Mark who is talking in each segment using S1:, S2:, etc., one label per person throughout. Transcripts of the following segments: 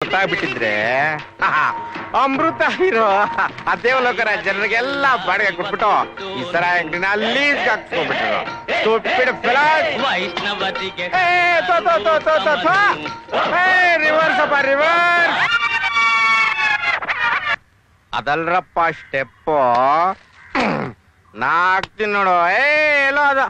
S1: ಗೊತ್ತಾಗ್ಬಿಟ್ಟಿದ್ರೆ ಆಹಾ, ಅಮೃತ ಹೀರೋ ಆ ದೇವಲೋಕರ ಜನರಿಗೆಲ್ಲ ಬಾಡಿಗೆ ಕೊಟ್ಬಿಟ್ಟು ಈ ಸರ ಅಂಗಡಿನ ಅಲ್ಲಿ ಹಾಕ್ಸ್ಕೊಂಡ್ಬಿಟ್ರು ತುಪ್ಪಿಡ
S2: ವೈಷ್ಣವತಿಗೆ
S1: ರಿವರ್ಸ್ ಅಪ್ಪ ರಿವರ್ಸ್ ಅದಲ್ರಪ್ಪ ಸ್ಟೆಪ್ಪು ನಾ ಹಾಕ್ತೀನಿ ನೋಡು ಏ ಎಲ್ಲೋ ಅದ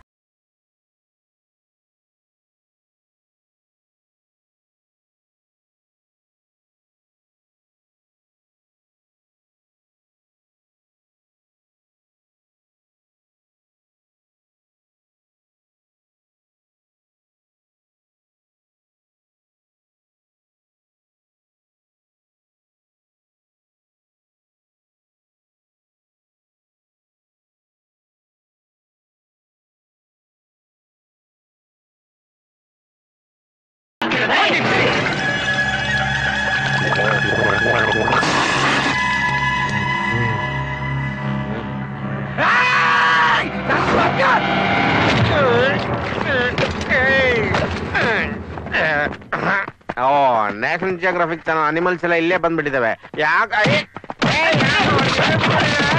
S1: ಓ ನ್ಯಾಷನಲ್ ಜಿಯೋಗ್ರಫಿಕ್ ಚಾನಲ್ ಅನಿಮಲ್ಸ್ ಎಲ್ಲ ಇಲ್ಲೇ ಬಂದ್ಬಿಟ್ಟಿದಾವೆ ಯಾಕ ಏ, ಏ, ಯಾಕ್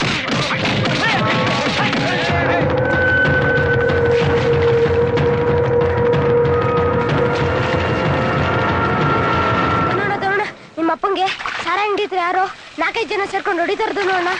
S3: ನೋಡ ತಗೋಣ ನಿಮ್ಮ ಅಪ್ಪಂಗೆ ಸಾರ ಅಂಗಡಿ ಹತ್ರ ಯಾರೋ ನಾಲ್ಕೈದು ಜನ ಸೇರ್ಕೊಂಡು ಹೊಡಿತಾರ್ದು ನೋಡೋಣ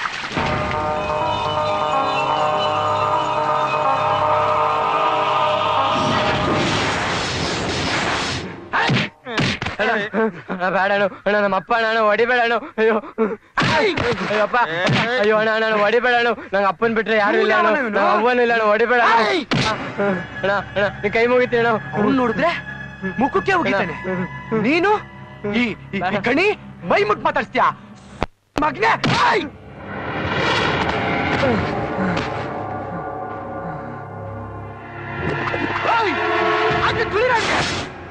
S4: ಬೇಡ ಅಣ್ಣ ಅಣ್ಣ ನಮ್ಮ ಅಪ್ಪ ನಾನು ಹೊಡಿಬೇಡ ಅಣ್ಣ ಅಯ್ಯೋ ಅಯ್ಯಪ್ಪ ಅಯ್ಯೋ ಅಣ್ಣ ನಾನು ಹೊಡಿಬೇಡ ಅಣ್ಣ ನಂಗೆ ಅಪ್ಪನ್ ಬಿಟ್ರೆ ಯಾರು ಇಲ್ಲ ಅಣ್ಣ ನಮ್ಮ ಅವ್ವನೂ ಇಲ್ಲ ಅಣ್ಣ ಹೊಡಿಬೇಡ ಅಣ್ಣ ಅಣ್ಣ ಅಣ್ಣ ನೀ ಕೈ ಮುಗಿತೀನಿ ಅಣ್ಣ
S5: ಅವ್ನ್ ನೋಡಿದ್ರೆ ಮುಖಕ್ಕೆ ಹೋಗಿದ್ದಾನೆ ನೀನು ಈ ಈ- ಈ ಕಣಿ ಮೈ ಮುಟ್ ಮಾತಾಡ್ಸ್ತೀಯ ಮಗ್ನೆ ಆಯ್! ಆಯ್! ಹಾಗೆ ತುಳಿರ ಹಂಗೆ.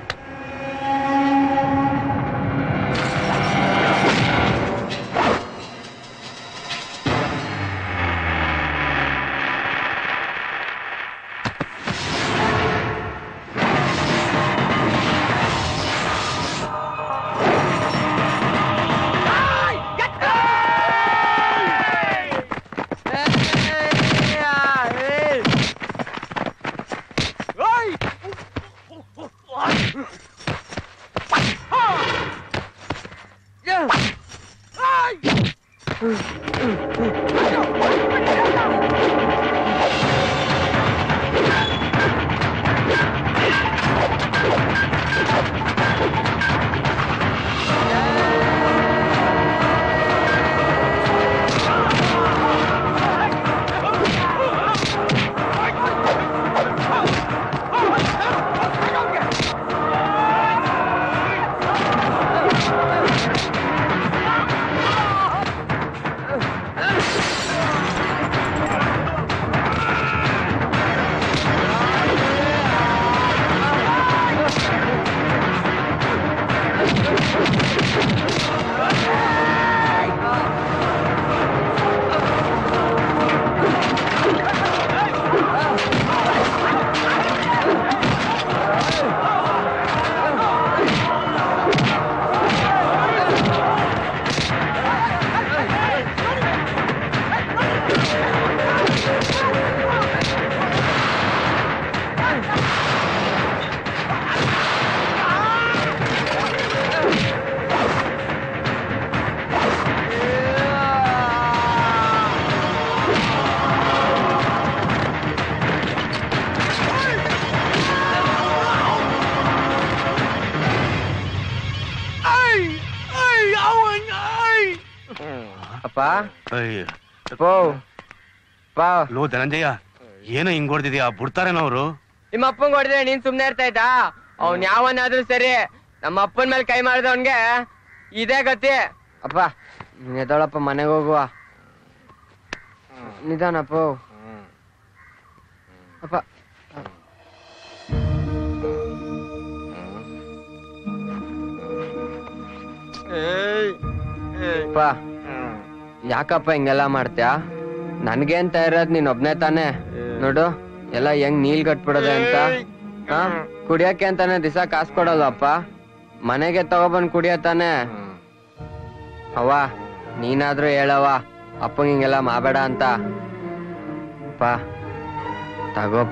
S4: ಅಪ್ಪ ಪೋ ಪಾ
S6: ಲೋ ಧನಂಜಯ ಏನೋ ಹಿಂಗ್ ಹೊಡ್ದಿದ್ಯಾ ಬಿಡ್ತಾರೇನೋ ಅವರು
S4: ನಿಮ್ಮ ಅಪ್ಪಂಗ್ ಹೊಡೆದ್ರೆ ನೀನ್ ಸುಮ್ನೆ ಇರ್ತಾ ಇದ್ದಾ ಅವ್ನ್ ಯಾವನಾದ್ರೂ ಸರಿ ನಮ್ಮ ಅಪ್ಪನ ಮೇಲೆ ಕೈ ಮಾಡಿದವನ್ಗೆ ಇದೇ ಗತಿ ಅಪ್ಪ ಎದೊಳಪ್ಪ ಮನೆಗೆ ಹೋಗುವ ನಿಧಾನಪ್ಪ ಅಪ್ಪ ಅಪ್ಪ ಯಾಕಪ್ಪ ಹಿಂಗೆಲ್ಲ ಮಾಡ್ತ್ಯಾ ನನ್ಗೆ ಅಂತ ಇರೋದ್ ನೀನ್ ಒಬ್ನೇ ತಾನೆ ನೋಡು ಎಲ್ಲ ಹೆಂಗ್ ನೀಲ್ ಕಟ್ಬಿಡೋದೆ ಅಂತ ಹಾ ಕುಡಿಯಕ್ಕೆ ಅಂತಾನೆ ದಿಸ ಕಾಸು ಕೊಡಲ್ವಪ್ಪ ಮನೆಗೆ ತಗೊಬಂದ್ ಕುಡಿಯ ತಾನೆ ಅವ್ವ ನೀನಾದ್ರೂ ಹೇಳವ್ವ ಅಪ್ಪಂಗ್ ಹಿಂಗೆಲ್ಲ ಮಾಡಬೇಡ ಅಂತ ಪಾ ತಗೋಪ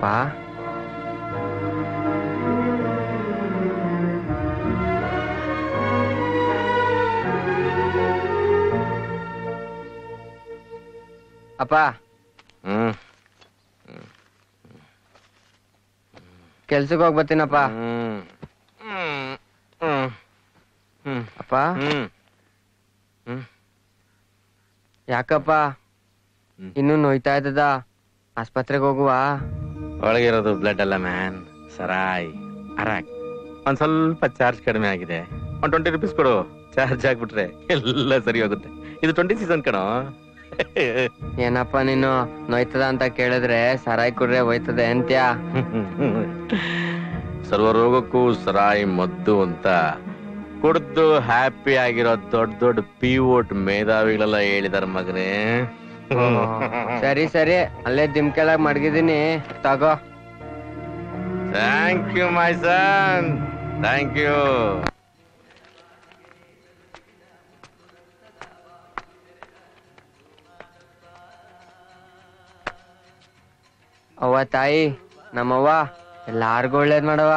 S4: ಅಪ್ಪ
S1: ಹ್ಮ್
S4: ಕೆಲ್ಸಕ್ಕೆ ಹೋಗ್ ಬರ್ತೀನಪ್ಪ
S1: ಹ್ಮ್ ಹ್ಮ್ ಹ್ಮ್ ಹ್ಮ್
S4: ಅಪ್ಪ
S1: ಹ್ಮ್
S4: ಯಾಕಪ್ಪ
S1: ಹ್ಮ್.
S4: ಇನ್ನೂ ನೋಯ್ತಾ ಇದ್ದದ ಆಸ್ಪತ್ರೆಗೆ ಹೋಗುವ
S1: ಒಳಗಿರೋದು ಬ್ಲಡ್ ಅಲ್ಲ ಮ್ಯಾನ್ ಸರಾಯ್ ಅರಾಕ್ ಒಂದ್ ಸ್ವಲ್ಪ ಚಾರ್ಜ್ ಕಡಿಮೆ ಆಗಿದೆ ಒಂದ್ ಟ್ವೆಂಟಿ ರುಪೀಸ್ ಕೊಡು ಚಾರ್ಜ್ ಆಗ್ಬಿಟ್ರೆ ಎಲ್ಲ ಸರಿ ಹೋಗುತ್ತೆ ಇದು ಟ್ವೆಂಟಿ ಸೀಸನ್ ಕಣೋ
S4: ಏನಪ್ಪ ನೀನು ನೋಯ್ತದ ಅಂತ ಕೇಳಿದ್ರೆ ಸರಾಯ್ ಕುಡ್ರೆ ಹೋಯ್ತದೆ ಅಂತ್ಯಾ
S1: ಸರ್ವ ರೋಗಕ್ಕೂ ಸರಾಯಿ ಮದ್ದು ಅಂತ ಕುಡ್ದು ಹ್ಯಾಪಿ ಆಗಿರೋ ದೊಡ್ಡ ದೊಡ್ಡ ಪಿ ಓಟ್ ಮೇಧಾವಿಗಳೆಲ್ಲ ಹೇಳಿದಾರ ಮಗನೇ
S4: ಸರಿ ಸರಿ ಅಲ್ಲೇ ದಿಮ್ ಕೆಳಗ್ ಮಡಗಿದೀನಿ ತಗೋ
S1: thank you my son thank you
S4: ಅವ್ವ ತಾಯಿ ನಮ್ಮವ್ವ ಎಲ್ಲಾರ್ಗು ಒಳ್ಳೇದ್ ಮಾಡವ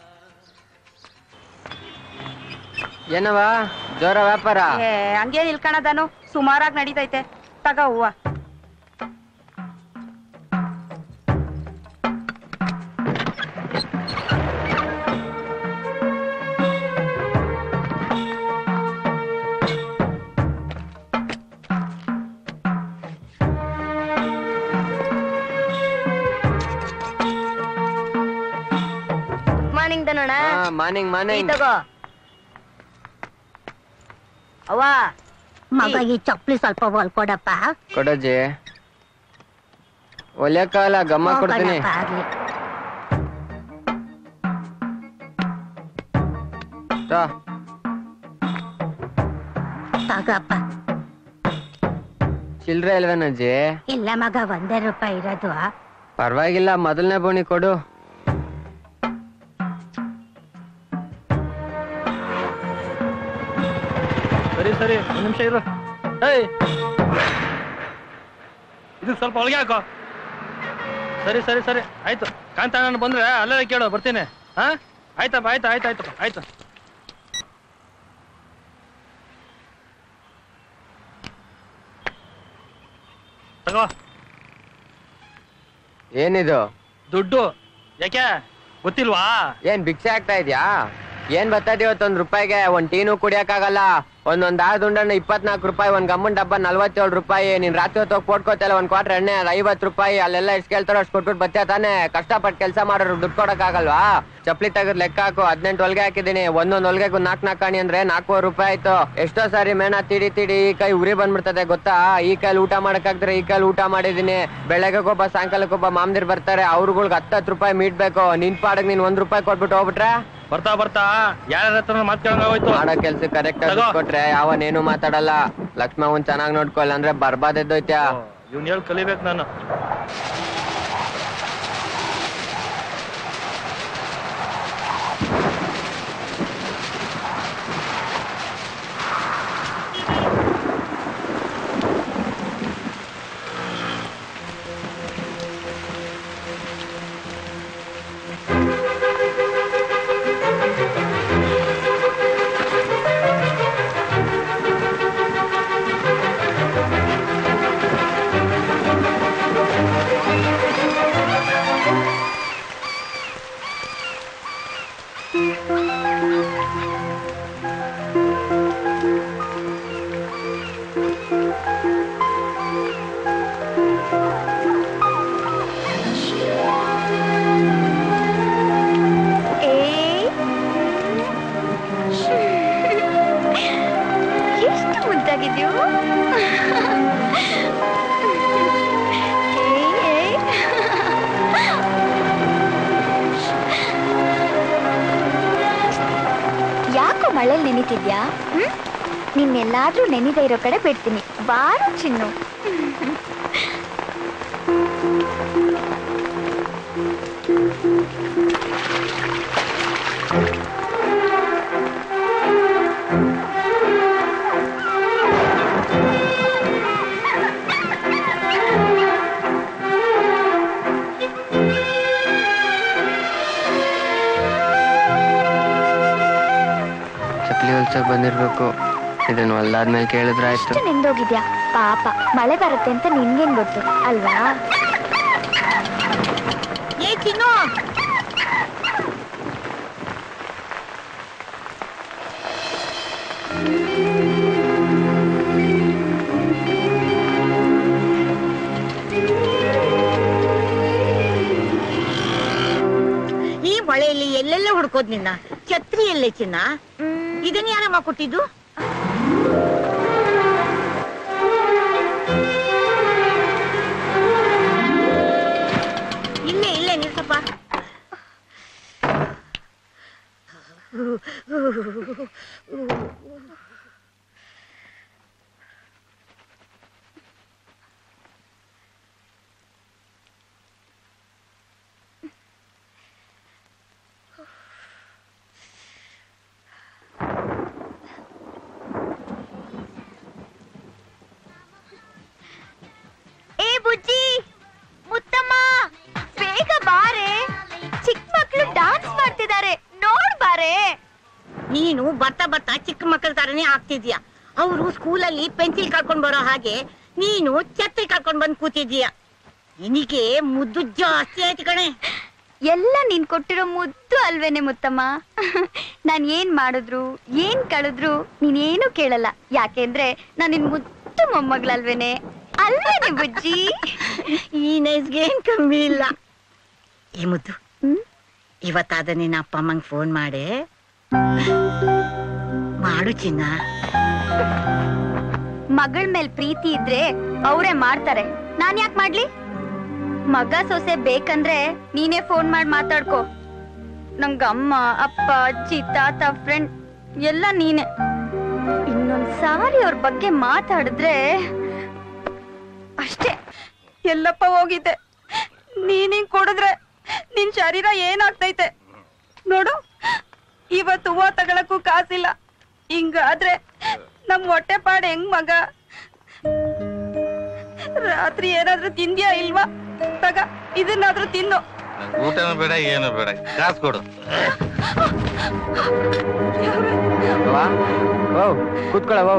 S4: ಏನವ ಜೋರ ವ್ಯಾಪಾರ
S7: ಏ ಹಂಗೇನ್ ಇಲ್ಕಣದನು ಸುಮಾರಾಗಿ ನಡೀತೈತೆ ತಗ ಹೂವ
S3: ಮಾರ್ನಿಂಗ್ ದನೋಣ
S4: ಮಾರ್ನಿಂಗ್ ಮಾರ್ನಿಂಗ್
S3: ತಗೋ
S7: ಅವ್ವ
S8: ಮಗ ಈ ಚಪ್ಪಲಿ ಸ್ವಲ್ಪ ಹೊಲ್ಕೊಡಪ್ಪ
S4: ಕೊಡಜ್ಜಿ ಒಲ್ಯಕ್ಕಾಗಲ್ಲ ಗಮ್ಮ ಕೊಡ್ತೀನಿ
S8: ಹೋಗಣಪ್ಪ ಆಗ್ಲಿ
S4: ತಾ,
S8: ತಗಪ್ಪ
S4: ಚಿಲ್ರೆ ಇಲ್ವೇನಜ್ಜಿ
S8: ಇಲ್ಲ ಮಗ ಒಂದೇ ರೂಪಾಯಿ ಇರೋದು
S4: ಪರವಾಗಿಲ್ಲ ಮೊದಲನೇ ಬೋಣಿ ಕೊಡು
S2: ಸರಿ ಸರಿ ಒಂದ್ ನಿಮಿಷ ಇರು ಏಯ್ ಇದು ಸ್ವಲ್ಪ ಒಳಗೆ ಹಾಕೋ ಸರಿ ಸರಿ ಸರಿ ಆಯ್ತು ಕಾಂತ ನಾನು ಬಂದ್ರೆ ಅಲ್ಲೇ ಕೇಳು ಬರ್ತೀನಿ ಹಾ ಆಯ್ತಪ್ಪ ಆಯ್ತು ಆಯ್ತು ಆಯ್ತಪ್ಪ ಆಯ್ತು ತಗೋ
S4: ಏನಿದು
S2: ದುಡ್ಡು ಯಾಕೆ ಗೊತ್ತಿಲ್ವಾ
S4: ಏನ್ ಭಿಕ್ಷೆ ಆಗ್ತಾ ಇದ್ಯಾ ಏನ್ ಬರ್ತದ ಇವತ್ತು ಒಂದ್ ರೂಪಾಯಿಗೆ ಒಂದ್ ಟೀನು ಕುಡಿಯಕ್ಕಾಗಲ್ಲ ಒಂದೊಂದ್ ಆ ದುಂಡನ್ನ ಇಪ್ಪತ್ನಾಲ್ಕು ರೂಪಾಯಿ ಒಂದ್ ಗಮ್ಮನ್ ಡಬ್ಬ ನಲ್ವತ್ತೇಳು ರೂಪಾಯಿ ನೀನ್ ರಾತ್ರಿ ಹೊತ್ತು ಹೋಗಿ ಕೊಟ್ಕೋತಲ್ಲ ಒಂದ್ ಕ್ವಾರ್ಟರ್ ಎಣ್ಣೆ ಅದ್ ಐವತ್ ರೂಪಾಯಿ ಅಲ್ಲೆಲ್ಲ ಎಷ್ಟ್ ಕೇಳ್ತಾರೋ ಅಷ್ಟ್ ಕೊಟ್ಬಿಟ್ಟು ಬತ್ತೆ ತಾನೆ ಕಷ್ಟಪಟ್ಟು ಕೆಲಸ ಮಾಡೋರು ದುಡ್ಡು ಕೊಡಕ್ಕಾಗಲ್ವಾ ಚಪ್ಲಿ ತೆಗೆದ್ ಲೆಕ್ಕ ಹಾಕು ಹದಿನೆಂಟು ಹೊಲ್ಗೆ ಹಾಕಿದೀನಿ ಒಂದೊಂದ್ ಹೊಲ್ಗೆಗೂ ನಾಲ್ಕು ನಾಲ್ಕು ಕಾಣಿ ಅಂದ್ರೆ ನಾಲ್ಕೂವರೆ ರೂಪಾಯಿ ಆಯ್ತು ಎಷ್ಟೋ ಸಾರಿ ಮೇಣ ತಿಡಿ ತಿಡಿ ಈ ಕೈ ಉರಿ ಬಂದ್ಬಿಡ್ತದೆ ಗೊತ್ತಾ ಈ ಕೈಲಿ ಊಟ ಮಾಡಕ್ಕಾಗ್ದ್ರೆ ಈ ಕೈಲಿ ಊಟ ಮಾಡಿದೀನಿ ಬೆಳಗ್ಗೆಗೊಬ್ಬ ಸಾಯಂಕಾಲಕ್ಕೊಬ್ಬ ಮಾಮ್ದಿರ್ ಬರ್ತಾರೆ ಅವ್ರುಗಳ್ಗೆ ಹತ್ತತ್ತು ರೂಪಾಯಿ ಮೀಟ್ಬೇಕು ನಿನ್ ಪಾಡಕ್ ನೀನ್ ಒಂದ್ ರೂಪಾಯಿ ಕೊಟ್ಬಿಟ್ಟು ಹೋಗ್ಬಿಟ್ರೆ
S2: ಬರ್ತಾ ಬರ್ತಾ ಯಾರ ಹತ್ರ ಮಾತು ಕೇಳಂಗ ಹೋಯ್ತು
S4: ಮಾಡೋ ಕೆಲ್ಸ ಕರೆಕ್ಟ್ ಆಗಿ
S2: ತಗೋ.
S4: ಕೊಟ್ರೆ ಯಾವನೇನು ಮಾತಾಡಲ್ಲ ಲಕ್ಷ್ಮವನ್ ಚೆನ್ನಾಗ್ ನೋಡ್ಕೊಲ್ಲ ಅಂದ್ರೆ ಬರ್ಬಾದ್ ಎದ್ದೋಯ್ತ್ಯಾ
S2: ಇವ್ನ ಹೇಳಿ ಕಲಿಬೇಕು ನಾನು
S3: ಎಷ್ಟು ಮುದ್ದಾಗಿದ್ಯೋ
S8: ಯಾಕೋ ಮಳೆಲ್ ನೆನಿತಿದ್ಯಾ ಹ್ಮ್ ನಿನ್ನೆಲ್ಲಾದ್ರೂ ನೆನಿದೇ ಇರೋ ಕಡೆ ಬಿಡ್ತೀನಿ ಬಾರು ಚಿನ್ನು
S4: ಬಂದಿರ್ಬೇಕು ಇದನ್ನ ಹೊಲ್ದಾದ್ಮೇಲೆ ಕೇಳಿದ್ರೆ ಆಯ್ತು
S8: ಇಷ್ಟು ನಿಂದೋಗಿದ್ಯಾ ಪಾಪ ಮಳೆ ಬರುತ್ತೆ ಅಂತ ನಿನ್ಗೇನ್ ಗೊತ್ತು ಅಲ್ವಾ
S7: ಏ ಚಿನ್ನು ಈ ಮಳೆಯಲ್ಲಿ ಎಲ್ಲೆಲ್ಲ ಹುಡ್ಕೋದ್ ನಿನ್ನ ಛತ್ರಿ ಎಲ್ಲೇ ಚಿನ್ನ ಇದನ್ನ ಯಾರಮ್ಮ ಕೊಟ್ಟಿದ್ದು ಇಲ್ಲೇ ಇಲ್ಲೇ ನಿಲ್ಸಪ್ಪ
S8: ಏ ಬುಜ್ಜಿ ಮುತ್ತಮ್ಮ ಬೇಗ ಬಾರೆ ಚಿಕ್ಕ ಮಕ್ಳು ಡಾನ್ಸ್ ಮಾಡ್ತಿದ್ದಾರೆ ನೋಡ್ ಬಾರೆ
S7: ನೀನು ಬರ್ತಾ ಬರ್ತಾ ಚಿಕ್ಕ ಮಕ್ಕಳ ತರನೇ ಆಗ್ತಿದ್ಯಾ ಅವರು ಸ್ಕೂಲಲ್ಲಿ ಪೆನ್ಸಿಲ್ ಕಳ್ಕೊಂಡ್ ಬರೋ ಹಾಗೆ ನೀನು ಛತ್ರಿ ಕಳ್ಕೊಂಡ್ ಬಂದ್ ಕೂತಿದ್ಯಾ ನಿನಗೆ ಮುದ್ದು ಜಾಸ್ತಿ ಆಯ್ತು ಕಣೆ
S8: ಎಲ್ಲ ನೀನ್ ಕೊಟ್ಟಿರೋ ಮುದ್ದು ಅಲ್ವೇನೆ ಮುತ್ತಮ್ಮ ನಾನ್ ಏನ್ ಮಾಡಿದ್ರು ಏನ್ ಕಳೆದ್ರು ನೀನೇನು ಕೇಳಲ್ಲ ಯಾಕೆಂದ್ರೆ ನಾನ್ ನಿನ್ ಮುದ್ದು ಮೊಮ್ಮಗಳಲ್ವೇನೆ ಅಲ್ವೇನೆ ಬುಜ್ಜಿ
S7: ಈ ನೈಸ್ಗೆ ಏನ್ ಕಮ್ಮಿ ಇಲ್ಲ ಈ ಮುದ್ದು
S8: ಹ್ಮ್?
S7: ಇವತ್ತಾದ ನಿನ್ನ ಅಪ್ಪ ಅಮ್ಮಂಗ್ ಫೋನ್ ಮಾಡೆ ಮಾಡು ಚಿನ್ನ
S8: ಮಗಳ ಮೇಲ್ ಪ್ರೀತಿ ಇದ್ರೆ ಅವರೇ ಮಾಡ್ತಾರೆ ನಾನ್ ಯಾಕೆ ಮಾಡ್ಲಿ ಮಗ ಸೊಸೆ ಬೇಕಂದ್ರೆ ನೀನೇ ಫೋನ್ ಮಾಡಿ ಮಾತಾಡ್ಕೋ ನಂಗ ಅಮ್ಮ ಅಪ್ಪ ಅಜ್ಜಿ ತಾತ ಫ್ರೆಂಡ್ ಎಲ್ಲ ನೀನೆ ಇನ್ನೊಂದ್ ಸಾರಿ ಅವ್ರ ಬಗ್ಗೆ ಮಾತಾಡಿದ್ರೆ ಅಷ್ಟೇ
S7: ಎಲ್ಲಪ್ಪ ಹೋಗಿದ್ದೆ ನೀನಿಂಗ್ ಕೊಡಿದ್ರೆ ನಿನ್ ಶರೀರ ಏನಾಗ್ತೈತೆ ನೋಡು ಇವತ್ತು ಹೂವ ತಗೊಳಕ್ಕೂ ಕಾಸಿಲ್ಲ ಹಿಂಗಾದ್ರೆ ನಮ್ ಹೊಟ್ಟೆ ಪಾಡ್ ಹೆಂಗ್ ಮಗ ರಾತ್ರಿ ಏನಾದ್ರೂ ತಿಂದ್ಯಾ ಇಲ್ವಾ ತಗ ಇದನ್ನಾದ್ರೂ ತಿನ್ನು
S1: ಊಟನೂ ಬೇಡ ಏನು ಬೇಡ ಕಾಸು ಕೊಡು
S4: ವಾ ಓ ಕೂತ್ಕೊಳ್ಳ ಓ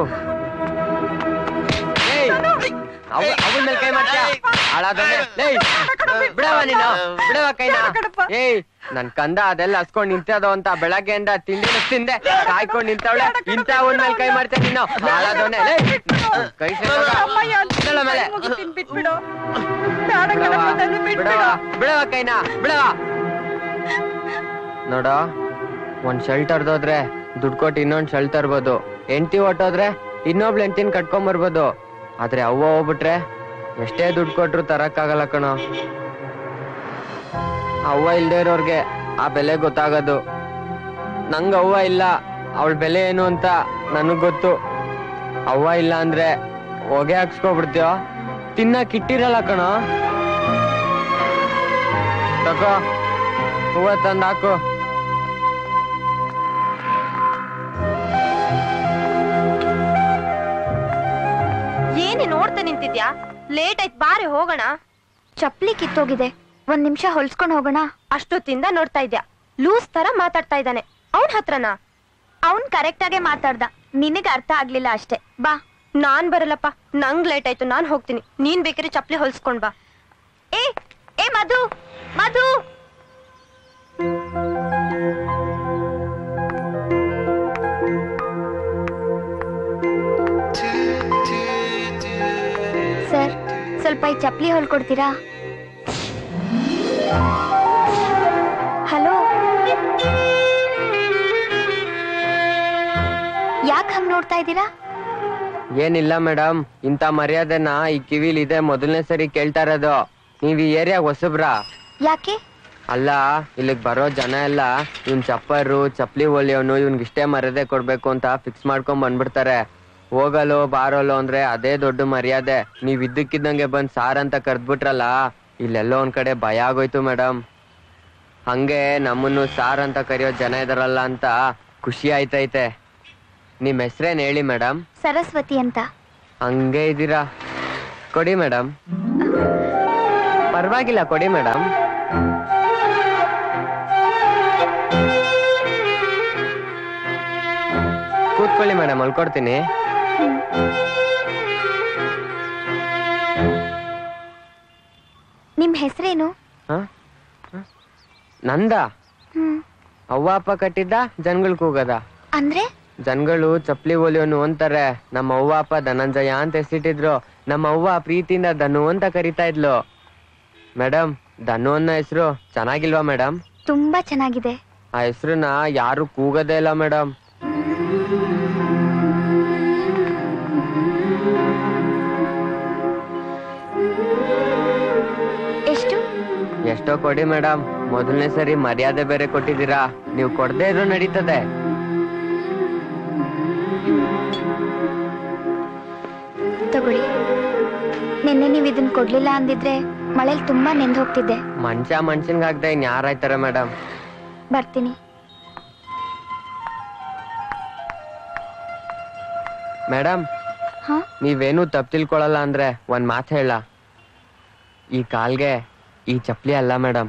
S4: ಏಯ್ ಅವ- ಅವನ್ ಮೇಲೆ ಕೈ ಮಾಡ್ತೀಯ ಹಾಳಾದವ್ನೆ. ಲೇಯ್ ಬಿಡವ ನೀನು ಬಿಡವ ಕೈನ ಏಯ್ ನನ್ ಕಂದ ಅದೆಲ್ಲ ಹಸ್ಕೊಂಡ್ ನಿಂತದ ಅಂತ ಬೆಳಗ್ಗೆಯಿಂದ ತಿಂಡಿನ ತಿಂದೆ ಕಾಯ್ಕೊಂಡ್ ನಿಂತವಳೆ ಇಂತ ಅವನ್ ಮೇಲೆ ಕೈ ಮಾಡ್ತೀಯ ನೀನು ಹಾಳಾದವನೆ ಕೈ ಸೇರ್ಕೊಂಡ ಮೇಲೆ
S7: ಬಿಟ್ಬಿಡು
S4: ಬಿಡವ ಬಿಡವ ಬಿಡವ ಕೈನ ಬಿಡವ ನೋಡ ಒಂದ್ ಶೆಲ್ಟರ್ ಹೋದ್ರೆ ದುಡ್ಡು ಕೊಟ್ಟು ಇನ್ನೊಂದ್ ಶೆಲ್ಟರ್ ತರ್ಬೋದು ಹೆಂಡತಿ ಹೊಟ್ಟೋದ್ರೆ ಇನ್ನೊಬ್ಳು ಹೆಂಡತಿನ ಕಟ್ಕೊಂಡ್ ಬರ್ಬೋದು ಆದ್ರೆ ಅವ್ವ ಹೋಗ್ಬಿಟ್ರೆ ಎಷ್ಟೇ ದುಡ್ಡು ಕೊಟ್ರು ತರಕ್ಕಾಗಲ್ಲ ಕಣೋ ಅವ್ವ ಇಲ್ದೇ ಇರೋರ್ಗೆ ಆ ಬೆಲೆ ಗೊತ್ತಾಗೋದು ನಂಗ್ ಅವ್ವ ಇಲ್ಲ ಅವಳ ಬೆಲೆ ಏನು ಅಂತ ನನಗ್ ಗೊತ್ತು ಅವ್ವ ಇಲ್ಲ ಅಂದ್ರೆ ಹೊಗೆ ಹಾಕ್ಸ್ಕೊಬಿಡ್ತೀಯೋ ತಿನ್ನಕ್ ಇಟ್ಟಿರಲ್ಲ ಕಣೋ ತಗೋ ಹೂವ ತಂದ್ ಹಾಕು
S3: ಏನೇ ನೋಡ್ತಾ ನಿಂತಿದ್ಯಾ ಲೇಟ್ ಆಯ್ತು ಬಾರೆ ಹೋಗೋಣ
S8: ಚಪ್ಲಿ ಕಿತ್ತೋಗಿದೆ ಒಂದ್ ನಿಮಿಷ ಹೊಲ್ಸ್ಕೊಂಡ್ ಹೋಗೋಣ
S3: ಅಷ್ಟೊತ್ತಿಂದ ನೋಡ್ತಾ ಇದ್ಯಾ ಲೂಸ್ ತರ ಮಾತಾಡ್ತಾ ಇದ್ದಾನೆ ಅವನ್ ಹತ್ರನಾ
S8: ಅವನ್ ಕರೆಕ್ಟ್ ಆಗೇ ಮಾತಾಡ್ದ ನಿನಗೆ ಅರ್ಥ ಆಗ್ಲಿಲ್ಲ ಅಷ್ಟೇ ಬಾ
S3: ನಾನ್ ಬರಲ್ಲಪ್ಪ ನಂಗ್ ಲೇಟ್ ಆಯ್ತು ನಾನ್ ಹೋಗ್ತೀನಿ ನೀನ್ ಬೇಕಿದ್ರೆ ಚಪ್ಲಿ ಹೊಲ್ಸ್ಕೊಂಡ್ ಬಾ
S8: ಏ ಏ ಮಧು ಮಧು ಸರ್ ಸ್ವಲ್ಪ ಈ ಚಪ್ಲಿ ಹೊಲ್ಕೊಡ್ತೀರಾ ಹಲೋ ಯಾಕೆ ಹಂಗ್ ನೋಡ್ತಾ ಇದ್ದೀರಾ
S4: ಏನಿಲ್ಲ ಮೇಡಮ್ ಇಂಥ ಮರ್ಯಾದೆನ ಈ ಕಿವಿಲ್ ಇದೆ ಮೊದಲನೇ ಸರಿ ಕೇಳ್ತಾ ಇರೋದು ನೀವ್ ಈ ಏರಿಯಾ ಹೊಸಬ್ರಾ
S8: ಯಾಕೆ
S4: ಅಲ್ಲ ಇಲ್ಲಿಗ್ ಬರೋ ಜನ ಎಲ್ಲ ಇವ್ನ್ ಚಪ್ಪರು ಚಪ್ಲಿ ಹೊಲಿಯೋನು ಇವ್ನ್ಗೆ ಇಷ್ಟೇ ಮರ್ಯಾದೆ ಕೊಡ್ಬೇಕು ಅಂತ ಫಿಕ್ಸ್ ಮಾಡ್ಕೊಂಡ್ ಬಂದ್ಬಿಡ್ತಾರೆ ಹೋಗಲು ಬಾರೋಲು ಅಂದ್ರೆ ಅದೇ ದೊಡ್ಡ ಮರ್ಯಾದೆ ನೀವ್ ಇದ್ದಕ್ಕಿದ್ದಂಗೆ ಬಂದ್ ಸಾರ್ ಅಂತ ಕರ್ದ್ಬಿಟ್ರಲ್ಲ ಇಲ್ಲೆಲ್ಲೋ ಒಂದ್ ಕಡೆ ಭಯ ಆಗೋಯ್ತು ಮೇಡಮ್ ಹಂಗೆ ನಮ್ಮನ್ನು ಸಾರ್ ಅಂತ ಕರೆಯೋ ಜನ ಇದಾರಲ್ಲ ಅಂತ ಖುಷಿ ಆಯ್ತೈತೆ ನಿಮ್ ಹೆಸ್ರೇನ್ ಹೇಳಿ ಮೇಡಮ್
S8: ಸರಸ್ವತಿ ಅಂತ
S4: ಹಂಗೆ ಇದ್ದೀರಾ ಕೊಡಿ ಮೇಡಮ್ ಪರವಾಗಿಲ್ಲ ಕೊಡಿ ಮೇಡಮ್ ಕೂತ್ಕೊಳ್ಳಿ ಮಲ್ಕೊಳ್ಳಿ ಮೇಡಮ್ ಮಲ್ಕೊಡ್ತೀನಿ
S8: ನಿಮ್ ಹೆಸರೇನು
S4: ಹ? ಹ? ನಂದ
S8: ಹ್ಮ್
S4: ಅವ್ವ ಅಪ್ಪ ಕಟ್ಟಿದ್ದ ಜನಗಳು ಕೂಗದ
S8: ಅಂದ್ರೆ
S4: ಜನಗಳು ಚಪ್ಲಿ ಒಲಿಯೋನು ಅಂತಾರೆ ನಮ್ಮ ಅವ್ವ ಅಪ್ಪ ಧನಂಜಯ ಅಂತ ಹೆಸರಿಟ್ಟಿದ್ರು ನಮ್ಮ ಅವ್ವ ಪ್ರೀತಿಯಿಂದ ಧನು ಅಂತ ಕರಿತಾ ಇದ್ಲು ಮೇಡಮ್ ಧನು ಅನ್ನೋ ಹೆಸರು ಚೆನ್ನಾಗಿಲ್ವಾ ಮೇಡಮ್
S8: ತುಂಬಾ ಚೆನ್ನಾಗಿದೆ
S4: ಆ ಹೆಸರನ್ನ ಯಾರು ಕೂಗದೇ ಇಲ್ಲ ಮೇಡಮ್
S8: ಎಷ್ಟು
S4: ಎಷ್ಟೋ ಕೊಡಿ ಮೇಡಮ್ ಮೊದಲನೇ ಸರಿ ಮರ್ಯಾದೆ ಬೇರೆ ಕೊಟ್ಟಿದ್ದೀರಾ ನೀವು ಕೊಡದೇ ಇದ್ರು ನಡೀತದೆ
S8: ತಗೊಳ್ಳಿ ನಿನ್ನೆ ನೀವು ಇದನ್ನ ಕೊಡ್ಲಿಲ್ಲ ಅಂದಿದ್ರೆ ಮಳೇಲಿ ತುಂಬಾ ನೆಂದು ಹೋಗ್ತಿದ್ದೆ
S4: ಮನುಷ್ಯ ಮನುಷ್ಯನ್ಗಾಗ್ದೆ ಇನ್ ಯಾರಾಯ್ತಾರೆ ಮೇಡಮ್
S8: ಬರ್ತೀನಿ
S4: ಮೇಡಮ್
S8: ಹಾ
S4: ನೀವೇನು ತಪ್ಪು ತಿಳ್ಕೊಳಲ್ಲ ಅಂದ್ರೆ ಒಂದ್ ಮಾತು ಹೇಳ ಈ ಕಾಲ್ಗೆ ಈ ಚಪ್ಲಿ ಅಲ್ಲ ಮೇಡಮ್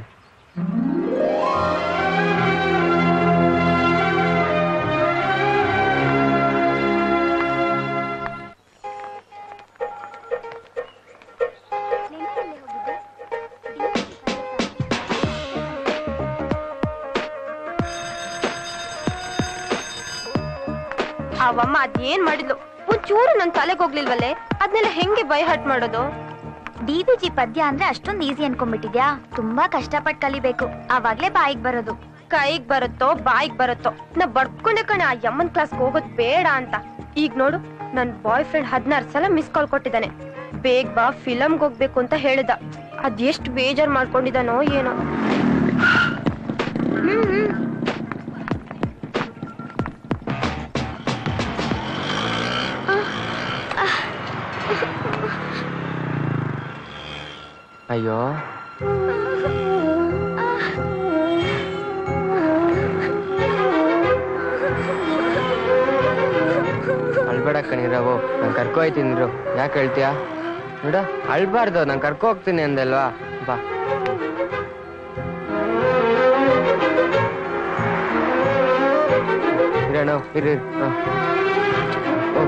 S3: ಅವಮ್ಮ ಅದೇನ್ ಮಾಡಿದ್ಲು ಒಂಚೂರು ನನ್ ತಲೆಗೆ ಹೋಗ್ಲಿಲ್ವಲ್ಲೇ ಅದ್ನೆಲ್ಲ ಹೆಂಗೆ ಬೈ ಹಟ್ ಮಾಡೋದು
S8: ಡಿ ಬಿ ಜಿ ಪದ್ಯ ಅಂದ್ರೆ ಅಷ್ಟೊಂದು ಈಸಿ ಅನ್ಕೊಂಡ್ಬಿಟ್ಟಿದ್ಯಾ ತುಂಬಾ ಕಷ್ಟಪಟ್ಟು ಕಲಿಬೇಕು ಆವಾಗ್ಲೇ ಬಾಯಿಗೆ ಬರೋದು
S3: ಕೈಗ್ ಬರುತ್ತೋ ಬಾಯಿಗ್ ಬರುತ್ತೋ ನಾ ಬಡ್ಕೊಂಡೆ ಕಣೆ ಆ ಯಮ್ಮನ್ ಕ್ಲಾಸ್ಗೆ ಹೋಗೋದ್ ಬೇಡ ಅಂತ ಈಗ ನೋಡು ನನ್ ಬಾಯ್ ಫ್ರೆಂಡ್ ಹದಿನಾರು ಸಲ ಮಿಸ್ ಕಾಲ್ ಕೊಟ್ಟಿದ್ದಾನೆ ಬೇಗ ಬಾ ಫಿಲಮ್ಗೆ ಹೋಗ್ಬೇಕು ಅಂತ ಹೇಳಿದ ಅದ್ ಎಷ್ಟ್ ಬೇಜಾರ್ ಮಾಡ್ಕೊಂಡಿದಾನೋ ಏನೋ
S4: ಅಯ್ಯೋ ಅಳ್ಬೇಡ ಕಣಿರವು ನಾನು ಕರ್ಕೊ ಹೋಯ್ತೀನಿ ಯಾಕೆ ಹೇಳ್ತೀಯಾ ನೋಡ ಅಳ್ಬಾರ್ದು ನಾನು ಕರ್ಕೊ ಹೋಗ್ತೀನಿ ಅಂದಲ್ವಾ ಬಾ ಇರೋಣ ಇರು ಇರು. ಹ. ಹೋಗ್.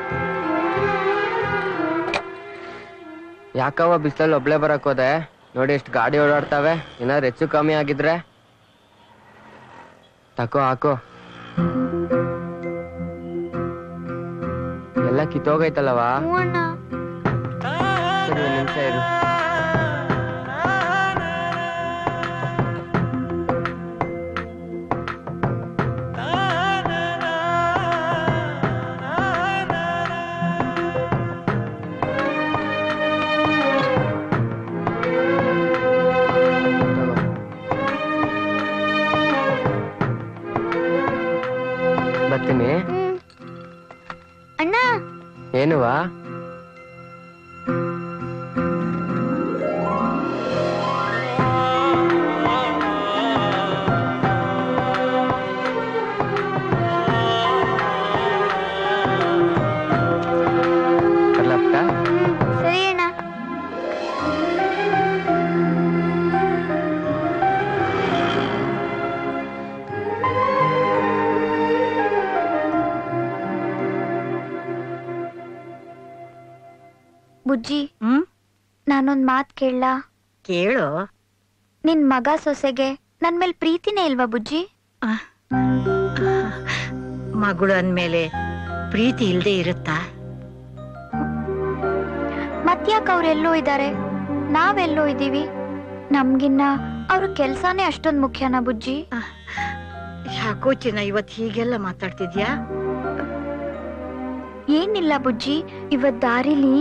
S4: ಯಾಕವ್ವ ಬಿಸಿಲಲ್ಲಿ ಒಬ್ಳೆ ಬರಕ್ ಹೋದೆ ನೋಡಿ ಎಷ್ಟು ಗಾಡಿ ಓಡಾಡ್ತಾವೆ ಏನಾದ್ರು ಹೆಚ್ಚು ಕಮ್ಮಿ ಆಗಿದ್ರೆ ತಕೋ ಹಾಕೋ ಎಲ್ಲ ಕಿತ್ತೋಗೈತಲ್ಲವಾ ಸರಿ ಒಂದ್ ನಿಮಿಷ ಇರು ತಗೋ. ಬರ್ತೀನಿ
S8: ಅಣ್ಣ
S4: ಏನುವಾ ಬರ್ಲಪ್ಪ
S8: ಸರಿ ಅಣ್ಣ ಬುಜ್ಜಿ
S7: ಹ್ಮ್
S8: ನಾನೊಂದ್ ಮಾತ್ ಕೇಳಲಾ
S7: ಕೇಳು
S8: ನಿನ್ ಮಗ ಸೊಸೆಗೆ ನನ್ ಮೇಲ್ ಪ್ರೀತಿನೇ ಇಲ್ವಾ ಬುಜ್ಜಿ
S7: ಮಗಳು ಅಂದ್ಮೇಲೆ ಪ್ರೀತಿ ಇಲ್ದೆ ಇರುತ್ತಾ
S8: ಮತ್ಯಾಕ್ ಅವ್ರೆಲ್ಲೋ ಇದ್ದಾರೆ ನಾವೆಲ್ಲೋ ಇದೀವಿ ನಮ್ಗಿನ್ನ ಅವ್ರ ಕೆಲ್ಸಾನೇ ಅಷ್ಟೊಂದ್ ಮುಖ್ಯನಾ ಬುಜ್ಜಿ
S7: ಯಾಕೋ ಚಿನ್ನ ಇವತ್ ಹೀಗೆಲ್ಲ ಮಾತಾಡ್ತಿದ್ಯಾ
S8: ಏನಿಲ್ಲ ಬುಜ್ಜಿ ಇವತ್ ದಾರಿಲಿ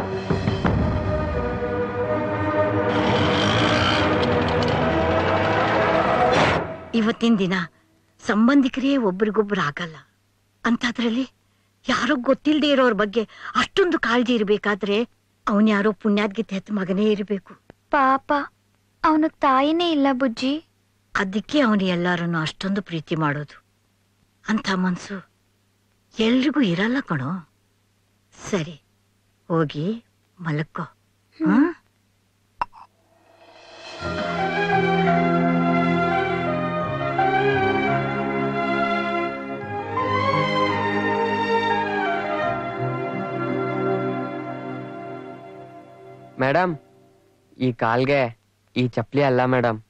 S7: ಇವತ್ತಿನ ದಿನ ಸಂಬಂಧಿಕರೇ ಒಬ್ರಿಗೊಬ್ರು ಆಗಲ್ಲ ಅಂತಾದ್ರಲ್ಲಿ ಯಾರೋ ಗೊತ್ತಿಲ್ದೇ ಇರೋರ್ ಬಗ್ಗೆ ಅಷ್ಟೊಂದು ಕಾಳಜಿ ಇರ್ಬೇಕಾದ್ರೆ ಅವನ್ ಯಾರೋ ಪುಣ್ಯಾದ್ಗಿತ್ ಹೆತ್ತ ಮಗನೇ ಇರಬೇಕು
S8: ಪಾಪ ಅವನಿಗ್ ತಾಯಿನೇ ಇಲ್ಲ ಬುಜ್ಜಿ
S7: ಅದಕ್ಕೆ ಅವನು ಎಲ್ಲರನ್ನು ಅಷ್ಟೊಂದು ಪ್ರೀತಿ ಮಾಡೋದು ಅಂಥ ಮನ್ಸು ಎಲ್ರಿಗೂ ಇರಲ್ಲ ಕಣೋ ಸರಿ ಹೋಗಿ ಮಲಕ್ಕೋ ಹ್ಮ್
S4: ಮೇಡಮ್ ಈ ಕಾಲ್ಗೆ ಈ ಚಪ್ಲಿ ಅಲ್ಲ ಮೇಡಮ್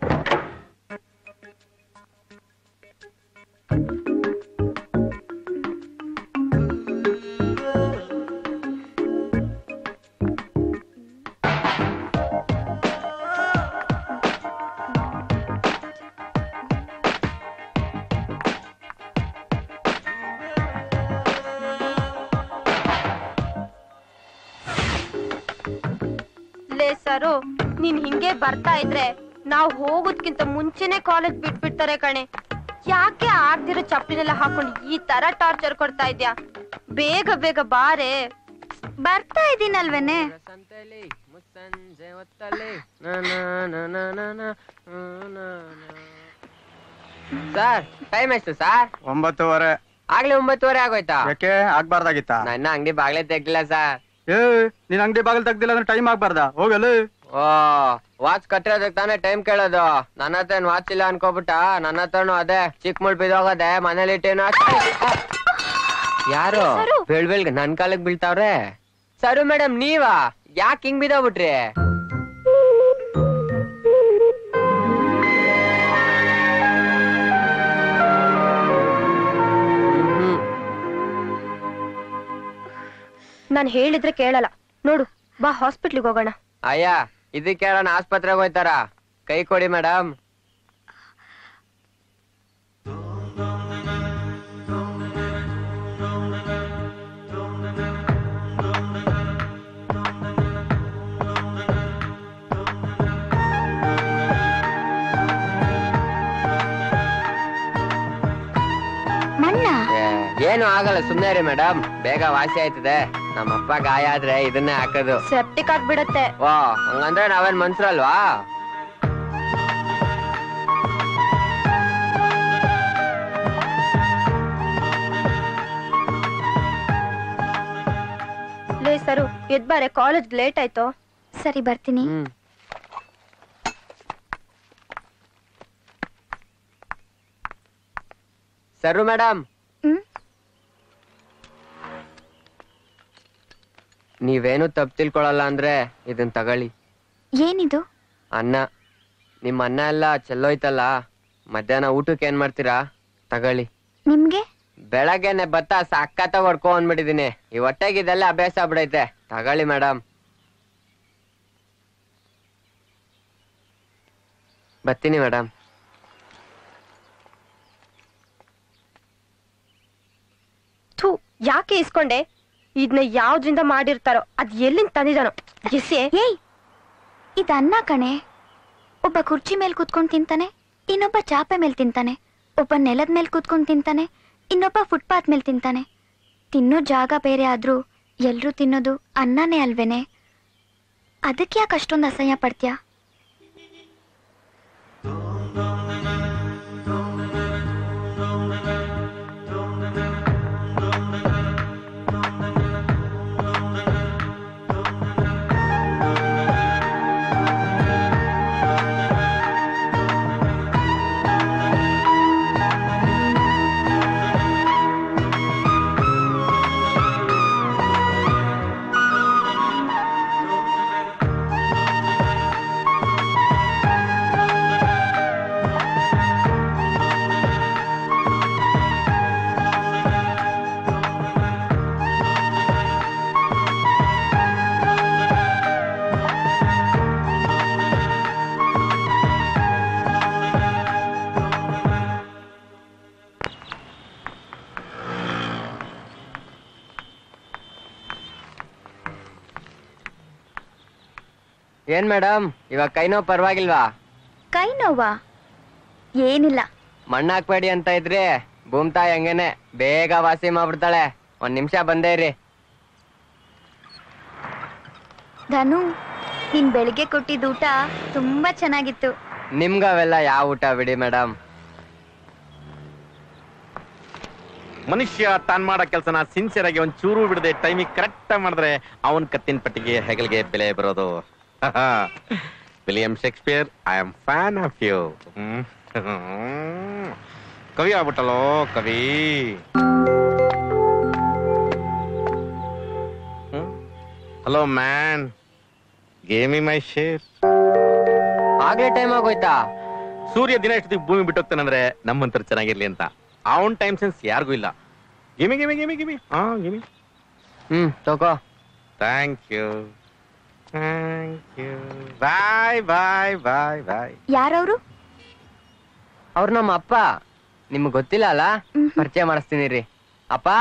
S3: ಲೇ ಸರು ನೀನ್ ಹಿಂಗೆ ಬರ್ತಾ ಇದ್ರೆ ನಾವ್ ಹೋಗೋದ್ಕಿಂತ ಮುಂಚೆನೆ ಕಾಲೇಜ್ ಬಿಟ್ಬಿಡ್ತಾರೆ ಕಣೆ ಯಾಕೆ ಆಗ್ದಿರೋ ಚಪ್ಪಲಿನೆಲ್ಲ ಹಾಕೊಂಡು ಈ ತರ ಟಾರ್ಚರ್ ಕೊಡ್ತಾ ಇದ್ಯಾ ಬೇಗ ಬೇಗ ಬಾರೆ
S8: ಬರ್ತಾ ಇದೀನಲ್ವೇನೆ
S4: ಸಂತೆಲಿ ಮುಸ್ಸಂಜೆ ಹೊತ್ತಲ್ಲಿ ಸರ್ ಟೈಮ್ ಎಷ್ಟು ಸರ್
S5: ಒಂಬತ್ತುವರೆ
S4: ಆಗ್ಲೇ ಒಂಬತ್ತುವರೆ ಆಗೋಯ್ತಾ
S5: ಯಾಕೆ ಆಗ್ಬಾರ್ದಾಗಿತ್ತ
S4: ನನ್ನ ಅಂಗಡಿ ಬಾಗ್ಲೇ ತೆಗ್ಲಿಲ್ಲ ಸರ್
S5: ಏ ನಿನ್ ಅಂಗಡಿ ಬಾಗಿಲು ತೆಗ್ದಿಲ್ಲ ಅಂದ್ರೆ ಟೈಮ್ ಆಗ್ಬಾರ್ದಾ ಹೋಗಲ್ಲ
S4: ಓ ವಾಚ್ ಕಟ್ಟಿರೋದಕ್ಕೆ ತಾನೇ ಟೈಮ್ ಕೇಳೋದು ನನ್ನ ಹತ್ರ ಏನ್ ವಾಚ್ ಇಲ್ಲ ಅನ್ಕೋಬಿಟ್ಟ ನನ್ನ ಹತ್ರನು ಅದೇ ಚಿಕ್ಕ ಮುಳ್ ಬಿದ್ದೋಗದೆ ಮನೇಲಿ ಇಟ್ಟೇನು ಯಾರು ಬೆಳ್ ಬೆಳ್ಗೆ ನನ್ ಕಾಲಕ್ ಬೀಳ್ತಾವ್ರೆ ಸರು ಮೇಡಮ್ ನೀವಾ ಯಾಕೆ ಹಿಂಗ್ ಬಿದ್ದೋಗ್ಬಿಟ್ರಿ ಹ್ಮ್
S3: ನಾನ್ ಹೇಳಿದ್ರೆ ಕೇಳಲ್ಲ ನೋಡು ಬಾ ಹಾಸ್ಪಿಟ್ಲಿಗೆ ಹೋಗೋಣ
S4: ಅಯ್ಯ ಇದಕ್ಕೆ ಯಾರನ್ನ ಆಸ್ಪತ್ರೆಗೆ ಹೋಯ್ತಾರ ಕೈ ಕೊಡಿ ಮೇಡಮ್
S8: ಮಣ್ಣ
S4: ಏ, ಏನು ಆಗಲ್ಲ ಸುಮ್ನೆ ರೀ ಮೇಡಮ್ ಬೇಗ ವಾಸಿ ಆಯ್ತದೆ ನಮ್ಮಪ್ಪ ಗಾಯ ಆದ್ರೆ ಇದನ್ನೇ ಹಾಕೋದು
S3: ಸೆಪ್ಟಿಕ್ ಆಗ್ಬಿಡತ್ತೆ
S4: ವಾ ಹಂಗಂದ್ರೆ ನಾವೇನ್ ಮನ್ಸ್ರಲ್ವಾ
S3: ಲೇ ಸರು ಎದ್ ಬಾರೆ ಕಾಲೇಜ್ ಲೇಟ್ ಆಯ್ತು
S8: ಸರಿ ಬರ್ತೀನಿ
S4: ಹ್ಮ್ ಸರು ಮೇಡಮ್
S8: ಹ್ಮ್
S4: ನೀವೇನು ತಪ್ಪು ತಿಳ್ಕೊಳಲ್ಲ ಅಂದ್ರೆ ಇದನ್ ತಗೊಳ್ಳಿ
S8: ಏನಿದು
S4: ಅನ್ನ ನಿಮ್ಮ ಅನ್ನ ಎಲ್ಲ ಚೆಲ್ಲೋಯ್ತಲ್ಲ ಮಧ್ಯಾಹ್ನ ಊಟಕ್ಕೆ ಏನ್ ಮಾಡ್ತೀರಾ ತಗೊಳ್ಳಿ
S8: ನಿಮ್ಗೆ
S4: ಬೆಳಗ್ಗೆನೆ ಭತ್ತ ಸಕ್ಕತ್ತ ಹೊಡ್ಕೊ ಅಂದ್ಬಿಟ್ಟಿದೀನಿ ಈ ಹೊಟ್ಟೆಗೆ ಇದೆಲ್ಲ ಅಭ್ಯಾಸ ಆಗ್ಬಿಡೈತೆ ತಗೊಳ್ಳಿ ಮೇಡಮ್ ಬರ್ತೀನಿ ಮೇಡಮ್
S3: ಥೂ ಯಾಕೆ ಇಸ್ಕೊಂಡೆ ಇದನ್ನ ಯಾವ್ದ್ರಿಂದ ಮಾಡಿರ್ತಾರೋ ಅದ್ ಎಲ್ಲಿಂದ ತಂದಿದಾನೋ ಎಸೆ
S8: ಏಯ್ ಇದು ಅನ್ನ ಕಣೆ ಒಬ್ಬ ಕುರ್ಚಿ ಮೇಲೆ ಕೂತ್ಕೊಂಡು ತಿಂತಾನೆ ಇನ್ನೊಬ್ಬ ಚಾಪೆ ಮೇಲೆ ತಿಂತಾನೆ ಒಬ್ಬ ನೆಲದ ಮೇಲೆ ಕೂತ್ಕೊಂಡು ತಿಂತಾನೆ ಇನ್ನೊಬ್ಬ ಫುಟ್ಪಾತ್ ಮೇಲೆ ತಿಂತಾನೆ ತಿನ್ನೋ ಜಾಗ ಬೇರೆ ಆದ್ರೂ ಎಲ್ರೂ ತಿನ್ನೋದು ಅನ್ನನೇ ಅಲ್ವೇನೆ ಅದಕ್ಕೆ ಯಾಕೆ ಅಷ್ಟೊಂದು ಅಸಹ್ಯ ಪಡ್ತೀಯಾ
S4: ಏನ್ ಮೇಡಮ್ ಇವಾಗ ಕೈ ನೋವು ಪರವಾಗಿಲ್ವಾ
S8: ಕೈ ನೋವಾ ಏನಿಲ್ಲ
S4: ಮಣ್ಣ್ ಹಾಕ್ಬೇಡಿ ಅಂತ ಇದ್ರಿ ಭೂಮ್ತಾಯಿ ಹಂಗೇನೆ ಬೇಗ ವಾಸಿ ಮಾಡ್ಬಿಡ್ತಾಳೆ ಒಂದ್ ನಿಮಿಷ ಬಂದೇ ಇರಿ
S8: ಧನು ನೀನ್ ಬೆಳಿಗ್ಗೆ ಕೊಟ್ಟಿದ್ದ ಊಟ ತುಂಬಾ ಚೆನ್ನಾಗಿತ್ತು
S4: ನಿಮ್ಗ ಅವೆಲ್ಲ ಯಾವ ಊಟ ಬಿಡಿ ಮೇಡಮ್
S1: ಮನುಷ್ಯ ತಾನ್ ಮಾಡೋ ಕೆಲಸನ ಸಿನ್ಸಿಯರ್ ಆಗಿ ಒಂದ್ ಚೂರು ಬಿಡದೆ ಟೈಮಿಗೆ ಕರೆಕ್ಟ್ ಮಾಡಿದ್ರೆ ಅವನ್ ಕತ್ತಿನ ಪಟ್ಟಿಗೆ ಹೆಗಲಿಗೆ ಬೆಲೆ ಬರೋದು William Shakespeare I am fan of you ಕವಿ ಆಗ್ಬಿಟ್ಟಲ್ಲೋ ಕವಿ hello man gimme my share
S4: ಆಗ್ಲೇ ಟೈಮ್ ಆಗೋಯ್ತಾ
S1: ಸೂರ್ಯ ದಿನ ಎಷ್ಟೊತ್ತಿಗೆ ಭೂಮಿ ಬಿಟ್ಟೋಗ್ತಾನಂದ್ರೆ ನಮ್ಮಂತರ ಚೆನ್ನಾಗಿರ್ಲಿ ಅಂತ ಅವನ್ ಟೈಮ್ ಸೆನ್ಸ್ ಯಾರಿಗೂ ಇಲ್ಲ ಗಿಮಿ ಗಿಮಿ ಗಿಮಿ ಗಿಮಿ ಹಾ ಗಿಮಿ
S4: ಹ್ಮ್ ತಗೋ
S1: thank you thank you bye bye bye bye
S8: ಯಾರವ್ರು
S4: ಅವ್ರು ನಮ್ಮ ಅಪ್ಪ ನಿಮ್ಗ್ ಗೊತ್ತಿಲ್ಲ ಅಲ್ಲ ಪರಿಚಯ ಮಾಡಿಸ್ತೀನಿ ರೀ ಅಪ್ಪ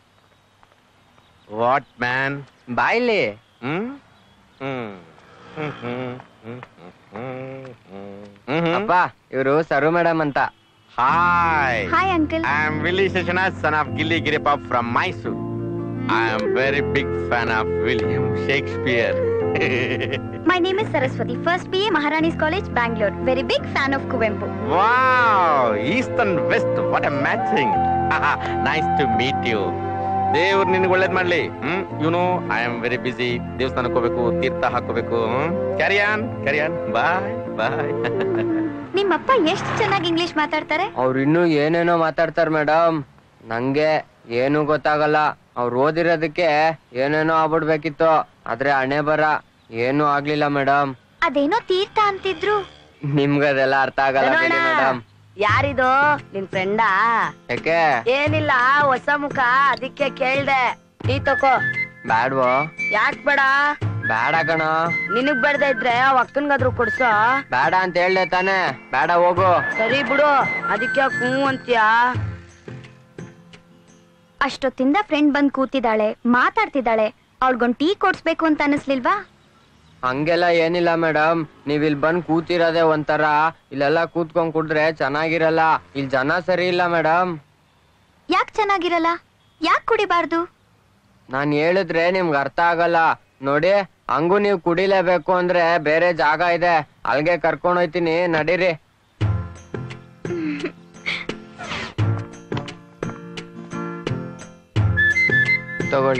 S1: ವಾಟ್ ಮ್ಯಾನ್
S4: ಬಾಯ್ಲಿ
S1: ಹ್ಮ್ ಹ್ಮ್ ಹ್ಮ್ ಹ್ಮ್ ಹ್ಮ್ ಹ್ಮ್ ಹ್ಮ್ ಹ್ಮ್
S4: ಅಪ್ಪ ಇವರು ಸರು ಮೇಡಮ್ ಅಂತ
S1: hi
S8: hi uncle
S1: I am Willy Seshanath, son of Gilly Girippa from Mysore. I am very big fan of William Shakespeare.
S8: My name is Saraswati first B A Maharani's college Bangalore very big fan of Kuvempu
S1: wow, East and West, what a matching. nice to meet you. ದೇವ್ರು ನಿನ್ಗೆ ಒಳ್ಳೇದ್ ಮಾಡ್ಲಿ hmm you know I am very busy ದೇವಸ್ಥಾನಕ್ಕೆ ಹೋಗ್ಬೇಕು ತೀರ್ಥ ಹಾಕೋಬೇಕು karyon karyon ಬಾಯ್ ಬಾಯ್
S8: ನಿಮ್ಮಪ್ಪ ಎಷ್ಟು ಚೆನ್ನಾಗಿ ಇಂಗ್ಲಿಷ್ ಮಾತಾಡ್ತಾರೆ
S4: ಅವ್ರು ಇನ್ನೂ ಏನೇನೋ ಮಾತಾಡ್ತಾರ ಮೇಡಮ್ ನಂಗೆ ಏನು ಗೊತ್ತಾಗಲ್ಲ ಅವ್ರು ಓದಿರೋದಕ್ಕೆ ಏನೇನೋ ಆಗ್ಬಿಡ್ಬೇಕಿತ್ತು ಆದ್ರೆ ಹಣೆ ಬರ ಏನೂ ಆಗ್ಲಿಲ್ಲ ಮೇಡಮ್
S8: ಅದೇನೋ ತೀರ್ಥ ಅಂತಿದ್ರು
S4: ನಿಮ್ಗದೆಲ್ಲ ಅರ್ಥ ಆಗಲ್ಲ ಬಿಡಿ ಮೇಡಮ್
S7: ಯಾರಿದು ನಿನ್ ಫ್ರೆಂಡಾ
S4: ಯಾಕೆ
S7: ಏನಿಲ್ಲ ಹೊಸ ಮುಖ ಅದಕ್ಕೆ ಕೇಳ್ದೆ ನೀ ತಕೋ
S4: ಬ್ಯಾಡ್ವೋ
S7: ಯಾಕ್ ಬೇಡ
S4: ಬೇಡ ಕಣ
S7: ನಿನಗ್ ಬೇಡದ ಇದ್ರೆ ಅವ್ ಅಕ್ಕನ್ಗಾದ್ರು ಕೊಡ್ಸೋ
S4: ಬೇಡ ಅಂತ ಹೇಳ್ದೆ ತಾನೆ ಬೇಡ ಹೋಗು
S7: ಸರಿ ಬಿಡು ಅದಕ್ಕೆ ಹೂ ಅಂತ್ಯಾ
S8: ಅಷ್ಟೊತ್ತಿಂದ ಫ್ರೆಂಡ್ ಬಂದ್ ಕೂತಿದ್ದಾಳೆ ಮಾತಾಡ್ತಿದ್ದಾಳೆ ಅವಳಿಗೊಂದ್ ಟೀ ಕೊಡ್ಸ್ಬೇಕು ಅಂತ ಅನಿಸ್ಲಿಲ್ವಾ
S4: ಹಂಗೆಲ್ಲ ಏನಿಲ್ಲ ಮೇಡಮ್ ನೀವ್ ಇಲ್ಲಿ ಬಂದ್ ಕೂತಿರೋದೇ ಒಂಥರ ಇಲ್ಲೆಲ್ಲ ಕೂತ್ಕೊಂಡ್ ಕುಡ್ರೆ ಚೆನ್ನಾಗಿರಲ್ಲ ಇಲ್ಲಿ ಜನ ಸರಿ ಇಲ್ಲ ಮೇಡಮ್
S8: ಯಾಕ್ ಚೆನ್ನಾಗಿರಲ್ಲ ಯಾಕ್ ಕುಡಿಬಾರ್ದು
S4: ನಾನ್ ಹೇಳಿದ್ರೆ ನಿಮ್ಗೆ ಅರ್ಥ ಆಗಲ್ಲ ನೋಡಿ ಹಂಗೂ ನೀವು ಕುಡಿಲೇಬೇಕು ಅಂದ್ರೆ ಬೇರೆ ಜಾಗ ಇದೆ ಅಲ್ಗೆ ಕರ್ಕೊಂಡ್ ಹೋಯ್ತೀನಿ ನಡೀರಿ ತಗೊಳ್ಳಿ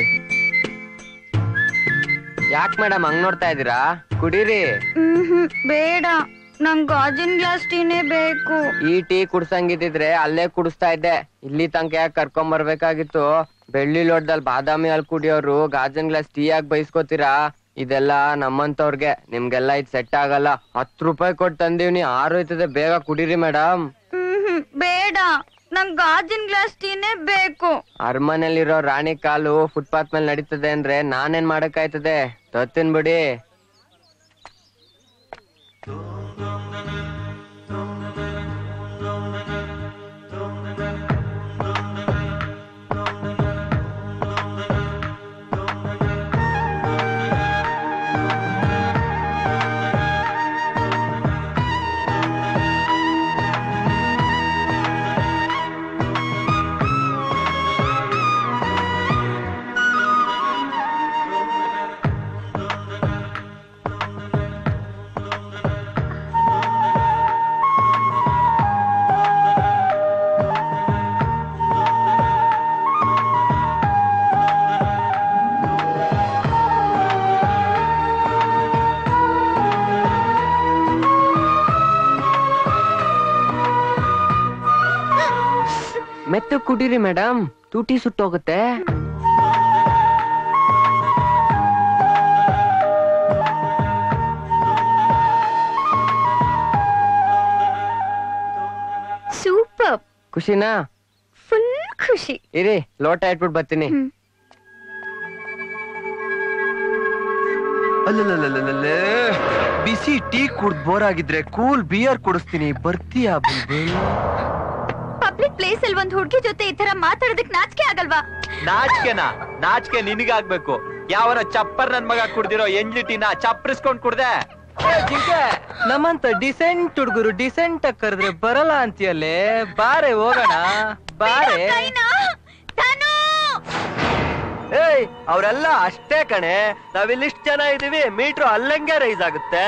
S4: ಯಾಕ್ ಮೇಡಮ್ ಹಂಗ್ ನೋಡ್ತಾ ಇದೀರಾ ಕುಡೀರಿ
S8: ಹ್ಮ್ ಬೇಡ ನಂಗ್ ಗಾಜಿನ ಗ್ಲಾಸ್ ಟೀನೇ ಬೇಕು
S4: ಈ ಟೀ ಕುಡ್ಸಂಗಿದ್ರೆ ಅಲ್ಲೇ ಕುಡಿಸ್ತಾ ಇದ್ದೆ ಇಲ್ಲಿ ತನಕ ಯಾಕೆ ಕರ್ಕೊಂಡ್ ಬರ್ಬೇಕಾಗಿತ್ತು ಬೆಳ್ಳಿ ಲೋಟದಲ್ಲಿ ಬಾದಾಮಿ ಹಾಲ್ ಕುಡಿಯೋರು ಗಾಜನ್ ಗ್ಲಾಸ್ ಟೀ ಯಾಕೆ ಬೈಸ್ಕೋತೀರಾ ಇದೆಲ್ಲ ನಮ್ಮಂತವ್ರಿಗೆ ನಿಮ್ಗೆಲ್ಲ ಇದ್ ಸೆಟ್ ಆಗಲ್ಲ ಹತ್ತು ರೂಪಾಯಿ ಕೊಟ್ಟು ತಂದೀವ್ನಿ ಆರೋಯ್ತದೆ ಬೇಗ ಕುಡೀರಿ ಮೇಡಮ್
S8: ಹ್ಮ್ ಬೇಡ ನಂಗ್ ಗಾಜಿನ ಗ್ಲಾಸ್ ಟೀನೇ ಬೇಕು
S4: ಅರಮನೆಲಿರೋ ರಾಣಿ ಕಾಲು ಫುಟ್ಪಾತ್ ಮೇಲೆ ನಡೀತದೆ ಅಂದ್ರೆ ನಾನೇನ್ ಮಾಡಕ್ಕಾಯ್ತದೆ ತತ್ತಿನ್ ಬಿಡಿ ಮೆತ್ತ ಕುಡೀರಿ ಮೇಡಮ್ ತೂಟಿ ಸುಟ್ಟೋಗುತ್ತೆ
S8: ಸೂಪರ್
S4: ಖುಷಿನಾ
S8: ಫುಲ್ ಖುಷಿ
S4: ಇರಿ ಲೋಟ ಇಟ್ಬಿಟ್ಟು ಬರ್ತೀನಿ
S8: ಹ್ಮ್.
S5: ಅಲ್ಲಲ್ಲಲ್ಲಲ್ಲಲ್ಲೇ. ಬಿಸಿ ಟೀ ಕುಡ್ದ್ ಬೋರ್ ಆಗಿದ್ರೆ ಕೂಲ್ ಬಿಯರ್ ಕುಡಿಸ್ತೀನಿ ಬರ್ತೀಯಾ ಬುಲ್ಬುಲ್
S8: ಪಬ್ಲಿಕ್ ಪ್ಲೇಸ್ ಅಲ್ಲಿ ಒಂದ್ ಹುಡ್ಗಿ ಜೊತೆ ಈ ತರ ಮಾತಾಡೋದಕ್ ನಾಚಿಕೆ ಆಗಲ್ವಾ
S9: ನಾಚಿಕೆನ ನಾಚಿಕೆ ನಿನಗಾಗ್ಬೇಕು ಯಾವನ ಚಪ್ಪರ್ ನನ್ ಮಗ ಕುಡ್ದಿರೋ ಎಂಜ್ಲಿ ಟೀನ ಚಪ್ಪರಿಸ್ಕೊಂಡ್ ಕುಡ್ದೆ
S4: ಜಿಂಕೆ ನಮ್ಮಂತ ಡಿಸೆಂಟ್ ಹುಡುಗರು ಡಿಸೆಂಟ್ ಆಗಿ ಕರೆದ್ರೆ ಬರಲ್ಲ ಅಂತೀಯಲ್ಲೇ ಬಾರೆ ಹೋಗೋಣ ಬಾರೆ
S8: ಕೈನಾ? ತಾನು
S4: ಏಯ್ ಅವರೆಲ್ಲ ಅಷ್ಟೇ ಕಣೆ ನಾವಿಲ್ಲಿಷ್ಟು ಜನ ಇದೀವಿ ಮೀಟ್ರು ಅಲ್ಲಂಗೆ ರೈಸ್ ಆಗುತ್ತೆ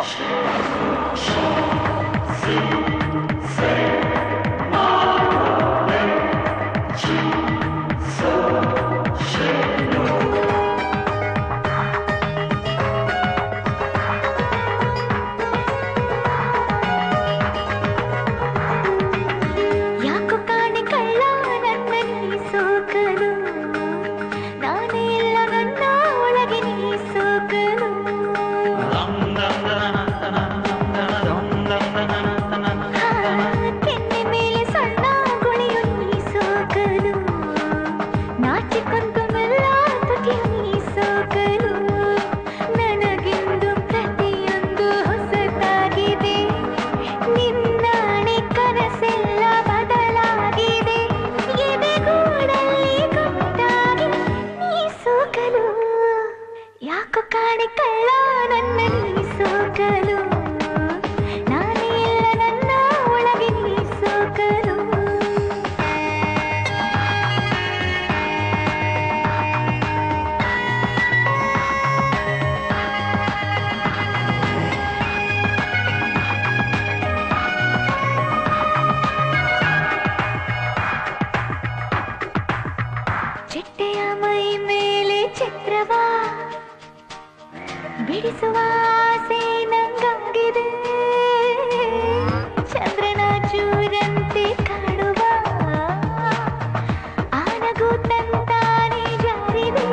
S10: ಯಾಕೋ ಕಾಣೆ ಕಳ್ಳ ನನ್ನ ನೀ ಸೋಕಲು ನಾನೇ ಇಲ್ಲ ನನ್ನ ಒಳಗೆ ನೀ ಸೋಕಲು ಕೆನ್ನೆ ಮೇಲೆ ಸಣ್ಣ ಗುಳಿಯು ನೀ ಸೋಕಲು ನಾಚಿಕೊಂಡು ಮೆಲ್ಲ ತುಟಿಯು ನೀ ಸೋಕಲು ನನಗಿಂದು ಪ್ರತಿಯೊಂದು ಹೊಸತಾಗಿದೆ ನಿನ್ನಾಣೆ ಕನಸೆಲ್ಲ ಬದಲಾಗಿದೆ ಎದೆಗೂಡಲ್ಲಿ ಗುಟ್ಟಾಗಿ ನೀ ಸೋಕಲು ಯಾಕೋ ಕಾಣೆ ಕಳ್ಳ ನನ್ನ ನೀ ಸೋಕಲು ನಾನೇ ಇಲ್ಲ ನನ್ನ ಒಳಗೆ ನೀ ಸೋಕಲು ಚಿಟ್ಟೆಯ ಮೈ ಮೇಲೆ ಚಿತ್ರವಾ ಬಿಡಿಸುವ ಆಸೆ ನಂಗಾಗಿದೆ ಚಂದ್ರನ ಚೂರಂತೆ ಕಾಡುವ ಆನಗು ತಂತಾನೆ ಜಾರಿದೆ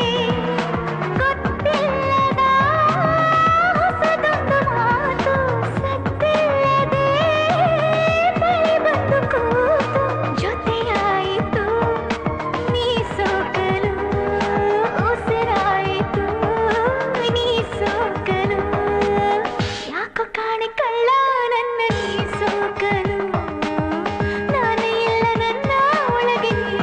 S10: ಗೊತ್ತಿಲ್ಲದ ಹೊಸದೊಂದು ಮಾತು ಸತ್ತಿಲ್ಲದೆ ಬಳಿ ಬಂದು ಕೂತು ಜೊತೆಯಾಯಿತು ನೀ ಸೋಕಲು ಉಸಿರಾಯಿತು ನೀ ಸೋಕಲು ಯಾಕೋ ಕಾಣೆ ಕಳ್ಳ ನನ್ನ ನೀ ಸೋಕಲು ನಾನೇ ಇಲ್ಲ ನನ್ನ ಒಳಗೆ ನೀ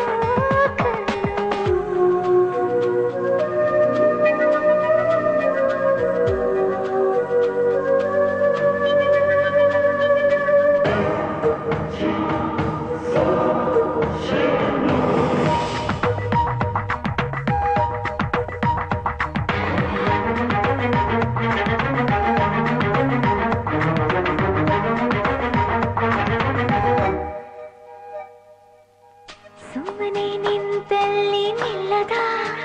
S10: ಸುಮ್ಮನೆ ನಿಂತಲ್ಲಿ ನಿಲ್ಲದ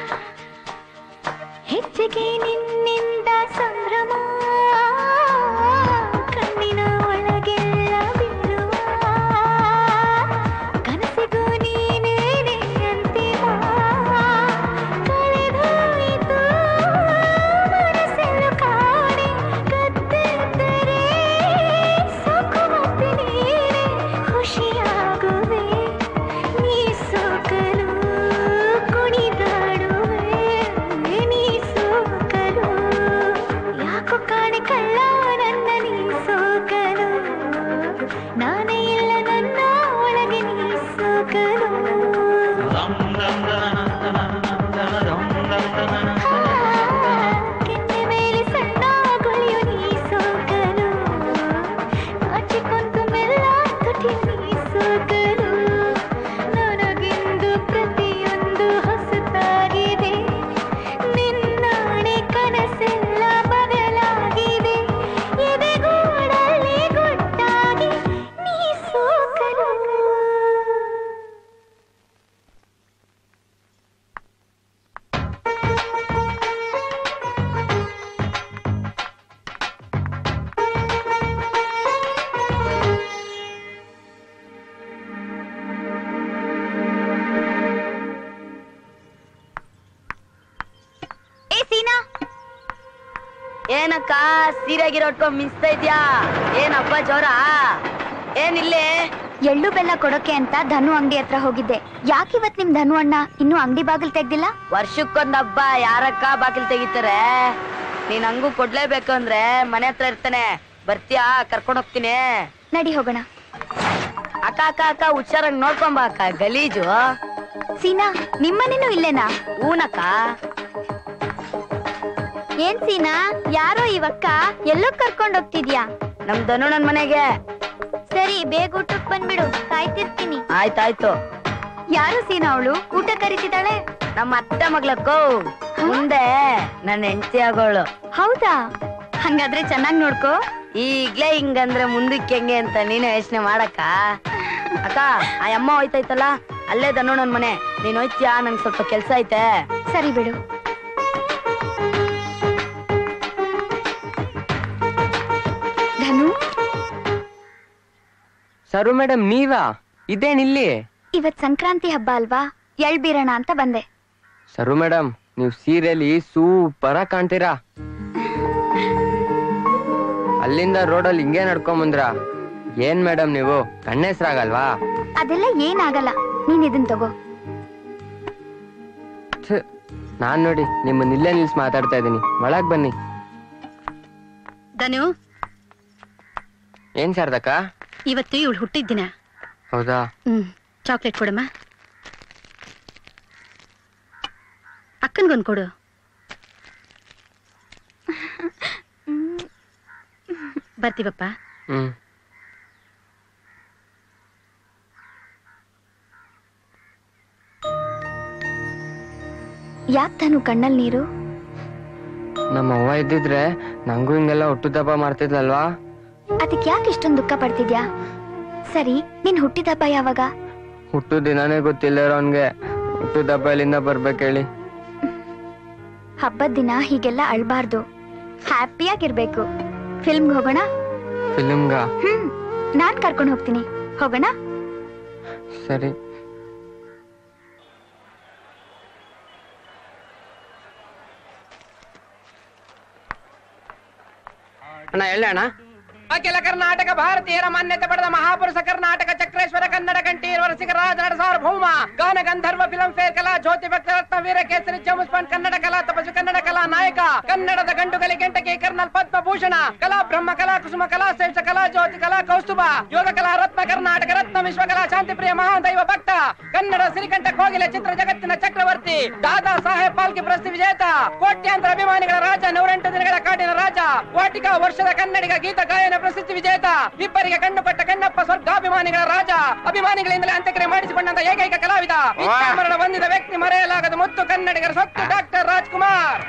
S10: ಹೆಚ್ಚಿಗೆ ನಿನ್ನಿಂದ ಸಂಭ್ರಮ ಕಣ್ಣಿನ ಒಳಗೆಲ್ಲ ಬೀರುವ ಕನಸಿಗೂ ನೀನೇನೆ ಅಂತಿಮ ಕಳೆದೋಯಿತು ಮನಸ್ಸೆಲ್ಲ ಕಾಣೆ ಕತ್ತಿದ್ದರೆ ಸಾಕು ಮತ್ತೆ ನೀನೆ ಖುಷಿಯಾಗುವೆ ನೀ ಸೋಕಲು ಕುಣಿದಾಡುವೆ ನೀ ಸೋಕಲು ಯಾಕೋ ಕಾಣೆ ಕಳ್ಳ ನನ್ನ ನೀ ಸೋಕಲು ನಾನೇ ಇಲ್ಲ ನನ್ನ ಒಳಗೆ ನೀ ಸೋಕಲು ಕೆನ್ನೆ ಮೇಲೆ ಸಣ್ಣ ಗುಳಿಯು ನೀ ಸೋಕಲು ನಾಚಿಕೊಂಡು ಮೆಲ್ಲ ತುಟಿಯು ನೀ ಸೋಕಲು ನನಗಿಂದು ಪ್ರತಿಯೊಂದು ಹೊಸತಾಗಿದೆ ನಿನ್ನಾಣೆ ಕನಸೆಲ್ಲ ಬದಲಾಗಿದೆ ಎದೆಗೂಡಲ್ಲಿ ಗುಟ್ಟಾಗಿ ನೀ ಸೋಕಲು
S8: ಏ ಸೀನಾ
S11: ಏನಕ್ಕ ಸೀರೆಗಿರೋ ಉಟ್ಕೊಂಡ್ ಮಿಸ್ತಾ ಇದ್ಯಾ ಏನಪ್ಪ ಜೋರ ಏನಿಲ್ಲೇ
S8: ಎಳ್ಳು ಬೆಲ್ಲ ಕೊಡೋಕೆ ಅಂತ ಧನು ಅಂಗಡಿ ಹತ್ರ ಹೋಗಿದ್ದೆ ಯಾಕಿವತ್ ನಿಮ್ ಧನು ಅಣ್ಣ ಇನ್ನೂ ಅಂಗಡಿ ಬಾಗಿಲು ತೆಗ್ದಿಲ್ಲ
S11: ವರ್ಷಕ್ಕೊಂದ್ ಹಬ್ಬ ಯಾರಕ್ಕ ಬಾಗಿಲ್ ತೆಗಿತಾರೆ ನೀನ್ ಹಂಗೂ ಕೊಡ್ಲೇಬೇಕು ಅಂದ್ರೆ ಮನೆ ಹತ್ರ ಇರ್ತಾನೆ ಬರ್ತೀಯಾ ಕರ್ಕೊಂಡ್ ಹೋಗ್ತೀನಿ
S8: ನಡಿ ಹೋಗೋಣ
S11: ಅಕ್ಕ ಅಕ್ಕ ಅಕ್ಕ ಹುಷಾರಾಗಿ ನೋಡ್ಕೊಂಬ ಅಕ್ಕ ಗಲೀಜು
S8: ಸೀನಾ ನಿಮ್ಮನೇನು ಇಲ್ಲೇನಾ
S11: ಹೂನಕ್ಕ
S8: ಏನ್ ಸೀನಾ ಯಾರೋ ಇವಕ್ಕ ಎಲ್ಲೋ ಕರ್ಕೊಂಡ್ ಹೋಗ್ತಿದ್ಯಾ
S11: ನಮ್ ಧನು ನನ್ ಮನೆಗೆ
S8: ಸರಿ ಬೇಗ ಊಟಕ್ ಬಂದ್ಬಿಡು ಕಾಯ್ತಿರ್ತೀನಿ
S11: ಆಯ್ತಾಯ್ತು
S8: ಯಾರು ಸೀನಾ ಅವಳು ಊಟ ಕರಿತಿದ್ದಾಳೆ
S11: ನಮ್ಮ ಅತ್ತೆ ಮಗ್ಲಕ್ಕೋ ಮುಂದೆ ನನ್ನ ಹೆಂಡತಿ ಆಗೋಳು
S8: ಹೌದಾ ಹಂಗಾದ್ರೆ ಚೆನ್ನಾಗ್ ನೋಡ್ಕೋ
S11: ಈಗ್ಲೇ ಹಿಂಗಂದ್ರೆ ಮುಂದಕ್ಕೆ ಹೆಂಗೆ ಅಂತ ನೀನು ಯೋಚನೆ ಮಾಡಕ್ಕ ಅಕ್ಕ ಆ ಅಮ್ಮ ಹೋಯ್ತೈತಲ್ಲ ಅಲ್ಲೇ ದನ್ನು ನನ್ ಮನೆ ನೀನ್ ಹೋಯ್ತ್ಯಾ ನಂಗೆ ಸ್ವಲ್ಪ ಕೆಲ್ಸ ಐತೆ
S8: ಸರಿ ಬಿಡು ಧನು
S4: ಸರು ಮೇಡಮ್ ನೀವಾ ಇದೇನಿಲ್ಲಿ
S8: ಇವತ್ ಸಂಕ್ರಾಂತಿ ಹಬ್ಬ ಅಲ್ವಾ ಎಳ್ ಬೀರೋಣ ಅಂತ ಬಂದೆ
S4: ಸರು ಮೇಡಮ್ ನೀವು ಸೀರೆಲಿ ಸೂಪರ್ ಆಗಿ ಕಾಣ್ತೀರಾ ಅಲ್ಲಿಂದ ರೋಡಲ್ಲಿ ಹಿಂಗೆ ನಡ್ಕೊಂಡ್ ಬಂದ್ರ ಏನ್ ಮೇಡಮ್ ನೀವು ಕಣ್ಣೆಸ್ರಾಗಲ್ವಾ
S8: ಅದೆಲ್ಲ ಏನಾಗಲ್ಲ ನೀನ್ ಇದನ್ ತಗೋ
S4: ಛೆ, ನಾನ್ ನೋಡಿ ನಿಮ್ಮನ್ನ ಇಲ್ಲೇ ನಿಲ್ಸಿ ಮಾತಾಡ್ತಾ ಇದ್ದೀನಿ ಒಳಗ್ ಬನ್ನಿ
S7: ಧನು
S4: ಏನ್ ಶಾರದಕ್ಕ
S7: ಇವತ್ತು ಇವಳು ಹುಟ್ಟಿದ್ದಿನ
S4: ಹೌದಾ
S7: ಹ್ಮ್ ಚಾಕ್ಲೇಟ್ ಕೊಡಮ್ಮ ಅಕ್ಕನ್ಗೊಂದು ಕೊಡು ಬರ್ತೀವಪ್ಪ
S4: ಹ್ಮ್
S8: ಯಾಕ್ ಧನು ಕಣ್ಣಲ್ ನೀರು
S4: ನಮ್ಮ ಅವ್ವ ಇದ್ದಿದ್ರೆ ನಂಗೂ ಹಿಂಗೆಲ್ಲ ಹುಟ್ಟುದಬ್ಬ ಮಾಡ್ತಿದ್ಲಲ್ವಾ
S8: ಅದಕ್ ಯಾಕೆ ಇಷ್ಟೊಂದು ದುಃಖ ಪಡ್ತಿದ್ಯಾ ಸರಿ ನಿನ್ ಹುಟ್ಟಿದಬ್ಬ ಯಾವಾಗ
S4: ಹುಟ್ಟು ದಿನಾನೇ ಗೊತ್ತಿಲ್ಲ ಅವನ್ಗೆ ಹುಟ್ಟುದಬ್ಬ ಎಲ್ಲಿಂದ ಬರ್ಬೇಕು ಹೇಳಿ
S8: ಹಬ್ಬದ ದಿನ ಹೀಗೆಲ್ಲ ಅಳ್ಬಾರ್ದು ಹ್ಯಾಪಿಯಾಗಿರ್ಬೇಕು ಫಿಲ್ಮ್ಗೆ ಹೋಗೋಣ
S4: ಫಿಲಿಮ್ಗ
S8: ಹ್ಮ್ ನಾನ್ ಕರ್ಕೊಂಡು ಹೋಗ್ತೀನಿ ಹೋಗೋಣ
S4: ಸರಿ
S5: ಅಣ್ಣ ಎಳ್ಳೆ ಅಣ್ಣ ಅಖಿಲ ಕರ್ನಾಟಕ ಭಾರತೀಯರ ಮಾನ್ಯತೆ ಪಡೆದ ಮಹಾಪುರುಷ ಕರ್ನಾಟಕ ಚಕ್ರೇಶ್ವರ ಕನ್ನಡ ಕಂಠೀರವರ ಶಿಖರಾಜ ನಟ ಸಾರ್ವಭೌಮ ಗಾನ ಗಂಧರ್ವ ಫಿಲಂ ಫೇರ್ ಕಲಾ ಜ್ಯೋತಿ ಭಕ್ತ ರತ್ನ ವೀರ ಕೇಸರಿ ಜಮುಸ್ಪಾನ್ ಕನ್ನಡ ಕಲಾ ತಪಸ್ವಿ ಕನ್ನಡ ಕಲಾ ನಾಯಕ ಕನ್ನಡದ ಗಂಡುಗಲಿ ಗಂಟಕಿ ಕರ್ನಲ್ ಪದ್ಮಭೂಷಣ ಕಲಾ ಬ್ರಹ್ಮ ಕಲಾ ಕುಸುಮ ಕಲಾ ಶ್ರೇಷ್ಠ ಕಲಾ ಜ್ಯೋತಿ ಕಲಾ ಕೌಸ್ತುಭ ಯೋಗ ಕಲಾ ರತ್ನ ಕರ್ನಾಟಕ ರತ್ನ ವಿಶ್ವಕಲಾ ಶಾಂತಿಪ್ರಿಯ ಮಹಾದೈವ ಭಕ್ತ ಕನ್ನಡ ಸಿರಿಕಂಠ ಕೋಗಿಲೆ ಚಿತ್ರ ಜಗತ್ತಿನ ಚಕ್ರವರ್ತಿ ದಾದಾ ಸಾಹೇಬ್ ಪಾಲ್ಕೆ ಪ್ರಶಸ್ತಿ ವಿಜೇತ ಕೋಟ್ಯಾಂತರ ಅಭಿಮಾನಿಗಳ ರಾಜ ನೂರೆಂಟು ದಿನಗಳ ಕಾಡಿನ ರಾಜ ವಾಟಿಕಾ ವರ್ಷದ ಕನ್ನಡಿಗ ಗೀತ ಗಾಯನ ಪ್ರಶಸ್ತಿ ವಿಜೇತ ಇಬ್ಬರಿಗೆ ಕಣ್ಣುಪಟ್ಟ ಕಣ್ಣಪ್ಪ ಸ್ವರ್ಗಾಭಿಮಾನಿಗಳ ರಾಜ ಅಭಿಮಾನಿಗಳಿಂದಲೇ ಅಂತ್ಯಕ್ರಿಯೆ ಮಾಡಿಸಿಕೊಂಡಂತ ಏಕೈಕ ಕಲಾವಿದ ಮರಣ ಹೊಂದಿದ ವ್ಯಕ್ತಿ ಮರೆಯಲಾಗದ ಮುತ್ತು ಕನ್ನಡಿಗರ ಸೊತ್ತು ಡಾಕ್ಟರ್ ರಾಜ್ಕುಮಾರ್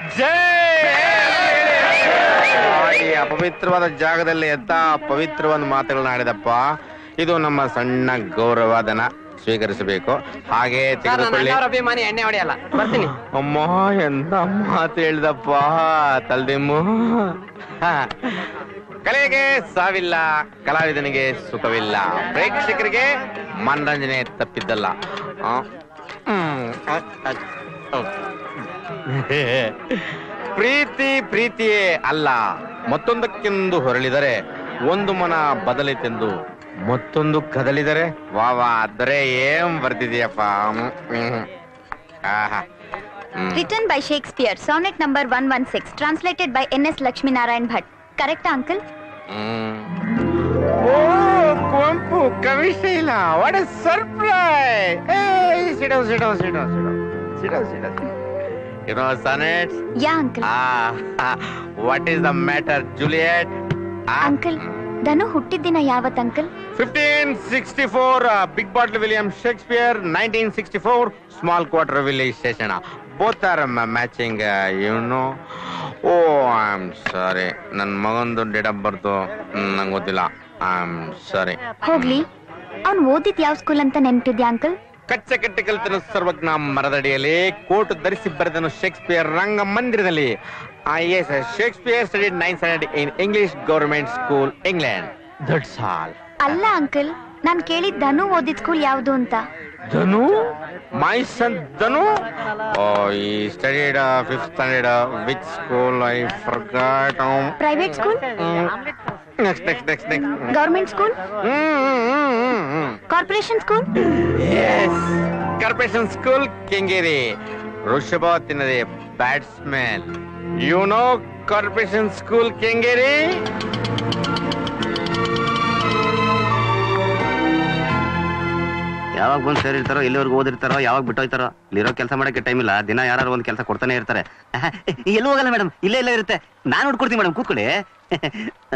S1: ಈ ಅಪವಿತ್ರವಾದ ಜಾಗದಲ್ಲಿ ಎಂತ ಪವಿತ್ರವಾದ ಮಾತುಗಳನ್ನ ಆಡಿದಪ್ಪ ಇದು ನಮ್ಮ ಸಣ್ಣ ಗೌರವಧನ ಸ್ವೀಕರಿಸಬೇಕು ಹಾಗೆ ತೆಗೆದುಕೊಳ್ಳಿ
S5: ಅಭಿಮಾನಿ ಎಣ್ಣೆ ಹೊಡೆಯಲ್ಲ ಬರ್ತೀನಿ
S1: ಅಮ್ಮ ಎಂತ ಮಾತು ಹೇಳ್ದಪ್ಪ ತಲ್ದಿಮ್ಮು ಹ. ಕಲೆಗೆ ಸಾವಿಲ್ಲ ಕಲಾವಿದನಿಗೆ ಸುಖವಿಲ್ಲ ಪ್ರೇಕ್ಷಕರಿಗೆ ಮನರಂಜನೆ ತಪ್ಪಿದ್ದಲ್ಲ ಆ, ಹ್ಮ್, ಅ, ಅ, ಓ. ಪ್ರೀತಿ ಪ್ರೀತಿಯೇ ಅಲ್ಲ ಮತ್ತೊಂದಕ್ಕೆಂದು ಹೊರಳಿದರೆ ಒಂದು ಮನ ಬದಲಿತೆಂದು ಮತ್ತೊಂದು ಕದಲಿದರೆ ವಾ ವಾ ಆದರೆ ಏನ್ ಬರ್ತಿದೀಯಪ್ಪ ಹ್ಮ್, ಹ್ಮ್. ಆಹಾ hmm.
S8: Return by Shakespeare sonnet number one one six translated by N S Lakshminarayan Bhat ಕರೆಕ್ಟಾ ಅಂಕಲ್
S1: ಹ್ಮ್. ಓ Kuvempu Kavishaila what a surprise ಸಿಡೋ ಸಿಡೋ ಸಿಡೋ ಸಿಡೋ ಸಿಡೋ ಸಿಡೋ you know sonnets
S8: yeah uncle
S1: ah what is the matter Juliet
S8: uncle Dhanu ಹುಟ್ಟಿದ್ದಿನ ಯಾವತ್ uncle
S1: fifteen sixty four big bottle William Shakespeare nineteen sixty four small quarter village station both are matching you know O I am sorry ನನ್ನ ಮಗಂದು date of birth ನಂಗೆ ಗೊತ್ತಿಲ್ಲ I am ಸಾರಿ
S8: ಹೋಗ್ಲಿ ಅವ್ನ್ ಓದಿದ್ ಯಾವ school ಅಂತ ನೆನ್ಪಿದ್ಯಾ ಅಂಕಲ್
S1: ಕಚ್ಚೆ ಕಟ್ಟಿ ಕಲಿತನು ಸರ್ವಜ್ಞ ಮರದಡಿಯಲ್ಲಿ ಕೋಟ್ ಧರಿಸಿ ಬರೆದನು ಶೇಕ್ಸ್ಪಿಯರ್ ರಂಗ ಮಂದಿರದಲ್ಲಿ yes Shakespeare study nine standard in English government school England that's all
S8: ಅಲ್ಲ ಅಂಕಲ್ ನಾನ್ ಕೇಳಿದ್ ಧನು ಓದಿದ್ ಸ್ಕೂಲ್ ಯಾವ್ದು ಅಂತ
S1: Dhanu my son Dhanu oh he studied fifth standard which school I forgot
S8: private school
S1: next next next next
S8: government school corporation school
S1: yes corporation school Kengeri ಋಷಭ ತಿನ್ನದೆ batsman you know corporation school Kengeri
S6: ಯಾವಾಗ ಬಂದು ಸೇರಿರ್ತಾರೋ ಎಲ್ಲಿವರೆಗೂ ಓದಿರ್ತಾರೋ ಯಾವಾಗ ಬಿಟ್ಟೋಯ್ತಾರೋ ಇಲ್ಲಿರೋ ಕೆಲಸ ಮಾಡಕ್ಕೆ ಟೈಮ್ ಇಲ್ಲ ದಿನ ಯಾರು ಒಂದು ಕೆಲಸ ಕೊಡ್ತಾನೆ ಇರ್ತಾರೆ ಎಲ್ಲೂ ಹೋಗಲ್ಲ ಮೇಡಮ್ ಇಲ್ಲೇ ಇಲ್ಲೇ ಇರುತ್ತೆ ನಾನು ನೋಡ್ಕೊಡ್ತೀನಿ ಮೇಡಮ್ ಕೂತ್ಕೊಳ್ಳಿ ಆ,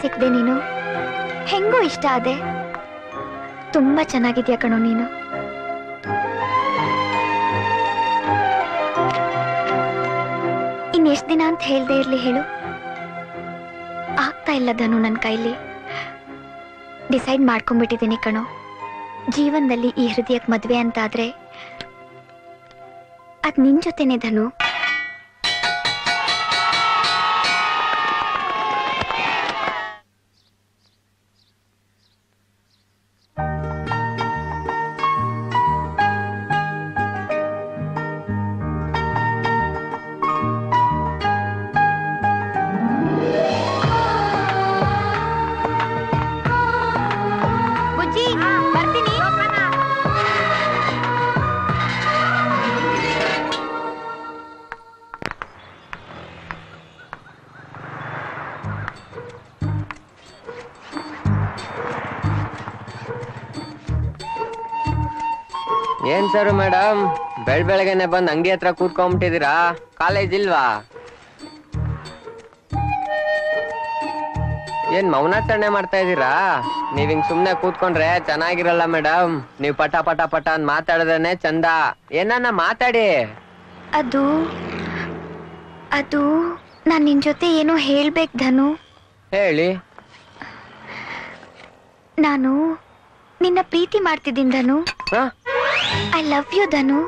S8: ಸಿಕ್ದೆ ನೀನು ಹೆಂಗೂ ಇಷ್ಟ ಆದೆ ತುಂಬಾ ಚೆನ್ನಾಗಿದ್ಯಾ ಕಣೋ ನೀನು ಇನ್ ಎಷ್ಟ್ ದಿನ ಅಂತ ಹೇಳ್ದೆ ಇರ್ಲಿ ಹೇಳು ಆಗ್ತಾ ಇಲ್ಲ ಧನು ನನ್ನ ಕೈಲಿ ಡಿಸೈಡ್ ಮಾಡ್ಕೊಂಡ್ಬಿಟ್ಟಿದ್ದೀನಿ ಕಣೋ ಜೀವನದಲ್ಲಿ ಈ ಹೃದಯಕ್ಕೆ ಮದ್ವೆ ಅಂತಾದ್ರೆ ಅದ್ ನಿನ್ ಜೊತೆನೆ ಧನು ಬುಜ್ಜಿ ಬರ್ತೀನಿ
S4: ಏನ್ ಸರ್ ಮೇಡಮ್ ಬೆಳ್ ಬೆಳಗ್ಗೆನೆ ಬಂದ್ ಅಂಗಡಿ ಹತ್ರ ಕೂತ್ಕೊಂಡ್ಬಿಟ್ಟಿದೀರಾ ಕಾಲೇಜ್ ಇಲ್ವಾ ಏನ್ ಮೌನಾಚರಣೆ ಮಾಡ್ತಾ ಇದೀರಾ ನೀವ್ ಹಿಂಗ್ ಸುಮ್ನೆ ಕೂತ್ಕೊಂಡ್ರೆ ಚೆನ್ನಾಗಿರಲ್ಲ ಮೇಡಮ್ ನೀವ್ ಪಟ ಪಟ ಪಟ ಅಂತ ಮಾತಾಡಿದ್ರೇನೆ ಚಂದ ಏನನ್ನ ಮಾತಾಡಿ
S8: ಅದು ಅದು ನಾನ್ ನಿನ್ ಜೊತೆ ಏನೋ ಹೇಳ್ಬೇಕು ಧನು
S4: ಹೇಳಿ
S8: ನಾನು ನಿನ್ನ ಪ್ರೀತಿ ಮಾಡ್ತಿದ್ದೀನಿ ಧನು
S4: ಹ?
S8: ಐ ಲವ್ ಯು ಧನು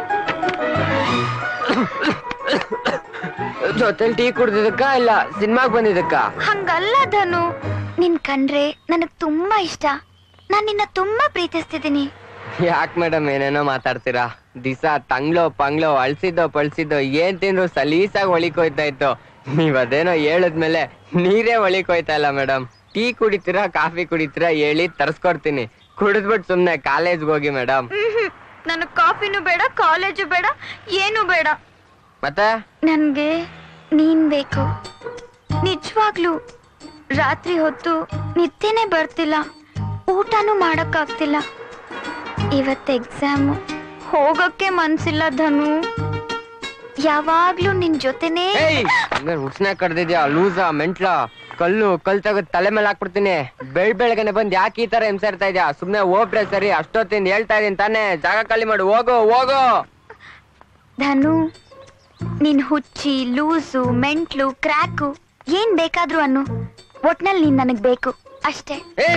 S4: ಜೊತೆಲಿ ಟೀ ಕುಡ್ದಿದ್ದಕ್ಕ ಇಲ್ಲ ಸಿನಿಮಾಗ್ ಬಂದಿದ್ದಕ್ಕ
S8: ಹಂಗಲ್ಲ ಧನು ನಿನ್ ಕಂಡ್ರೆ ನನಗ್ ತುಂಬಾ ಇಷ್ಟ ನಾನ್ ನಿನ್ನ ತುಂಬಾ ಪ್ರೀತಿಸ್ತಿದ್ದೀನಿ
S4: ಯಾಕ್ ಮೇಡಮ್ ಏನೇನೋ ಮಾತಾಡ್ತೀರಾ ದಿಸ ತಂಗ್ಳೋ ಪಂಗ್ಳೋ ಅಳ್ಸಿದ್ದೋ ಪಳ್ಸಿದ್ದೋ ಏನ್ ತಿಂದ್ರು ಸಲೀಸಾಗಿ ಒಳಿಕೋಯ್ತಾ ಇತ್ತು ನೀವ್ ಅದೇನೋ ಹೇಳಿದ್ಮೇಲೆ ನೀರೇ ಒಳಿಕೋಯ್ತಾ ಇಲ್ಲ ಮೇಡಮ್ ಟೀ ಕುಡಿತೀರಾ ಕಾಫಿ ಕುಡಿತೀರಾ ಹೇಳಿ ತರ್ಸ್ಕೊಡ್ತೀನಿ ಕುಡಿದ್ಬಿಟ್ಟು ಸುಮ್ನೆ ಕಾಲೇಜ್ಗೆ ಹೋಗಿ ಮೇಡಮ್
S8: ನನಗ್ ಕಾಫಿನೂ ಬೇಡ ಕಾಲೇಜು ಬೇಡ ಏನು ಬೇಡ
S4: ಮತ್ತೆ
S8: ನನ್ಗೆ ನೀನ್ ಬೇಕು ನಿಜವಾಗ್ಲು ರಾತ್ರಿ ಹೊತ್ತು ನಿದ್ದೆನೆ ಬರ್ತಿಲ್ಲ ಊಟನೂ ಮಾಡಕ್ಕಾಗ್ತಿಲ್ಲ ಇವತ್ತು ಎಕ್ಸಾಮು ಹೋಗಕ್ಕೆ ಮನ್ಸಿಲ್ಲ ಧನು ಯಾವಾಗ್ಲೂ ನಿನ್ ಜೊತೆನೇ
S4: ಹುಡ್ಸ್ನ ಕಡ್ದಿದ್ಯಾ ಲೂಸ ಮೆಂಟ್ಲ ಕಲ್ಲು ಕಲ್ ತೆಗೆದು ತಲೆ ಮೇಲೆ ಹಾಕ್ಬಿಡ್ತೀನಿ ಬೆಳ್ ಬೆಳಗ್ಗೆನೆ ಬಂದ್ ಯಾಕೆ ಈ ತರ ಹಿಂಸೆ ಇರ್ತಾ ಇದ್ಯಾ ಸುಮ್ನೆ ಹೋಗ್ಬಿಟ್ರೆ ಸರಿ ಅಷ್ಟೊತ್ತಿಂದ ಹೇಳ್ತಾ ಇದೀನಿ ತಾನೇ ಜಾಗ ಖಾಲಿ ಮಾಡು ಹೋಗು ಹೋಗು
S8: ಧನು ನಿನ್ ಹುಚ್ಚಿ ಲೂಸು ಮೆಂಟ್ಲು ಕ್ರ್ಯಾಕು ಏನ್ ಬೇಕಾದ್ರೂ ಅನ್ನು ಒಟ್ನಲ್ಲಿ ನೀನ್ ನನಗ್ ಬೇಕು ಅಷ್ಟೇ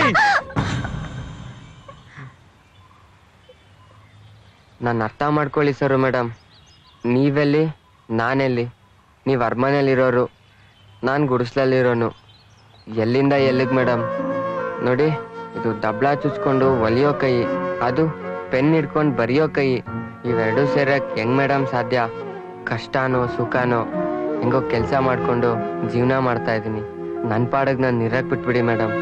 S4: ನಾನು ಅರ್ಥ ಮಾಡ್ಕೊಳ್ಳಿ ಸರ್ ಮೇಡಮ್ ನೀವೆಲ್ಲಿ ನಾನೆಲ್ಲಿ ನೀವು ಅರಮನೆಯಲ್ಲಿರೋರು ನಾನು ಗುಡಿಸ್ಲಲ್ಲಿರೋನು ಎಲ್ಲಿಂದ ಎಲ್ಲಿಗೆ ಮೇಡಮ್ ನೋಡಿ ಇದು ದಬ್ಳ ಚುಚ್ಕೊಂಡು ಒಲಿಯೋ ಕೈ ಅದು ಪೆನ್ ಹಿಡ್ಕೊಂಡು ಬರೆಯೋ ಕೈ ಇವೆರಡೂ ಸೇರಕ್ ಹೆಂಗ್ ಮೇಡಮ್ ಸಾಧ್ಯ ಕಷ್ಟನೋ ಸುಖನೋ ಹೆಂಗೋ ಕೆಲಸ ಮಾಡ್ಕೊಂಡು ಜೀವನ ಮಾಡ್ತಾ ಇದ್ದೀನಿ ನನ್ನ ಪಾಡಿಗೆ ನಾನು ಇರಕ್ ಬಿಟ್ಬಿಡಿ ಮೇಡಮ್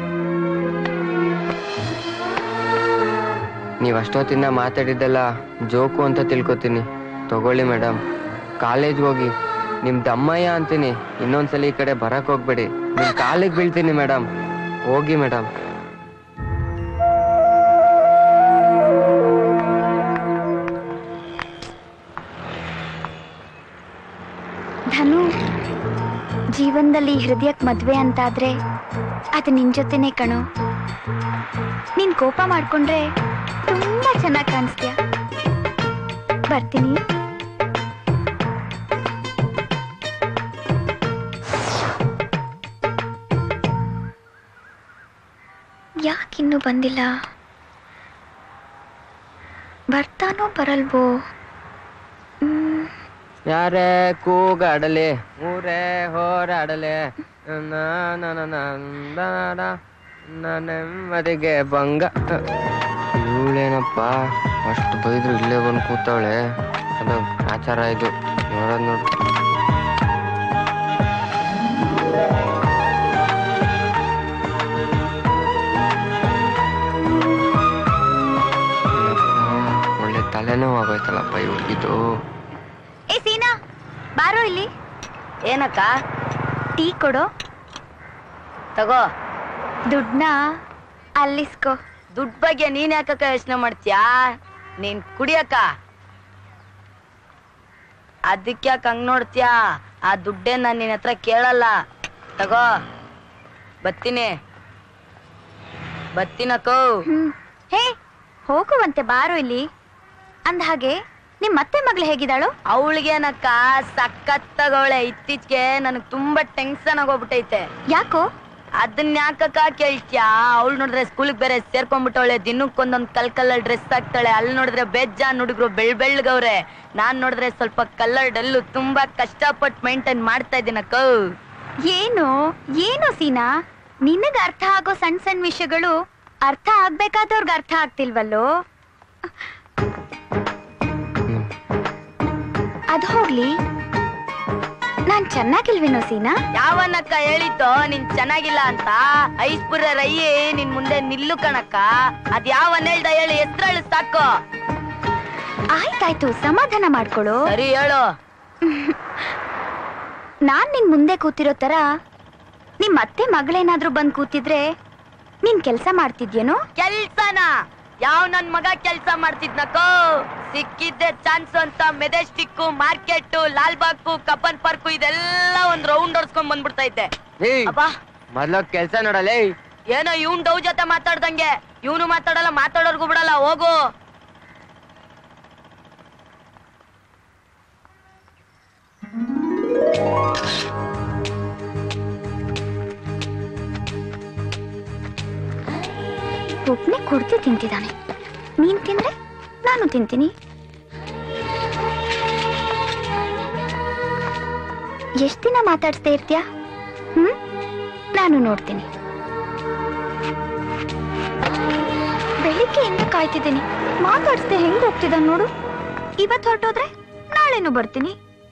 S4: ನೀವು ಅಷ್ಟೊತ್ತಿಂದ ಮಾತಾಡಿದ್ದೆಲ್ಲ ಜೋಕು ಅಂತ ತಿಳ್ಕೊತೀನಿ ತಗೊಳ್ಳಿ ಮೇಡಮ್ ಕಾಲೇಜ್ಗೆ ಹೋಗಿ ನಿಮ್ ದಮ್ಮಯ್ಯ ಅಂತೀನಿ ಇನ್ನೊಂದ್ಸಲ ಈ ಕಡೆ ಬರಕ್ ಹೋಗ್ಬೇಡಿ ನಿಮ್ ಕಾಲಿಗೆ ಬೀಳ್ತೀನಿ ಮೇಡಮ್ ಹೋಗಿ ಮೇಡಮ್
S8: ಧನು ಜೀವನದಲ್ಲಿ ಹೃದಯಕ್ ಮದ್ವೆ ಅಂತಾದ್ರೆ ಅದು ನಿನ್ ಜೊತೆನೆ ಕಣೋ ನೀನ್ ಕೋಪ ಮಾಡ್ಕೊಂಡ್ರೆ ತುಂಬಾ ಚೆನ್ನಾಗ್ ಕಾಣಿಸ್ತೀಯ ಬರ್ತೀನಿ ಯಾಕಿನ್ನೂ ಬಂದಿಲ್ಲ ಬರ್ತಾನೋ ಬರಲ್ವೋ ಹ್ಮ್
S4: ಯಾರೇ ಕೂಗಾಡಲಿ ಊರೇ ಹೋರಾಡಲಿ ನೆಮ್ಮದಿಗೆ ಭಂಗ ಇವಳೇನಪ್ಪ ಅಷ್ಟು ಬೈದ್ರು ಇಲ್ಲೇ ಬಂದು ಕೂತವಳೆ ಅದು ಆಚಾರ ಇದು ನೋಡೋದ್ ನೋಡು ಯಪ್ಪಾ, ಒಳ್ಳೆ ತಲೆನೋವು ಆಗೋಯ್ತಲ್ಲಪ್ಪ ಇವಳಿಗಿದು
S8: ಏ ಸೀನಾ ಬಾರೋ ಇಲ್ಲಿ
S11: ಏನಕ್ಕ
S8: ಟೀ ಕೊಡು
S11: ತಗೋ
S8: ದುಡ್ನ ಅಲ್ಲಿಸ್ಕೋ
S11: ದುಡ್ಡು ಬಗ್ಗೆ ನೀನ್ ಯಾಕಕ್ಕ ಯೋಚನೆ ಮಾಡ್ತೀಯಾ ನೀನ್ ಕುಡಿಯಕ್ಕ ಅದಕ್ಕೆ ಯಾಕೆ ಹಂಗ್ ನೋಡ್ತೀಯಾ ಆ ದುಡ್ಡೇ ನಾನು ನಿನ್ನ ಹತ್ರ ಕೇಳಲ್ಲ ತಗೋ ಬತ್ತೀನಿ ಬತ್ತೀನಕ್ಕೋ
S8: ಹ್ಮ್ ಹೇ ಹೋಗುವಂತೆ ಬಾರೋ ಇಲ್ಲಿ ಅಂದ ಹಾಗೆ ನಿಮ್ ಮತ್ತೆ ಮಗಳು ಹೇಗಿದ್ದಾಳು
S11: ಅವಳಿಗೇನಕ್ಕ ಸಖತ್ತಾಗವಳೆ ಇತ್ತೀಚೆಗೆ ನನಗ್ ತುಂಬಾ ಟೆನ್ಷನ್ ಆಗೋಗ್ಬಿಟ್ಟೈತೆ
S8: ಯಾಕೋ
S11: ಅದನ್ನ ಯಾಕಕ್ಕ ಕೇಳ್ತ್ಯಾ ಅವಳು ನೋಡಿದ್ರೆ ಸ್ಕೂಲ್ಗೆ ಬೇರೆ ಸೇರ್ಕೊಂಡ್ಬಿಟ್ಟವಳೆ ದಿನಕ್ಕೊಂದೊಂದ್ ಕಲ್ ಕಲ್ಲರ್ ಡ್ರೆಸ್ ಹಾಕ್ತಾಳೆ ಅಲ್ಲಿ ನೋಡಿದ್ರೆ ಬೇಜಾನ್ ಹುಡುಗರು ಬೆಳ್ ಬೆಳ್ಗವ್ರೆ ನಾನ್ ನೋಡಿದ್ರೆ ಸ್ವಲ್ಪ ಕಲ್ಲರ್ ಡಲ್ಲು ತುಂಬಾ ಕಷ್ಟಪಟ್ಟು ಮೇಂಟೈನ್ ಮಾಡ್ತಾ ಇದ್ದೀನಕ್ಕ
S8: ಏನು ಏನು ಸೀನಾ ನಿನಗ್ ಅರ್ಥ ಆಗೋ ಸಣ್ಣ ಸಣ್ಣ ವಿಷಯಗಳು ಅರ್ಥ ಆಗ್ಬೇಕಾದವ್ರಿಗೆ ಅರ್ಥ ಆಗ್ತಿಲ್ವಲ್ಲೋ ಅದ್ ಹೋಗ್ಲಿ ನಾನ್ ಚೆನ್ನಾಗಿಲ್ವೇನೋ ಸೀನಾ
S11: ಯಾವನಕ್ಕ ಹೇಳಿದ್ದೋ ನೀನ್ ಚೆನ್ನಾಗಿಲ್ಲ ಅಂತ ಐಸ್ಪುರ ರಯ್ಯಿ ನಿನ್ ಮುಂದೆ ನಿಲ್ಲು ಕಣಕ್ಕ ಅದ್ ಯಾವನ್ ಹೇಳ್ದ ಹೇಳಿ ಹೆಸ್ರಳು ಸಾಕು
S8: ಆಯ್ತಾಯ್ತು ಸಮಾಧಾನ ಮಾಡ್ಕೊಳ್ಳು
S11: ಸರಿ ಹೇಳು
S8: ನಾನ್ ನಿನ್ ಮುಂದೆ ಕೂತಿರೋ ತರ ನಿಮ್ ಅತ್ತೆ ಮಗಳೇನಾದ್ರೂ ಬಂದ್ ಕೂತಿದ್ರೆ ನೀನ್ ಕೆಲ್ಸ ಮಾಡ್ತಿದ್ಯೇನೋ
S11: ಕೆಲ್ಸನ ಯಾವ ನನ್ ಮಗ ಕೆಲ್ಸ ಮಾಡ್ತಿದ್ನಕ್ಕೋ ಸಿಕ್ಕಿದ್ದೆ ಚಾನ್ಸ್ ಅಂತ Majestic market Lalbagh Cubbon park ಇದೆಲ್ಲ ಒಂದ್ ರೌಂಡ್ ಹೊಡ್ಸ್ಕೊಂಡ್ ಬಂದ್ಬಿಡ್ತಾ ಇದ್ದೆ ಅಬ್ಬಾ
S4: ಮೊದ್ಲು ಕೆಲ್ಸ ನೋಡಲೇ
S11: ಏನೋ ಇವ್ನ್ ಡೌ ಜೊತೆ ಮಾತಾಡ್ದಂಗೆ ಇವನು ಮಾತಾಡಲ್ಲ ಮಾತಾಡೋರ್ಗು ಬಿಡಲ್ಲ ಹೋಗು
S8: ಒಬ್ನೇ ಕುಡ್ತಿ ತಿಂತಿದ್ದಾನೆ ನೀನ್ ತಿಂದ್ರೆ ನಾನು ತಿಂತೀನಿ ಎಷ್ಟ್ ದಿನ ಮಾತಾಡ್ಸ್ತಾ ಇರ್ತೀಯ ಹ್ಮ್ ನಾನು ನೋಡ್ತೀನಿ ಬೆಳಿಗ್ಗೆಯಿಂದ ಕಾಯ್ತಿದ್ದೀನಿ ಮಾತಾಡ್ಸ್ದೆ ಹೆಂಗ್ ಹೋಗ್ತಿದ್ದ ನೋಡು ಇವತ್ ಹೊರಟೋದ್ರೆ ನಾಳೆನೂ ಬರ್ತೀನಿ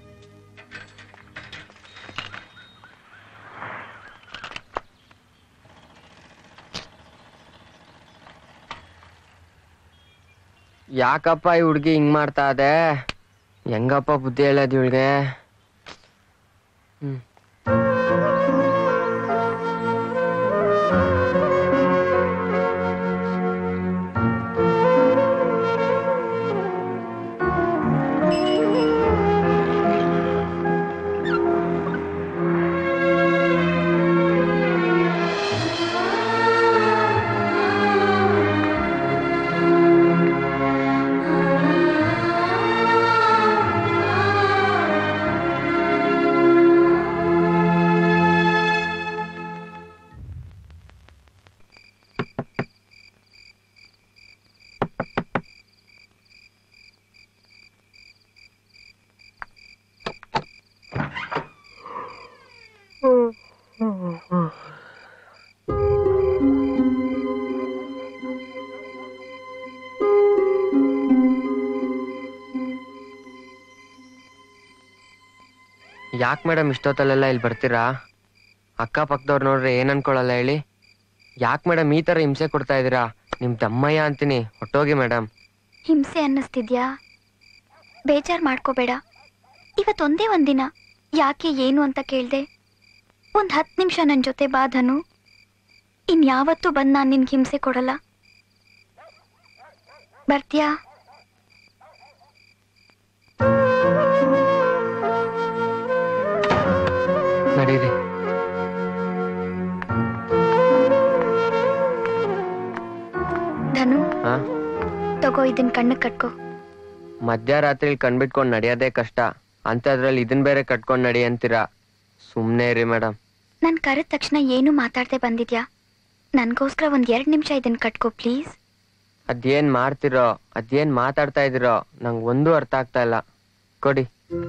S4: ಯಾಕಪ್ಪ ಈ ಹುಡ್ಗಿ ಹಿಂಗ್ ಮಾಡ್ತಾ ಇದೆ ಹೆಂಗಪ್ಪ ಬುದ್ಧಿ ಹೇಳೋದು ಇವಳಿಗೆ ಹ್ಮ್ ಯಾಕೆ ಮೇಡಮ್ ಇಷ್ಟೊತ್ತಲ್ಲೆಲ್ಲ ಇಲ್ಲಿ ಬರ್ತೀರಾ ಅಕ್ಕಪಕ್ಕದವ್ರು ನೋಡ್ರಿ ಏನ್ ಅನ್ಕೊಳಲ್ಲ ಹೇಳಿ ಯಾಕೆ ಮೇಡಮ್ ಈ ತರ ಹಿಂಸೆ ಕೊಡ್ತಾ ಇದೀರಾ ನಿಮ್ ತಮ್ಮಯ್ಯ ಅಂತೀನಿ ಹೊಟ್ಟೋಗಿ ಮೇಡಮ್
S8: ಹಿಂಸೆ ಅನ್ನಿಸ್ತಿದ್ಯಾ ಬೇಜಾರ್ ಮಾಡ್ಕೋಬೇಡ ಇವತ್ತೊಂದೇ ಒಂದಿನ ಯಾಕೆ ಏನು ಅಂತ ಕೇಳ್ದೆ ಒಂದ್ ಹತ್ತು ನಿಮಿಷ ನನ್ನ ಜೊತೆ ಬಾ ಧನು ಇನ್ಯಾವತ್ತೂ ಬಂದ್ ನಾನು ನಿನ್ಗೆ ಹಿಂಸೆ ಕೊಡಲ್ಲ ಬರ್ತೀಯಾ
S4: ನಡೀರಿ
S8: ಧನು
S4: ಹಾ
S8: ತಗೋ ಇದನ್ ಕಣ್ಣು ಕಟ್ಕೋ
S4: ಮಧ್ಯರಾತ್ರಿಲಿ ಕಣ್ಬಿಟ್ಕೊಂಡ್ ನಡೆಯೋದೇ ಕಷ್ಟ ಅಂತದ್ರಲ್ಲಿ ಇದನ್ ಬೇರೆ ಕಟ್ಕೊಂಡ್ ನಡಿ ಅಂತೀರಾ ಸುಮ್ನೆ ಇರಿ ಮೇಡಮ್
S8: ನನ್ ಕರೆದ ತಕ್ಷಣ ಏನು ಮಾತಾಡ್ದೆ ಬಂದಿದ್ಯಾ ನನ್ಗೋಸ್ಕರ ಒಂದ್ ಎರಡ್ ನಿಮಿಷ ಇದನ್ ಕಟ್ಕೋ ಪ್ಲೀಸ್
S4: ಅದೇನ್ ಮಾಡ್ತಿರೋ ಅದೇನ್ ಮಾತಾಡ್ತಾ ಇದೀರೋ ನಂಗ್ ಒಂದು ಅರ್ಥ ಆಗ್ತಾ ಇಲ್ಲ ಕೊಡಿ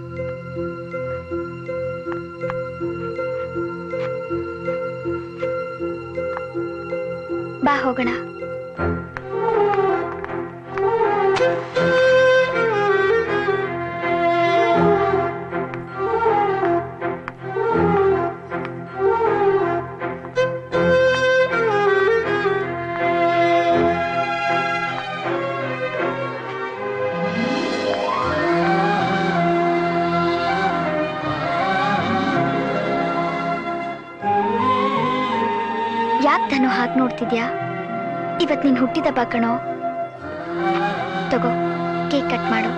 S8: ಬಾ ಹೋಗೋಣ ಯಾಕ್ ಧನು ಹಾಗೆ ನೋಡ್ತಿದ್ಯಾ ಇವತ್ ನೀನ್ ಹುಟ್ಟಿದ ಹಬ್ಬ ಕಣೋ ತಗೋ ಕೇಕ್ ಕಟ್ ಮಾಡು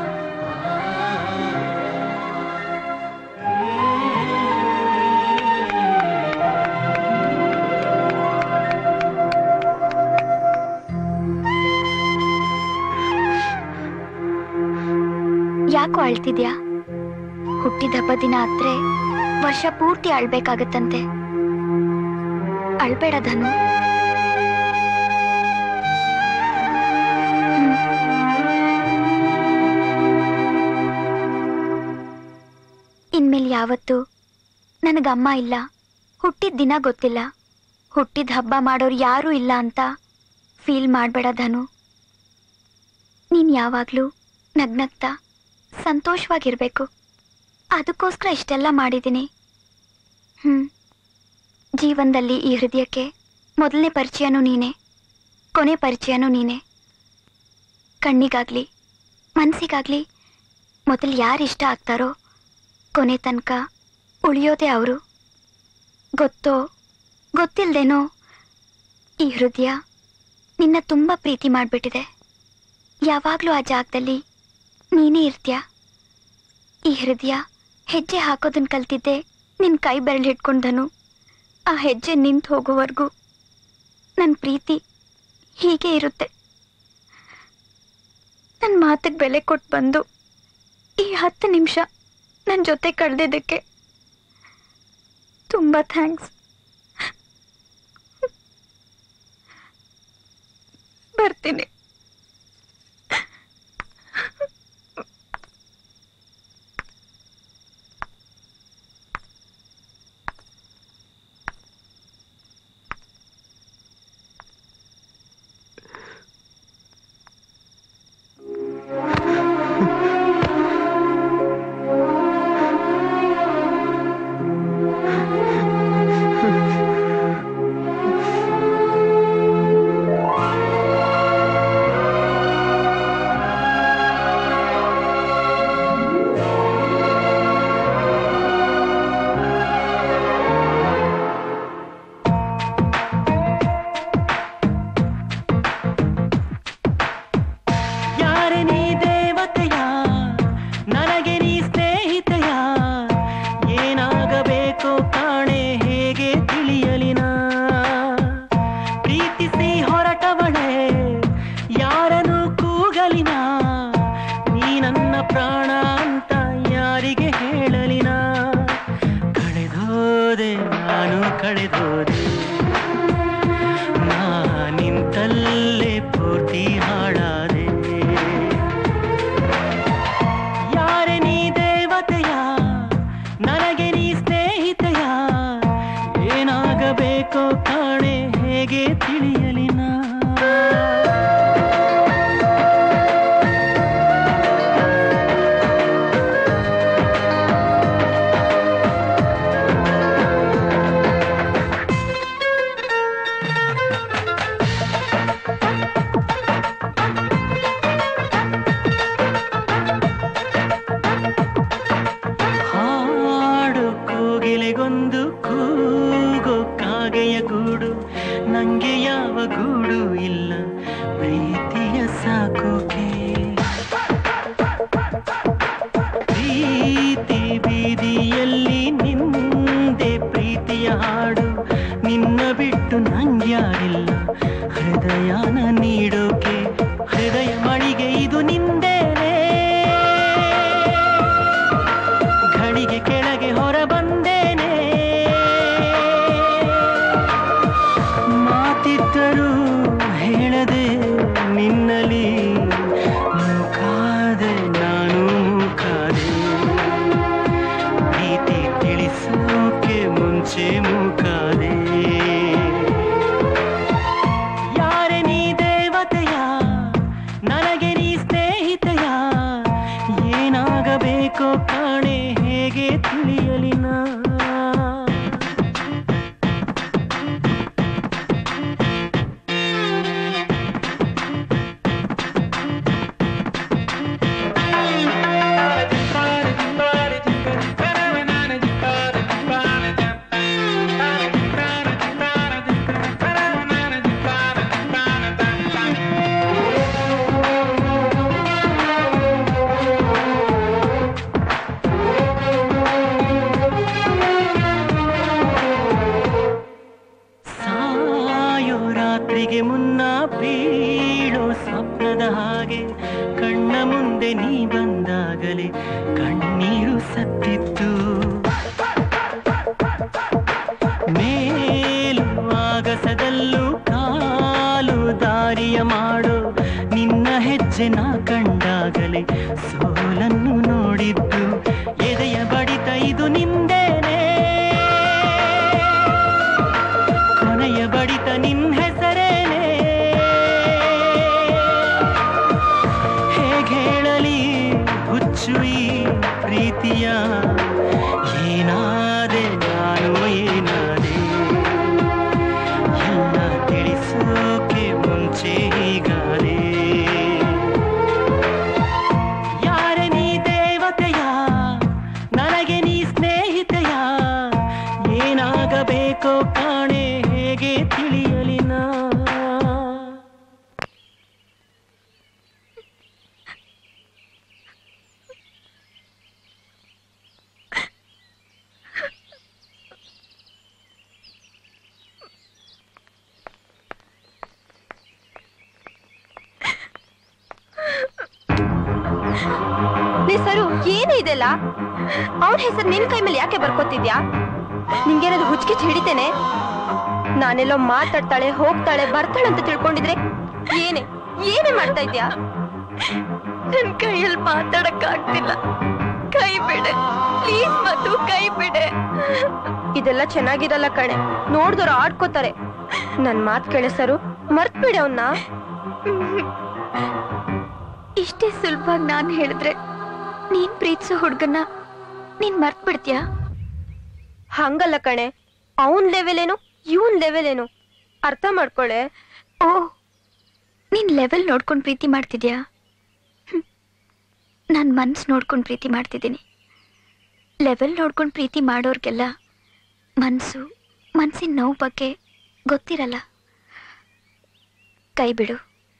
S8: ಯಾಕೋ ಅಳ್ತಿದ್ಯಾ ಹುಟ್ಟಿದ ಹಬ್ಬ ದಿನ ಆದ್ರೆ ವರ್ಷ ಪೂರ್ತಿ ಅಳ್ಬೇಕಾಗತ್ತಂತೆ ಅಳ್ಬೇಡ ಧನು ಹ್ಮ್. ಇನ್ಮೇಲೆ ಯಾವತ್ತು ನನಗಮ್ಮ ಇಲ್ಲ ಹುಟ್ಟಿದ ದಿನ ಗೊತ್ತಿಲ್ಲ ಹುಟ್ಟಿದ ಹಬ್ಬ ಮಾಡೋರು ಯಾರೂ ಇಲ್ಲ ಅಂತ ಫೀಲ್ ಮಾಡಬೇಡ ಧನು ನೀನ್ ಯಾವಾಗ್ಲೂ ನಗ್ನಗ್ತಾ ಸಂತೋಷವಾಗಿರ್ಬೇಕು ಅದಕ್ಕೋಸ್ಕರ ಇಷ್ಟೆಲ್ಲ ಮಾಡಿದ್ದೀನಿ ಹ್ಮ್ ಜೀವನದಲ್ಲಿ ಈ ಹೃದಯಕ್ಕೆ ಮೊದಲನೇ ಪರಿಚಯನೂ ನೀನೆ ಕೊನೆ ಪರಿಚಯನೂ ನೀನೆ ಕಣ್ಣಿಗಾಗ್ಲಿ ಮನ್ಸಿಗಾಗ್ಲಿ ಮೊದಲು ಯಾರು ಇಷ್ಟ ಆಗ್ತಾರೋ ಕೊನೆ ತನಕ ಉಳಿಯೋದೇ ಅವರು ಗೊತ್ತೋ ಗೊತ್ತಿಲ್ದೇನೋ ಈ ಹೃದಯ ನಿನ್ನ ತುಂಬ ಪ್ರೀತಿ ಮಾಡಿಬಿಟ್ಟಿದೆ ಯಾವಾಗಲೂ ಆ ಜಾಗದಲ್ಲಿ ನೀನೇ ಇರ್ತೀಯ ಈ ಹೃದಯ ಹೆಜ್ಜೆ ಹಾಕೋದನ್ನ ಕಲ್ತಿದ್ದೆ ನಿನ್ನ ಕೈ ಬೆರಳು ಹಿಡ್ಕೊಂಡನು ಆ ಹೆಜ್ಜೆ ನಿಂತು ಹೋಗೋವರೆಗೂ ನನ್ನ ಪ್ರೀತಿ ಹೀಗೆ ಇರುತ್ತೆ ನನ್ನ ಮಾತಿಗೆ ಬೆಲೆ ಕೊಟ್ಟು ಬಂದು ಈ ಹತ್ತು ನಿಮಿಷ ನನ್ನ ಜೊತೆ ಕಳೆದಿದ್ದಕ್ಕೆ ತುಂಬ ಥ್ಯಾಂಕ್ಸ್ ಬರ್ತೀನಿ
S10: ಯಾರೆ ನೀ ದೇವತೆಯ ನನಗೆ ನೀ ಸ್ನೇಹಿತೆಯ ಏನಾಗಬೇಕೋ ಕಾಣೆ ಹೇಗೆ ತಿಳಿಯಲಿನ ಪ್ರೀತಿಸಿ ಹೊರಟವಳೆ ಯಾರನ್ನು ಕೂಗಲಿನ ನೀ ನನ್ನ ಪ್ರಾಣ ಅಂತ ಯಾರಿಗೆ ಹೇಳಲಿನ ಕಳೆದೋದೆ ನಾನು ಕಳೆದೋದೆ ನಾ ನಿಂತಲ್ಲೇ ಪೂರ್ತಿ ಹಾಳಾದೆ ಯಾರೆ ನೀ ದೇವತೆಯ ನನಗೆ ನೀ ಸ್ನೇಹಿತೆಯ ಏನಾಗಬೇಕೋ ಕಾಣೆ ಹೇಗೆ ತಿಳಿಯಲಿನ ಹಾಡು ಕೋಗಿಲೆಗೊಂದು ಕೂಗೋ ಕಾಗೆಯ ಗೂಡು ನಂಗೆ ಯಾವ
S12: ನೀ ಬಂದಾಗಲೇ ಕಣ್ಣೀರು ಸತ್ತಿತ್ತು ಮೇಲು ಆಗಸದಲ್ಲೂ ಕಾಲು ದಾರಿಯ ಮಾಡೋ ನಿನ್ನ ಹೆಜ್ಜೆ ನಾ ಕಂಡಾಗಲೇ ಸೋಲನ್ನು ನೋಡಿದ್ದು ಎದೆಯ ಬಡಿತ ಇದು ನಿಂದೇನೆ ಕೊನೆಯ ಬಡಿತ ನಿನ್ ಹೆಸರೇನೆ ಹೇಗೆ ಹೇಳಲಿ ಹುಚ್ಚು ಈ ಪ್ರೀತಿಯ ಏನಾದೆ ನಾನು ಏನಾದೆ ಎಲ್ಲ ತಿಳಿಸೋಕೆ ಮುಂಚೆ ಹೀಗಾದೆ ಯಾರೆ ನೀ ದೇವತೆಯ ನನಗೆ ನೀ ಸ್ನೇಹಿತೆಯ ಏನಾಗಬೇಕೋ ಕಾಣೆ ಹೇಗೆ ತಿಳಿಯಲಿ ನಾ
S3: ಲೇ ಸರು ಏನು ಇದೆಲ್ಲ ಅವನ ಹೆಸರು ನಿನ್ ಕೈ ಮೇಲೆ ಯಾಕೆ ಬರ್ಕೋತಿದ್ಯಾ ನಿಂಗೇನಾದ್ರು ಹುಚ್ಚಿಗೆ ಹಿಡಿತೇನೆ ನಾನೆಲ್ಲೋ ಮಾತಾಡ್ತಾಳೆ ಹೋಗ್ತಾಳೆ ಬರ್ತಾಳೆ ಅಂತ ತಿಳ್ಕೊಂಡಿದ್ರೆ ಏನೇ ಏನೇ ಮಾಡ್ತಾ ಇದ್ಯಾ
S8: ನನ್ ಕೈಯಲ್ಲಿ ಮಾತಾಡಕ್ ಆಗ್ತಿಲ್ಲ ಕೈ ಬಿಡೆ ಪ್ಲೀಸ್ ಮತ್ತು ಕೈ ಬಿಡೆ
S3: ಇದೆಲ್ಲ ಚೆನ್ನಾಗಿರಲ್ಲ ಕಣೆ ನೋಡ್ದವ್ರು ಆಡ್ಕೋತಾರೆ ನನ್ ಮಾತ್ ಕೇಳಿಸರು ಮರ್ತ್ ಬಿಡೆ ಅವನ್ನ
S8: ಇಷ್ಟೇ ಸುಲಭವಾಗಿ ನಾನ್ ಹೇಳಿದ್ರೆ ನೀನ್ ಪ್ರೀತಿಸೋ ಹುಡ್ಗನ್ನ ನೀನ್ ಮರ್ತ್ ಬಿಡ್ತೀಯಾ
S3: ಹಂಗಲ್ಲ ಕಣೆ ಅವನ್ ಲೆವೆಲ್ ಏನು ಇವನ್ ಲೆವೆಲ್ ಏನು ಅರ್ಥ ಮಾಡ್ಕೊಳೆ
S8: ಓ ನೀನ್ ಲೆವೆಲ್ ನೋಡ್ಕೊಂಡ್ ಪ್ರೀತಿ ಮಾಡ್ತಿದ್ಯಾ ಹ್ಮ್. ನಾನ್ ಮನ್ಸ್ ನೋಡ್ಕೊಂಡ್ ಪ್ರೀತಿ ಮಾಡ್ತಿದ್ದೀನಿ ಲೆವೆಲ್ ನೋಡ್ಕೊಂಡ್ ಪ್ರೀತಿ ಮಾಡೋರ್ಗೆಲ್ಲ ಮನ್ಸು ಮನ್ಸಿನ ನೋವು ಬಗ್ಗೆ ಗೊತ್ತಿರಲ್ಲ ಕೈ ಬಿಡು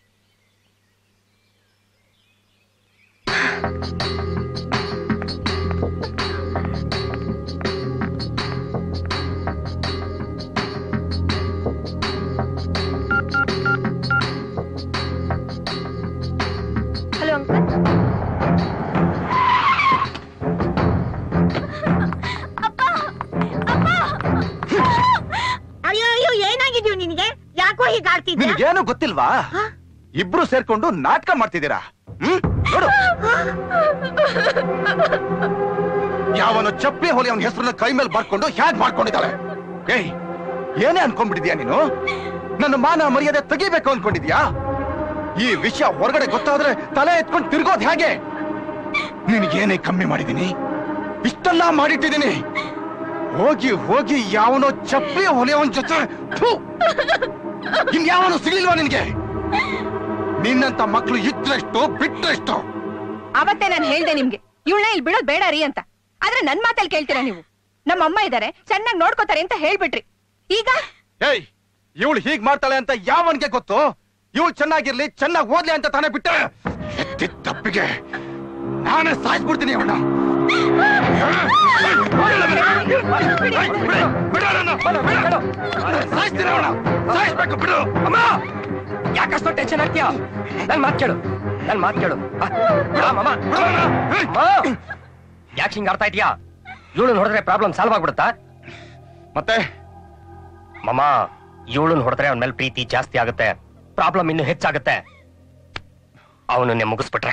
S3: ಹಲೋ ಅಂಕಲ್
S7: ಅಯ್ಯೋ ಅಯ್ಯೋ ಏನಾಗಿದ್ಯೋ ನಿನಗೆ ಯಾಕೋ ಹೀಗೆ ಆಡ್ತಿದ್ಯಾ
S13: ನಿನ್ಗೇನು ಗೊತ್ತಿಲ್ವಾ ಇಬ್ರು ಸೇರ್ಕೊಂಡು ನಾಟಕ ಮಾಡ್ತಿದ್ದೀರಾ ಹ್ಮ್ ನೋಡು ಯಾವನು ಚಪ್ಪಲಿ ಹೋಲಿ ಅವನ ಹೆಸರನ್ನ ಕೈ ಮೇಲೆ ಬರ್ಕೊಂಡು ಹ್ಯಾಗ್ ಮಾಡ್ಕೊಂಡಿದ್ದಾಳೆ ಏಯ್ ಏನೇ ಅನ್ಕೊಂಡ್ಬಿಟ್ಟಿದ್ಯಾ ನೀನು ನನ್ನ ಮಾನ ಮರ್ಯಾದೆ ತೆಗಿಬೇಕು ಅನ್ಕೊಂಡಿದ್ಯಾ ಈ ವಿಷಯ ಹೊರಗಡೆ ಗೊತ್ತಾದ್ರೆ ತಲೆ ಎತ್ಕೊಂಡು ತಿರ್ಗೋದ್ ಹೇಗೆ ನಿನಗೇನೇ ಕಮ್ಮಿ ಮಾಡಿದೀನಿ ಇಷ್ಟೆಲ್ಲ ಮಾಡಿಟ್ಟಿದ್ದೀನಿ ಹೋಗಿ ಹೋಗಿ ಯಾವನೋ ಚಪ್ಪಲಿ ಹೊಲಿಯವನ್ ಜೊತೆ ಥು! ಇನ್ಯಾವನು ಸಿಗ್ಲಿಲ್ವಾ ನಿನ್ಗೆ ನಿನ್ನಂತ ಮಕ್ಕಳು ಇದ್ರೆಷ್ಟು ಬಿಟ್ರೆಷ್ಟು
S14: ಅವತ್ತೇ ನಾನು ಹೇಳ್ದೆ ನಿಮ್ಗೆ ಇವಳನ್ನ ಇಲ್ಲಿ ಬಿಡೋದ್ ಬೇಡ ರೀ ಅಂತ ಆದ್ರೆ ನನ್ ಮಾತಲ್ಲಿ ಕೇಳ್ತೀರಾ ನೀವು ನಮ್ಮ ಅಮ್ಮ ಇದಾರೆ ಚೆನ್ನಾಗಿ ನೋಡ್ಕೋತಾರೆ ಅಂತ ಹೇಳ್ಬಿಟ್ರಿ ಈಗ
S13: ಏಯ್ ಇವಳು ಹೀಗ್ ಮಾಡ್ತಾಳೆ ಅಂತ ಯಾವನ್ಗೆ ಗೊತ್ತು ಇವಳು ಚೆನ್ನಾಗಿರ್ಲಿ ಚೆನ್ನಾಗಿ ಓದ್ಲಿ ಅಂತ ತಾನೇ ಬಿಟ್ಟೆ ಎತ್ತಿದ್ ತಪ್ಪಿಗೆ ನಾನೇ ಸಾಯಿಸ್ಬಿಡ್ತೀನಿ ಅವಳ ಸಾಯಿಸ್ತೀನಿ ಅವಳ ಸಾಯಿಸ್ಬೇಕು ಬಿಡು ಅಮ್ಮ
S4: ಯಾಕಷ್ಟು ಟೆನ್ಷನ್ ಆಗ್ತೀಯ ನನ್ ಮಾತ್ ಕೇಳು ನನ್ ಮಾತ್ ಕೇಳು ಯಾಕೆ ಹಿಂಗ್ ಆಡ್ತಾ ಇದೀಯಾ ಇವಳು ಹೊಡೆದ್ರೆ ಪ್ರಾಬ್ಲಮ್ ಸಾಲ್ವ್ ಆಗ್ಬಿಡುತ್ತಾ
S13: ಮತ್ತೆ
S4: ಮಮ್ಮ ಇವಳನ್ನ ಹೊಡೆದ್ರೆ ಅವನ ಮೇಲೆ ಪ್ರೀತಿ ಜಾಸ್ತಿ ಆಗುತ್ತೆ ಪ್ರಾಬ್ಲಮ್ ಇನ್ನು ಹೆಚ್ಚಾಗುತ್ತೆ ಅವನನ್ನೇ ಮುಗಿಸ್ಬಿಟ್ರೆ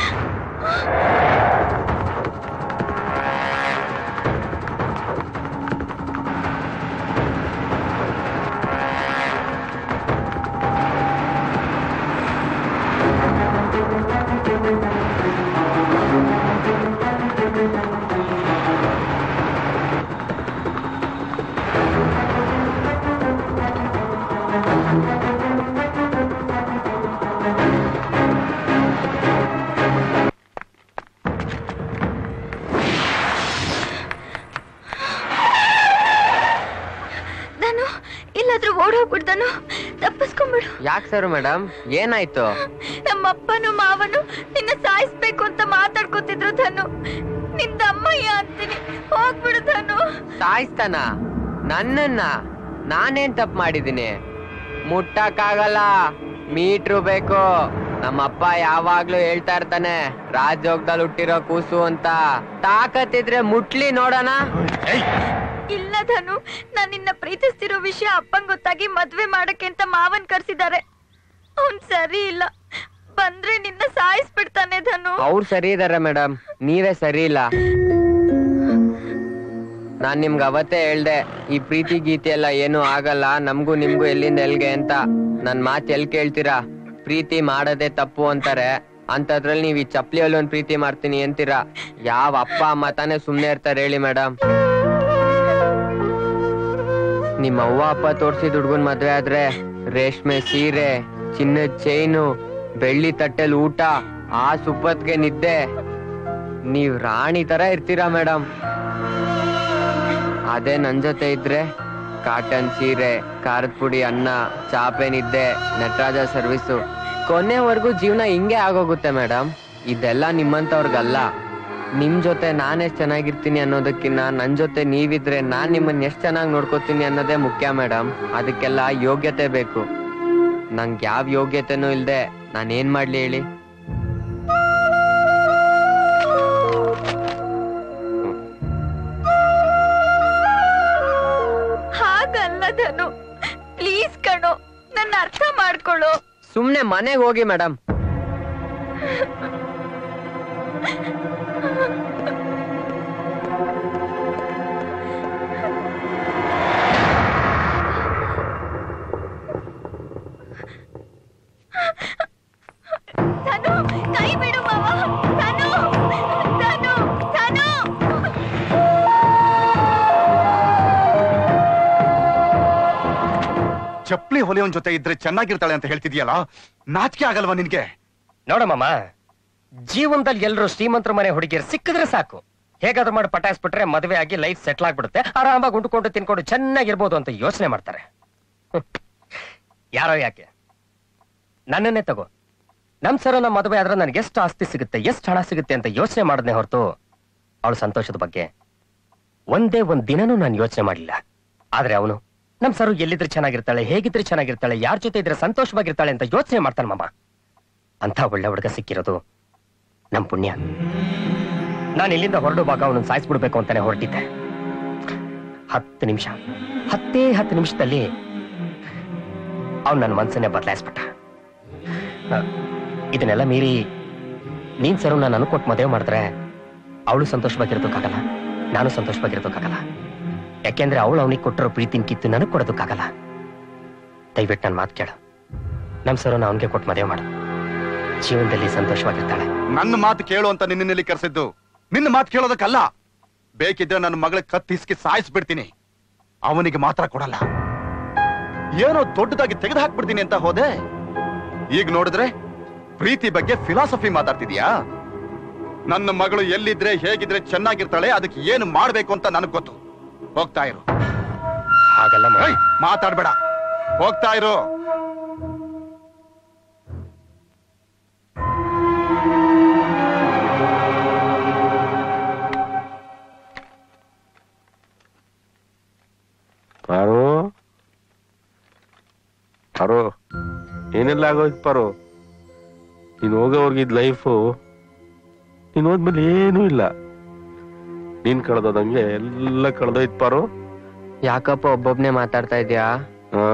S8: ನಾನು ಇಲ್ಲಾದ್ರೂ ಓಡೋಗ್ಬಿಡ್ದಾನು ತಪ್ಪಿಸ್ಕೊಂಬಿಡು
S15: ಯಾಕೆ ಸರ್ ಮೇಡಮ್ ಏನಾಯ್ತು
S8: ನಮ್ಮ ಅಪ್ಪನು ಮಾವನು ನಿನ್ನ ಸಾಯಿಸ್ಬೇಕು ಅಂತ ಮಾತಾಡ್ಕೊತಿದ್ರು ಧನು ನಿಂದ ಅಮ್ಮಯ್ಯ ಅಂತೀನಿ ಹೋಗ್ಬಿಡು ಧನು
S15: ಸಾಯಿಸ್ತಾನ ನನ್ನನ್ನ ನಾನೇನ್ ತಪ್ಪು ಮಾಡಿದ್ದೀನಿ ಮುಟ್ಟಕ್ಕಾಗಲ್ಲ ಮೀಟ್ರು ಬೇಕು ನಮ್ಮಪ್ಪ ಯಾವಾಗ್ಲೂ ಹೇಳ್ತಾ ಇರ್ತಾನೆ ರಾಜಯೋಗದಲ್ಲಿ ಹುಟ್ಟಿರೋ ಕೂಸು ಅಂತ ತಾಕತ್ತಿದ್ರೆ ಮುಟ್ಲಿ ನೋಡೋಣ
S8: ಇಲ್ಲ ಧನು ನಾನ್ ನಿನ್ನ ಪ್ರೀತಿಸ್ತಿರೋ ವಿಷಯ ಅಪ್ಪಂಗ್ ಗೊತ್ತಾಗಿ ಮದ್ವೆ ಮಾಡಕ್ಕೆ ಅಂತ ಮಾವನ್ ಕರ್ಸಿದ್ದಾರೆ ಅವ್ನ್ ಸರಿ ಇಲ್ಲ ಬಂದ್ರೆ ನಿನ್ನ ಸಾಯಿಸ್ಬಿಡ್ತಾನೆ ಧನು
S15: ಅವ್ರು ಸರಿ ಇದಾರೆ ಮೇಡಮ್ ನೀವೇ ಸರಿ ಇಲ್ಲ ನಾನ್ ನಿಮ್ಗೆ ಅವತ್ತೇ ಹೇಳ್ದೆ ಈ ಪ್ರೀತಿ ಗೀತಿ ಎಲ್ಲ ಏನು ಆಗಲ್ಲ ನಮ್ಗೂ ನಿಮ್ಗೂ ಎಲ್ಲಿಂದ ಎಲ್ಗೆ ಅಂತ ನನ್ ಮಾತ್ ಎಲ್ ಕೇಳ್ತೀರಾ ಪ್ರೀತಿ ಮಾಡೋದೇ ತಪ್ಪು ಅಂತಾರೆ ಅಂತದ್ರಲ್ಲಿ ನೀವ್ ಈ ಚಪ್ಲಿಯಲ್ಲಿ ಒಂದ್ ಪ್ರೀತಿ ಮಾಡ್ತೀನಿ ಅಂತೀರಾ ಯಾವ ಅಪ್ಪ ಅಮ್ಮ ತಾನೇ ಸುಮ್ನೆ ಇರ್ತಾರೆ ಹೇಳಿ ಮೇಡಮ್ ನಿಮ್ಮ ಅವ್ವ ಅಪ್ಪ ತೋರ್ಸಿದ ಹುಡ್ಗನ್ ಮದ್ವೆ ಆದ್ರೆ ರೇಷ್ಮೆ ಸೀರೆ ಚಿನ್ನದ ಚೈನು ಬೆಳ್ಳಿ ತಟ್ಟೆಲ್ ಊಟ ಆ ಸುಪ್ಪತ್ಗೆ ನಿದ್ದೆ ನೀವ್ ರಾಣಿ ತರ ಇರ್ತೀರಾ ಮೇಡಮ್ ಅದೇ ನನ್ ಜೊತೆ ಇದ್ರೆ ಕಾಟನ್ ಸೀರೆ ಖಾರದ ಪುಡಿ ಅನ್ನ ಚಾಪೆ ನಿದ್ದೆ ನಟರಾಜ ಸರ್ವಿಸು ಕೊನೆವರೆಗೂ ಜೀವನ ಹಿಂಗೆ ಆಗೋಗುತ್ತೆ ಮೇಡಮ್ ಇದೆಲ್ಲ ನಿಮ್ಮಂತವ್ರಿಗಲ್ಲ ನಿಮ್ ಜೊತೆ ನಾನ್ ಎಷ್ಟ್ ಚೆನ್ನಾಗಿರ್ತೀನಿ ಅನ್ನೋದಕ್ಕಿನ್ನ ನನ್ ಜೊತೆ ನೀವಿದ್ರೆ ನಾನ್ ನಿಮ್ಮನ್ನ ಎಷ್ಟ್ ಚೆನ್ನಾಗಿ ನೋಡ್ಕೋತೀನಿ ಅನ್ನೋದೇ ಮುಖ್ಯ ಮೇಡಮ್ ಅದಕ್ಕೆಲ್ಲ ಯೋಗ್ಯತೆ ಬೇಕು ನಂಗೆ ಯಾವ ಯೋಗ್ಯತೆನೂ ಇಲ್ದೆ ನಾನ್ ಏನ್ ಮಾಡ್ಲಿ ಹೇಳಿ
S8: ಹಾಗಲ್ಲ ಧನು ಪ್ಲೀಸ್ ಕಣೋ ನನ್ನ ಅರ್ಥ ಮಾಡ್ಕೊಳ್ಳೋ
S15: ಸುಮ್ನೆ ಮನೆಗೆ ಹೋಗಿ ಮೇಡಮ್
S8: ಧನು ಕೈ ಬಿಡು ಮಾವ ಧನು ಧನು ಧನು
S13: ಚಪ್ಲಿ ಹೊಲಿಯವನ್ ಜೊತೆ ಇದ್ರೆ ಚೆನ್ನಾಗಿರ್ತಾಳೆ ಅಂತ ಹೇಳ್ತಿದ್ಯಲ್ಲ ನಾಚಿಕೆ ಆಗಲ್ವಾ ನಿನ್ಗೆ
S16: ನೋಡಮ್ಮಮ್ಮ ಜೀವನದಲ್ಲಿ ಎಲ್ಲರೂ ಶ್ರೀಮಂತರ ಮನೆ ಹುಡುಗಿಯರು ಸಿಕ್ಕಿದ್ರೆ ಸಾಕು ಹೇಗಾದ್ರೂ ಮಾಡಿ ಪಟಾಯಿಸ್ಬಿಟ್ರೆ ಮದುವೆ ಆಗಿ ಲೈಫ್ ಸೆಟ್ಲ್ ಆಗ್ಬಿಡುತ್ತೆ ಆರಾಮಾಗಿ ಉಂಡ್ಕೊಂಡು ತಿನ್ಕೊಂಡು ಚೆನ್ನಾಗಿರ್ಬೋದು ಅಂತ ಯೋಚನೆ ಮಾಡ್ತಾರೆ ಹ್ಮ್. ಯಾರೋ ಯಾಕೆ ನನ್ನನ್ನೇ ತಗೋ ನಮ್ ಸರ ನಮ್ಮ ಮದುವೆ ಆದ್ರೆ ನನಗೆ ಎಷ್ಟು ಆಸ್ತಿ ಸಿಗುತ್ತೆ ಎಷ್ಟು ಹಣ ಸಿಗುತ್ತೆ ಅಂತ ಯೋಚನೆ ಮಾಡದ್ನೇ ಹೊರತು ಅವಳ ಸಂತೋಷದ ಬಗ್ಗೆ ಒಂದೇ ಒಂದ್ ದಿನನೂ ನಾನು ಯೋಚನೆ ಮಾಡಿಲ್ಲ ಆದ್ರೆ ಅವನು ನಮ್ ಸರು ಎಲ್ಲಿದ್ರೆ ಚೆನ್ನಾಗಿರ್ತಾಳೆ ಹೇಗಿದ್ರೆ ಚೆನ್ನಾಗಿರ್ತಾಳೆ ಯಾರ ಜೊತೆ ಇದ್ರೆ ಸಂತೋಷವಾಗಿರ್ತಾಳೆ ಅಂತ ಯೋಚನೆ ಮಾಡ್ತಾನೆ ಮಾಮ ಅಂತ ಒಳ್ಳೆ ಹುಡುಗ ಸಿಕ್ಕಿರೋದು ನಮ್ ಪುಣ್ಯ ನಾನು ಇಲ್ಲಿಂದ ಹೊರಡು ಭಾಗ ಅವನನ್ನು ಸಾಯಿಸ್ಬಿಡ್ಬೇಕು ಅಂತಾನೆ ಹೊರಟಿದ್ದೆ ಹತ್ತು ನಿಮಿಷ ಹತ್ತೇ ಹತ್ತು ನಿಮಿಷದಲ್ಲಿ ಅವ್ನು ನನ್ನ ಮನ್ಸನ್ನೇ ಬದಲಾಯಿಸ್ಬಿಟ್ಟ ಆ, ಇದನ್ನೆಲ್ಲ ಮೀರಿ ನೀನ್ ಸರು ನಾನು ಅನ್ಕೊಟ್ಟು ಮದುವೆ ಮಾಡಿದ್ರೆ ಅವಳು ಸಂತೋಷವಾಗಿರೋದಕ್ಕಾಗಲ್ಲ ನಾನು ಸಂತೋಷವಾಗಿರೋದಕ್ಕಾಗಲ್ಲ ಯಾಕೆಂದ್ರೆ ಅವಳು ಅವನಿಗೆ ಕೊಟ್ಟಿರೋ ಪ್ರೀತಿನ ಕಿತ್ತು ನನಗೆ ಕೊಡೋದಕ್ಕಾಗಲ್ಲ ದಯವಿಟ್ಟು ನನ್ನ ಮಾತು ಕೇಳು ನಮ್ ಸರು ಅವನಿಗೆ ಕೊಟ್ಟು ಮದುವೆ ಮಾಡು ಜೀವನದಲ್ಲಿ ಸಂತೋಷವಾಗಿರ್ತಾಳೆ
S13: ನನ್ನ ಮಾತು ಕೇಳು ಅಂತ ನಿನ್ನಲ್ಲಿ ಕರೆಸಿದ್ದು ನಿನ್ನ ಮಾತು ಕೇಳೋದಕ್ಕಲ್ಲ ಬೇಕಿದ್ರೆ ನನ್ನ ಮಗಳ ಕತ್ತಿಸ್ಕಿ ಸಾಯಿಸ್ಬಿಡ್ತೀನಿ ಅವನಿಗೆ ಮಾತ್ರ ಕೊಡಲ್ಲ ಏನೋ ದೊಡ್ಡದಾಗಿ ತೆಗೆದು ಹಾಕ್ಬಿಡ್ತೀನಿ ಅಂತ ಹೋದೆ ಈಗ ನೋಡಿದ್ರೆ ಪ್ರೀತಿ ಬಗ್ಗೆ ಫಿಲಾಸಫಿ ಮಾತಾಡ್ತಿದ್ಯಾ ನನ್ನ ಮಗಳು ಎಲ್ಲಿದ್ರೆ ಹೇಗಿದ್ರೆ ಚೆನ್ನಾಗಿರ್ತಾಳೆ ಅದಕ್ಕೆ ಏನು ಮಾಡ್ಬೇಕು ಅಂತ ನನಗ್ ಗೊತ್ತು ಹೋಗ್ತಾ ಇರು
S16: ಹಾಗಲ್ಲ
S13: ಏಯ್, ಮಾತಾಡ್ಬೇಡ ಹೋಗ್ತಾ ಇರು
S17: ಪಾರು ಪಾರು ಏನೆಲ್ಲ ಆಗೋಯ್ತು ಪಾರು ನೀನು ಹೋಗೋವರ್ಗಿದ್ ಲೈಫು ನೀನು ಹೋದ್ಮೇಲೆ ಏನೂ ಇಲ್ಲ ನೀನ್ ಕಳೆದೋದಂಗೆ ಎಲ್ಲ ಕಳೆದೋಯ್ತು ಪಾರು
S15: ಯಾಕಪ್ಪ ಒಬ್ಬೊಬ್ನೇ ಮಾತಾಡ್ತಾ ಇದ್ಯಾ
S17: ಹಾ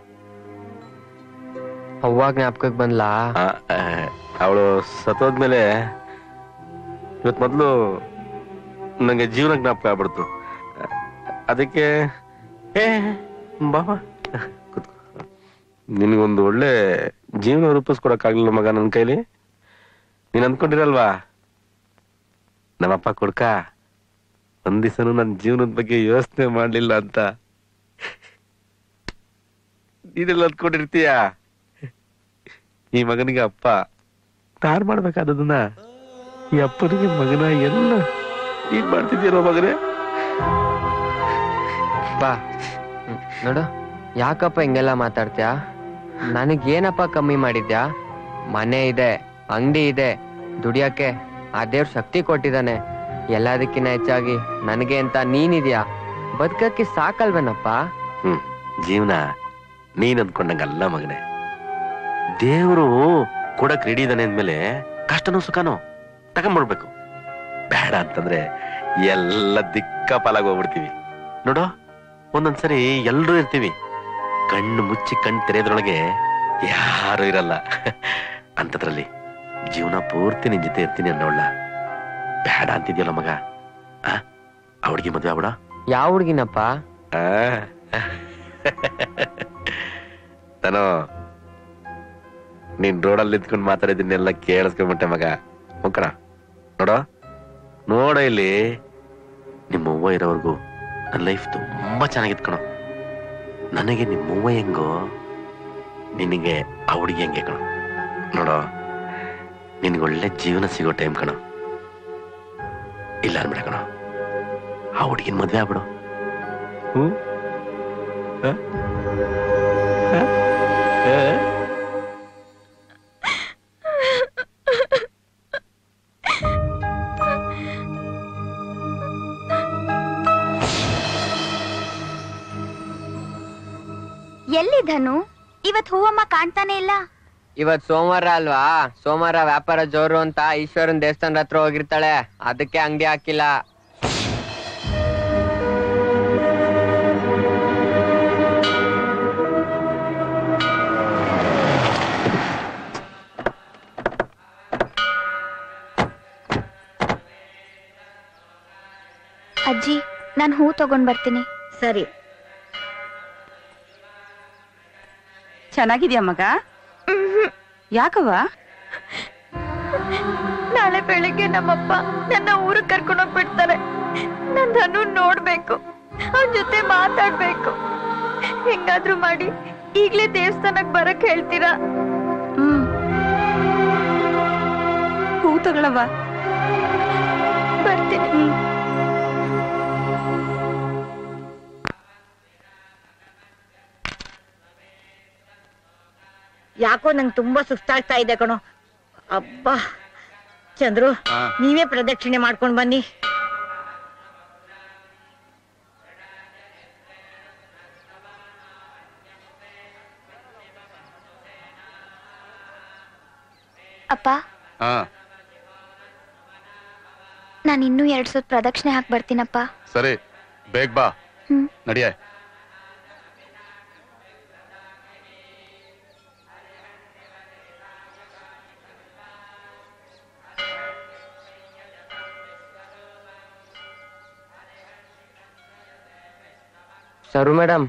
S15: ಅವ್ವ ಜ್ಞಾಪಕಕ್ ಬಂದ್ಲಾ
S17: ಅವಳು ಸತ್ತೋದ್ಮೇಲೆ ಇವತ್ ಮೊದ್ಲು ನಂಗೆ ಜೀವನ ಜ್ಞಾಪಕ ಆಗ್ಬಿಡ್ತು ಅದಕ್ಕೆ ಏ ಬಾಬಾ ನಿನಗೊಂದು ಒಳ್ಳೆ ಜೀವನ ರೂಪಿಸ್ಕೊಡಕ್ಕಾಗ್ಲಿಲ್ಲ ಮಗ ನನ್ನ ಕೈಲಿ ನೀನ್ ಅಂದ್ಕೊಂಡಿರಲ್ವಾ ನಮ್ಮಪ್ಪ ಕೊಡ್ಕ ಒಂದ್ ದಿವಸನು ನನ್ನ ಜೀವನದ ಬಗ್ಗೆ ಯೋಚನೆ ಮಾಡ್ಲಿಲ್ಲ ಅಂತ ನೀನೆಲ್ಲ ಅಂದ್ಕೊಂಡಿರ್ತೀಯ ಈ ಮಗನಿಗೆ ಅಪ್ಪ ತಾರ್ ಮಾಡ್ಬೇಕಾದದನ್ನ ಈ ಅಪ್ಪನಿಗೆ ಮಗನ ಎಲ್ಲ ನೀನ್ ಮಾಡ್ತಿದ್ದೀರೋ ಮಗನೇ
S15: ಬಾ ಹ್ಮ್, ನೋಡು ಯಾಕಪ್ಪ ಹಿಂಗೆಲ್ಲ ಮಾತಾಡ್ತೀಯಾ ನನಗ್ ಏನಪ್ಪ ಕಮ್ಮಿ ಮಾಡಿದ್ಯಾ ಮನೆ ಇದೆ ಅಂಗಡಿ ಇದೆ ದುಡಿಯಕ್ಕೆ ಆ ದೇವ್ರ ಶಕ್ತಿ ಕೊಟ್ಟಿದ್ದಾನೆ ಎಲ್ಲದಕ್ಕಿಂತ ಹೆಚ್ಚಾಗಿ ನನಗೆ ಅಂತ ನೀನಿದ್ಯಾ ಬದುಕಕ್ಕೆ ಸಾಕಲ್ವೇನಪ್ಪ
S17: ಹ್ಮ್ ಜೀವನ ನೀನ್ ಅಂದ್ಕೊಂಡಂಗಲ್ಲ ಮಗನೇ ದೇವ್ರು ಕೊಡಕ್ ರೆಡಿ ಇದ್ದಾನೆ ಅಂದ್ಮೇಲೆ ಕಷ್ಟನೋ ಸುಖನೋ ತಗೊಂಡ್ಬಿಡ್ಬೇಕು ಬೇಡ ಅಂತಂದ್ರೆ ಎಲ್ಲ ದಿಕ್ಕಪಾಲಾಗಿ ಹೋಗ್ಬಿಡ್ತೀವಿ ನೋಡು ಒಂದೊಂದ್ಸರಿ ಎಲ್ರೂ ಇರ್ತೀವಿ ಕಣ್ಣು ಮುಚ್ಚಿ ಕಣ್ಣು ತೆರೆಯೋದ್ರೊಳಗೆ ಯಾರು ಇರಲ್ಲ ಅಂತದ್ರಲ್ಲಿ ಜೀವನ ಪೂರ್ತಿ ನಿನ್ ಜೊತೆ ಇರ್ತೀನಿ ಅನ್ನೋಳ್ಳ ಬೇಡ ಅಂತಿದ್ಯಲ್ಲ ಮಗ ಆ ಆ ಹುಡ್ಗಿ ಮದ್ವೆ ಆಗ್ಬಿಡ
S15: ಯಾವ ಹುಡ್ಗಿನಪ್ಪ
S17: ನಾನು ನೀನ್ ರೋಡಲ್ಲಿ ನಿಂತ್ಕೊಂಡು ಮಾತಾಡಿದ್ದನ್ನೆಲ್ಲ ಕೇಳಿಸ್ಕೊಂಬಿಟ್ಟೆ ಮಗ ಮುಕ್ಕಣ ನೋಡೋ ನೋಡ ಇಲ್ಲಿ ನಿಮ್ಮ ಅವ್ವ ಇರೋವರೆಗೂ ನನ್ನ ಲೈಫ್ ತುಂಬಾ ಚೆನ್ನಾಗಿತ್ತು ಕಣೋ ನನಗೆ ನಿಮ್ಮ ಅವ್ವ ಹೆಂಗೋ ನಿನಗೆ ಆ ಹುಡುಗಿ ಹೆಂಗೆ ಕಣೋ ನೋಡೋ ನಿನಗೆ ಒಳ್ಳೆ ಜೀವನ ಸಿಗೋ ಟೈಮ್ ಕಣೋ ಇಲ್ಲ ಅನ್ಬಿಡ ಕಣೋ ಆ ಹುಡುಗಿನ ಮದ್ವೆ ಆಗ್ಬಿಡು ಹ್ಞೂ ಹ? ಹ? ಹ?
S8: ಎಲ್ಲಿ ಧನು ಇವತ್ ಹೂವಮ್ಮ ಕಾಣ್ತಾನೆ ಇಲ್ಲ
S15: ಇವತ್ ಸೋಮವಾರ ಅಲ್ವಾ ಸೋಮವಾರ ವ್ಯಾಪಾರ ಜೋರು ಅಂತ ಈಶ್ವರನ್ ದೇವಸ್ಥಾನದ ಹತ್ರ ಹೋಗಿರ್ತಾಳೆ ಅದಕ್ಕೆ ಅಂಗಡಿ ಹಾಕಿಲ್ಲ
S8: ಅಜ್ಜಿ ನಾನ್ ಹೂ ತಗೊಂಡ್ ಬರ್ತೀನಿ
S7: ಸರಿ
S14: ಚೆನ್ನಾಗಿದ್ಯಾ ಮಗ ಯಾಕವ್ವ
S3: ನಾಳೆ ಬೆಳಿಗ್ಗೆ ನಮ್ಮಪ್ಪ ನನ್ನ ಊರಿಗೆ ಕರ್ಕೊಂಡು ಹೋಗ್ಬಿಡ್ತಾರೆ ನನ್ ಧನು ನೋಡ್ಬೇಕು ಅವನ್ ಜೊತೆ ಮಾತಾಡ್ಬೇಕು ಹೆಂಗಾದ್ರೂ ಮಾಡಿ ಈಗ್ಲೇ ದೇವಸ್ಥಾನಕ್ ಬರಕ್ ಹೇಳ್ತೀರಾ
S14: ಹೂ ತಗೊಳವ್ವ
S3: ಬರ್ತೀನಿ
S7: ಯಾಕೋ ನಂಗೆ ತುಂಬಾ ಸುಸ್ತಾಗ್ತಾ ಇದೆ ಕಣೋ ಅಬ್ಬಾ ಚಂದ್ರು ನೀವೇ ಪ್ರದಕ್ಷಿಣೆ ಮಾಡ್ಕೊಂಡ್ ಬನ್ನಿ
S8: ಅಪ್ಪ
S13: ಹಾ
S8: ನಾನು ಇನ್ನೂ ಎರಡ್ ಸುತ್ತ ಪ್ರದಕ್ಷಿಣೆ ಹಾಕ್ ಬರ್ತೀನಪ್ಪ
S13: ಸರಿ ಬೇಗ ಬಾ
S8: ಹ್ಮ್.
S13: ನಡಿಯ
S15: ಸರು ಮೇಡಮ್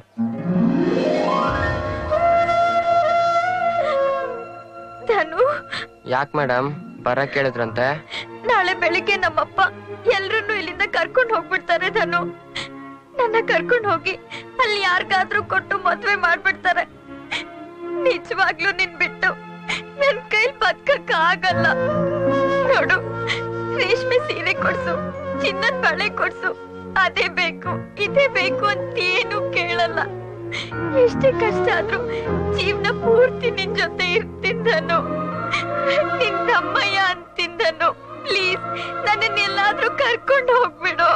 S3: ಧನು
S15: ಯಾಕ್ ಮೇಡಮ್ ಬರಕ್ ಕೇಳಿದ್ರಂತೆ
S3: ನಾಳೆ ಬೆಳಿಗ್ಗೆ ನಮ್ಮಪ್ಪ ಎಲ್ರನ್ನೂ ಇಲ್ಲಿಂದ ಕರ್ಕೊಂಡು ಹೋಗ್ಬಿಡ್ತಾರೆ ಧನು ನನ್ನ ಕರ್ಕೊಂಡು ಹೋಗಿ ಅಲ್ಲಿ ಯಾರಿಗಾದ್ರೂ ಕೊಟ್ಟು ಮದ್ವೆ ಮಾಡ್ಬಿಡ್ತಾರೆ ನಿಜವಾಗ್ಲೂ ನಿನ್ ಬಿಟ್ಟು ನನ್ ಕೈಲ್ ಬದ್ಕಕ್ಕ ಆಗಲ್ಲ ನೋಡು ರೇಷ್ಮೆ ಸೀರೆ ಕೊಡ್ಸು ಚಿನ್ನದ ಬಳೆ ಕೊಡ್ಸು ಅದೇ ಬೇಕು ಇದೇ ಬೇಕು ಅಂತ ಏನು ಕೇಳಲ್ಲ ಎಷ್ಟೇ ಕಷ್ಟ ಆದ್ರೂ ಜೀವನ ಪೂರ್ತಿ ನಿನ್ ಜೊತೆ ಇರ್ತಿದ್ದನು ನಿನ್ ತಮ್ಮಯ್ಯ ಅಂತಿದ್ದನು ಪ್ಲೀಸ್ ನನ್ನನ್ನ ಎಲ್ಲಾದ್ರೂ ಕರ್ಕೊಂಡು ಹೋಗ್ಬಿಡು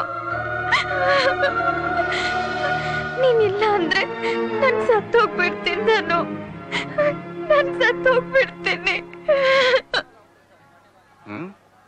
S3: ನೀನಿಲ್ಲ ಅಂದ್ರೆ ನನ್ ಸತ್ತೋಗ್ಬಿಡ್ತಿದ್ದನು ನನ್ ಸತ್ತೋಗ್ಬಿಡ್ತೀನಿ
S13: ಹ್ಮ್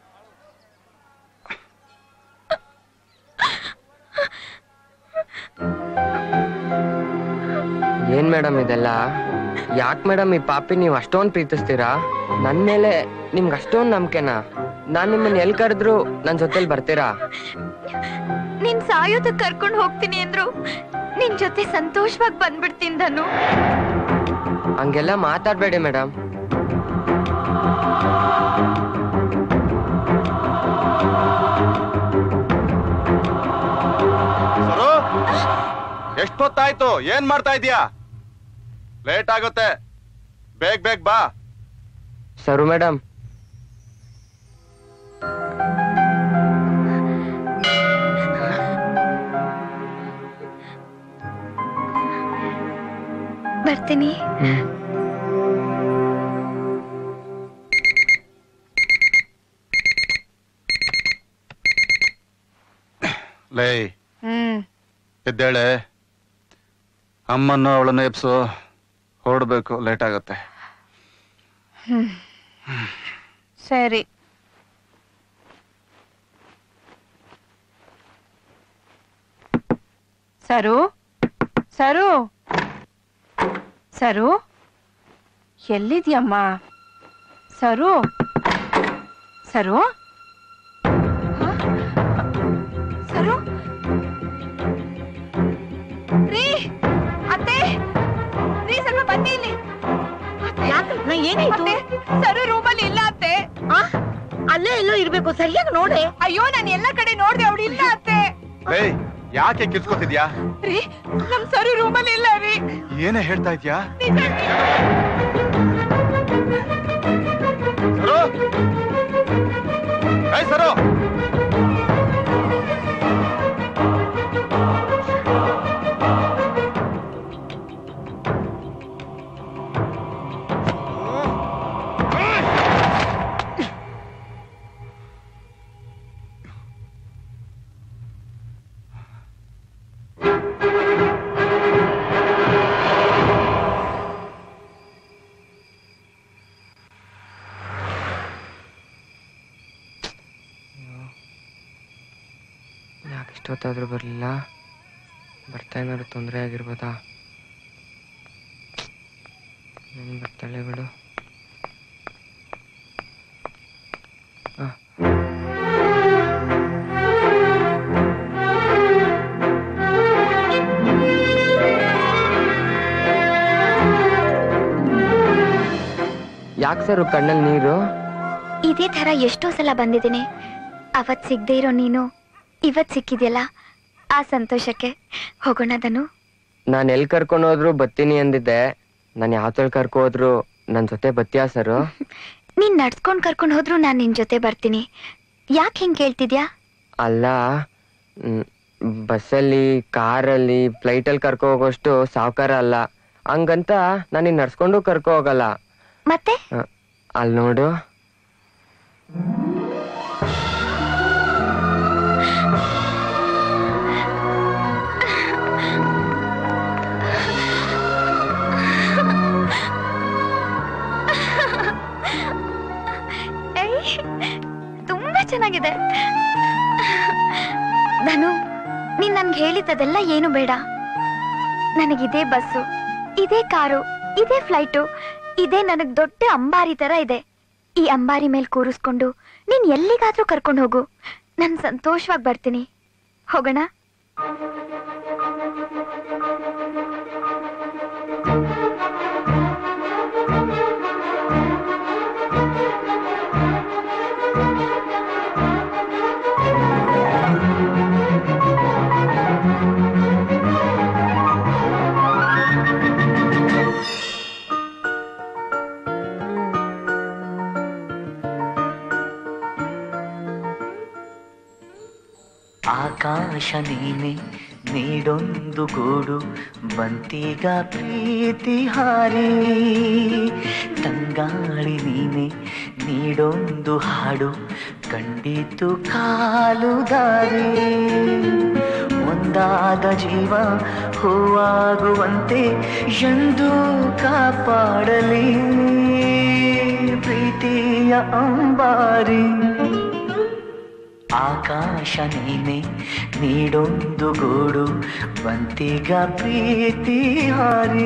S15: ಏನ್ ಮೇಡಮ್ ಇದೆಲ್ಲ ಯಾಕ್ ಮೇಡಮ್ ಈ ಪಾಪಿ ನೀವ್ ಅಷ್ಟೊಂದ್ ಪ್ರೀತಿಸ್ತೀರಾ ನನ್ ಮೇಲೆ ನಿಮ್ಗೆ ಅಷ್ಟೊಂದ್ ನಂಬಿಕೆನಾ ನಾನ್ ನಿಮ್ಮನ್ನ ಎಲ್ ಕರೆದ್ರು ನನ್ ಜೊತೆಲಿ ಬರ್ತೀರಾ
S3: ನೀನ್ ಸಾಯೋದಕ್ ಕರ್ಕೊಂಡು ಹೋಗ್ತೀನಿ ಅಂದ್ರು ನಿನ್ ಜೊತೆ ಸಂತೋಷವಾಗಿ ಬಂದ್ಬಿಡ್ತೀನಿ ಧನು
S15: ಹಂಗೆಲ್ಲ ಮಾತಾಡ್ಬೇಡಿ ಮೇಡಮ್
S13: ಸರು ಎಷ್ಟೊತ್ತಾಯ್ತು ಏನ್ ಮಾಡ್ತಾ ಇದೀಯಾ ಲೇಟ್ ಆಗುತ್ತೆ ಬೇಗ ಬೇಗ ಬಾ
S15: ಸರು ಮೇಡಮ್
S8: ಬರ್ತೀನಿ
S13: ಲೇ
S14: ಹ್ಮ್
S13: ಎದ್ದೇಳೆ ಅಮ್ಮನ್ನು ಅವಳನ್ನು ಎಬ್ಸು ಹೊರಡ್ಬೇಕು ಲೇಟ್ ಆಗತ್ತೆ
S14: ಹ್ಮ್ ಸರಿ ಸರು ಸರು ಸರು ಎಲ್ಲಿದ್ಯಮ್ಮ ಸರು ಸರು ಹ? ಸರು ರೀ ಅತ್ತೆ ರೀ ಸ್ವಲ್ಪ ಬನ್ನಿ ಇಲ್ಲಿ
S7: ಏನಾಯ್ತು?
S14: ಅತ್ತೆ, ಸರು ರೂಮಲ್ಲಿ ಇಲ್ಲ ಅತ್ತೆ
S7: ಅಲ್ಲೇ ಎಲ್ಲೋ ಇರ್ಬೇಕು ಸರಿಯಾಗಿ ನೋಡೆ
S14: ಅಯ್ಯೋ ನಾನು ಎಲ್ಲ ಕಡೆ ನೋಡ್ದೆ ಅವಳು ಇಲ್ಲ ಅತ್ತೆ
S13: ಏಯ್ ಯಾಕೆ ಕಿರ್ಸ್ಕೊತಿದ್ಯಾ
S14: ರೀ ನಮ್ ಸರು ರೂಮಲ್ಲಿ ಇಲ್ಲ ರೀ
S13: ಏನೇ ಹೇಳ್ತಾ ಇದ್ಯಾ ಸರು ಏಯ್ ಸರು
S15: ಯಾಕೆ ಇಷ್ಟೊತ್ತಾದ್ರೂ ಬರಲಿಲ್ಲ ಬರ್ತಾ ಏನಾದ್ರು ತೊಂದರೆ ಆಗಿರ್ಬೋದಾ ಏನು ಬರ್ತಾಳೆ ಬಿಡು ಆ. ಯಾಕೆ ಸರ್ ಕಣ್ಣಲ್ಲಿ ನೀರು
S8: ಇದೇ ತರ ಎಷ್ಟೋ ಸಲ ಬಂದಿದ್ದೀನಿ ಅವತ್ ಸಿಗದೆ ಇರೋ ನೀನು ಇವತ್ ಸಿಕ್ಕಿದ್ಯಲ್ಲ ಆ ಸಂತೋಷಕ್ಕೆ ಹೋಗೋಣ ದನು
S15: ನಾನು ಎಲ್ಲಿ ಕರ್ಕೊಂಡು ಹೋದ್ರು ಬತ್ತೀನಿ ಅಂದಿದ್ದೆ ನಾನು ಯಾವ್ದ್ರಲ್ಲಿ ಕರ್ಕೊ ಹೋದ್ರು ನನ್ನ ಜೊತೆ ಬತ್ತೀಯಾ ಸರು
S8: ನೀನ್ ನಡ್ಸ್ಕೊಂಡ್ ಕರ್ಕೊಂಡ್ ಹೋದ್ರು ನಾನ್ ನಿನ್ ಜೊತೆ ಬರ್ತೀನಿ ಯಾಕೆ ಹಿಂಗ್ ಕೇಳ್ತಿದ್ಯಾ
S15: ಅಲ್ಲ ಮ್, ಬಸ್ಸಲ್ಲಿ ಕಾರಲ್ಲಿ ಫ್ಲೈಟಲ್ಲಿ ಕರ್ಕೊ ಹೋಗೋಷ್ಟು ಸಾವುಕಾರ ಅಲ್ಲ ಹಂಗಂತ ನಾನು ನಿನ್ನ ನಡ್ಸ್ಕೊಂಡು ಕರ್ಕೊ ಹೋಗಲ್ಲ
S8: ಮತ್ತೆ
S15: ಅಲ್ಲಿ ನೋಡು
S8: ಏಯ್, ತುಂಬಾ ಚೆನ್ನಾಗಿದೆ ಧನು ನೀನ್ ನನ್ಗೆ ಹೇಳಿದ್ದದೆಲ್ಲ ಏನು ಬೇಡ ನನಗಿದೇ ಬಸ್ಸು ಇದೇ ಕಾರು ಇದೇ ಫ್ಲೈಟು ಇದೇ ನನಗ್ ದೊಡ್ಡ ಅಂಬಾರಿ ತರ ಇದೆ ಈ ಅಂಬಾರಿ ಮೇಲ್ ಕೂರಿಸ್ಕೊಂಡು ನೀನ್ ಎಲ್ಲಿಗಾದ್ರೂ ಕರ್ಕೊಂಡು ಹೋಗು ನಾನ್ ಸಂತೋಷವಾಗಿ ಬರ್ತೀನಿ ಹೋಗೋಣ
S12: ಆಕಾಶ ನೀನೆ ನೀಡೊಂದು ಗೂಡು ಬಂತೀಗ ಪ್ರೀತಿ ಹಾರಿ ತಂಗಾಳಿ ನೀನೆ ನೀಡೊಂದು ಹಾಡು ಕಂಡಿತು ಕಾಲು ದಾರಿ ಒಂದಾದ ಜೀವ ಹೂವಾಗುವಂತೆ ಎಂದು ಕಾಪಾಡಲಿ ಪ್ರೀತಿಯ ಅಂಬಾರಿ ಆಕಾಶ ನೀನೆ ನೀಡೊಂದು ಗೂಡು ಬಂತಿಗ ಪ್ರೀತಿ ಹಾರಿ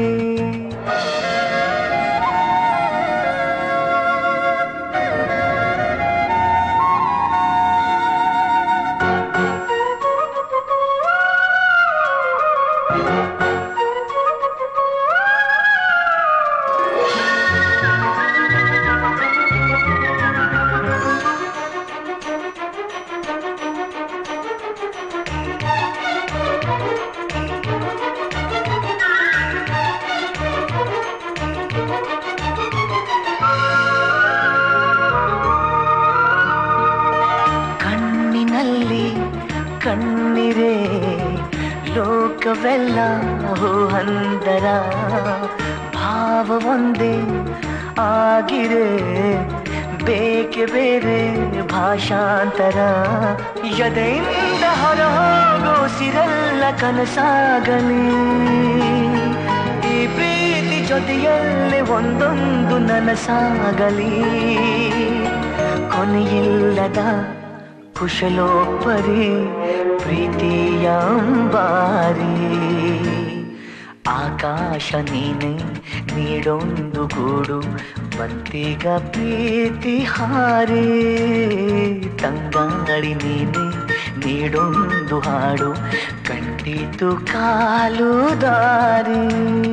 S12: ಕಣ್ಣಿನಲ್ಲಿ ಕಣ್ಣಿರೆ ಲೋಕವೆಲ್ಲ ಹಂದರ ಭಾವ ಒಂದೇ ಆಗಿರೆ ಬೇಕೆ ಬೇರೆ ಭಾಷಾಂತರ ಎದೆಯಿಂದ ಹೊರಹೋಗೋ ಸಿರಲ್ಲ ಕನಸಾಗಲಿ ಈ ಪ್ರೀತಿ ಜೊತೆಯಲ್ಲೇ ಒಂದೊಂದು ನನಸಾಗಲಿ ಕೊನೆಯಿಲ್ಲದ ಕುಶಲೋಪರಿ ಪ್ರೀತಿಯ ಅಂಬಾರಿ ಆಕಾಶ ನೀನೆ ನೀಡೊಂದು ಗೂಡು ಬಂತಿಗ ಪ್ರೀತಿ ಹಾರಿ ತಂಗಾಳಿ ನೀನೆ ನೀಡೊಂದು ಹಾಡು ಕಂಡಿತು ಕಾಲು ದಾರಿ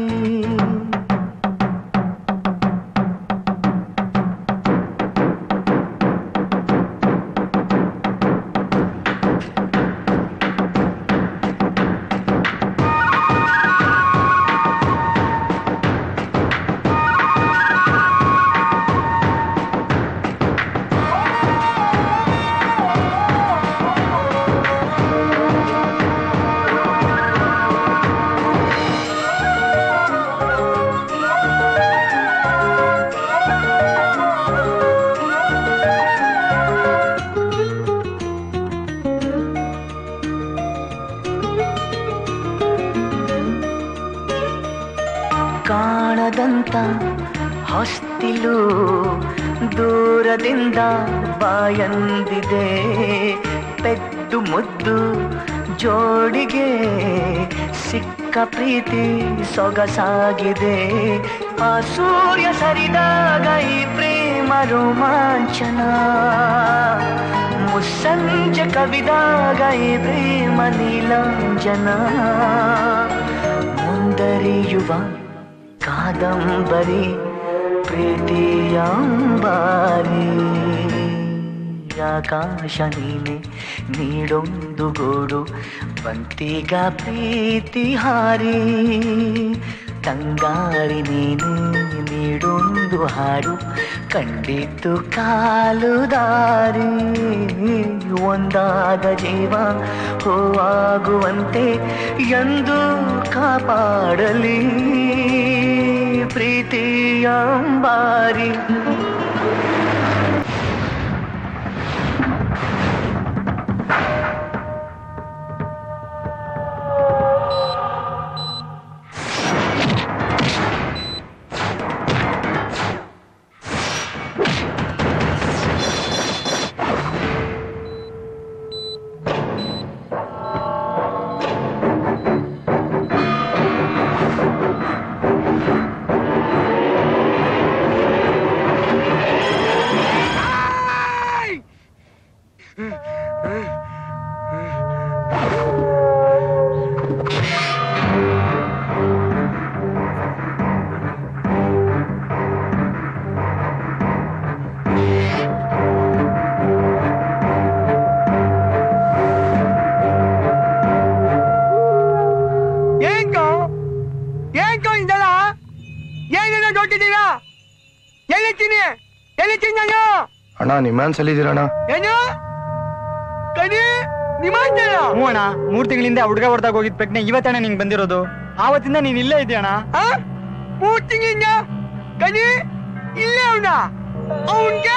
S12: ಕಾಣದಂತ ಹೊಸ್ತಿಲು ದೂರದಿಂದ ಬಾಯಂದಿದೆ ಪೆದ್ದು ಮುದ್ದು ಜೋಡಿಗೆ ಸಿಕ್ಕ ಪ್ರೀತಿ ಸೊಗಸಾಗಿದೆ ಆ ಸೂರ್ಯ ಸರಿದಾಗ ಈ ಪ್ರೇಮ ರೋಮಾಂಚನ ಮುಸ್ಸಂಜೆ ಕವಿದಾಗ ಈ ಪ್ರೇಮ ನೀಲಾಂಜನ ಮುಂದರಿಯುವ ಕಾದಂಬರಿ ಪ್ರೀತಿಯಾಂಬಾರಿ ಆಕಾಶ ನೀನೆ ನೀಡೊಂದು ಗೂಡು ಬಂತಿಗ ಪ್ರೀತಿ ಹಾರಿ ತಂಗಾಳಿ ನೀನೆ ನೀಡೊಂದು ಹಾಡು ಕಂಡಿತು ಕಾಲು ದಾರಿ ಒಂದಾದ ಜೀವ ಹೂವಾಗುವಂತೆ ಎಂದು ಕಾಪಾಡಲಿ ಪ್ರೀತಿಯ ಅಂಬಾರಿ
S18: ಏನ್ಕೋ ಏನ್ಕೋ ಇದಲ್ಲ ಏನೇನೋ ದೊಡ್ಡಿದ್ದೀರಾ ಎಲ್ಲಿದ್ದೀನಿ ಎಲ್ಲಿದ್ದೀನಿ ನಾನು
S13: ಅಣ್ಣ ನಿಮ್ಮ ಅನ್ಸಲ್ಲಿದ್ದೀರಣ್ಣ
S18: ಏನು ಕಡಿ ನಿಮ್ಮಂಜನ
S19: ಹ್ಞೂ ಅಣ್ಣ ಮೂರ್ ತಿಂಗಳಿಂದ ಹುಡುಗ ಹೊಡೆದಾಗ ಹೋಗಿದ್ ಪ್ರಜ್ಞೆ ಇವತ್ತಣ್ಣ ನಿಂಗೆ ಬಂದಿರೋದು ಆವತ್ತಿಂದ ನೀನ್ ಇಲ್ಲೇ ಇದೆಯಣ್ಣ
S18: ಮೂರ್ ತಿಂಗಳಿಂದ ಕಡಿ ಇಲ್ಲೇ ಅವನ ಅವನ್ಗೆ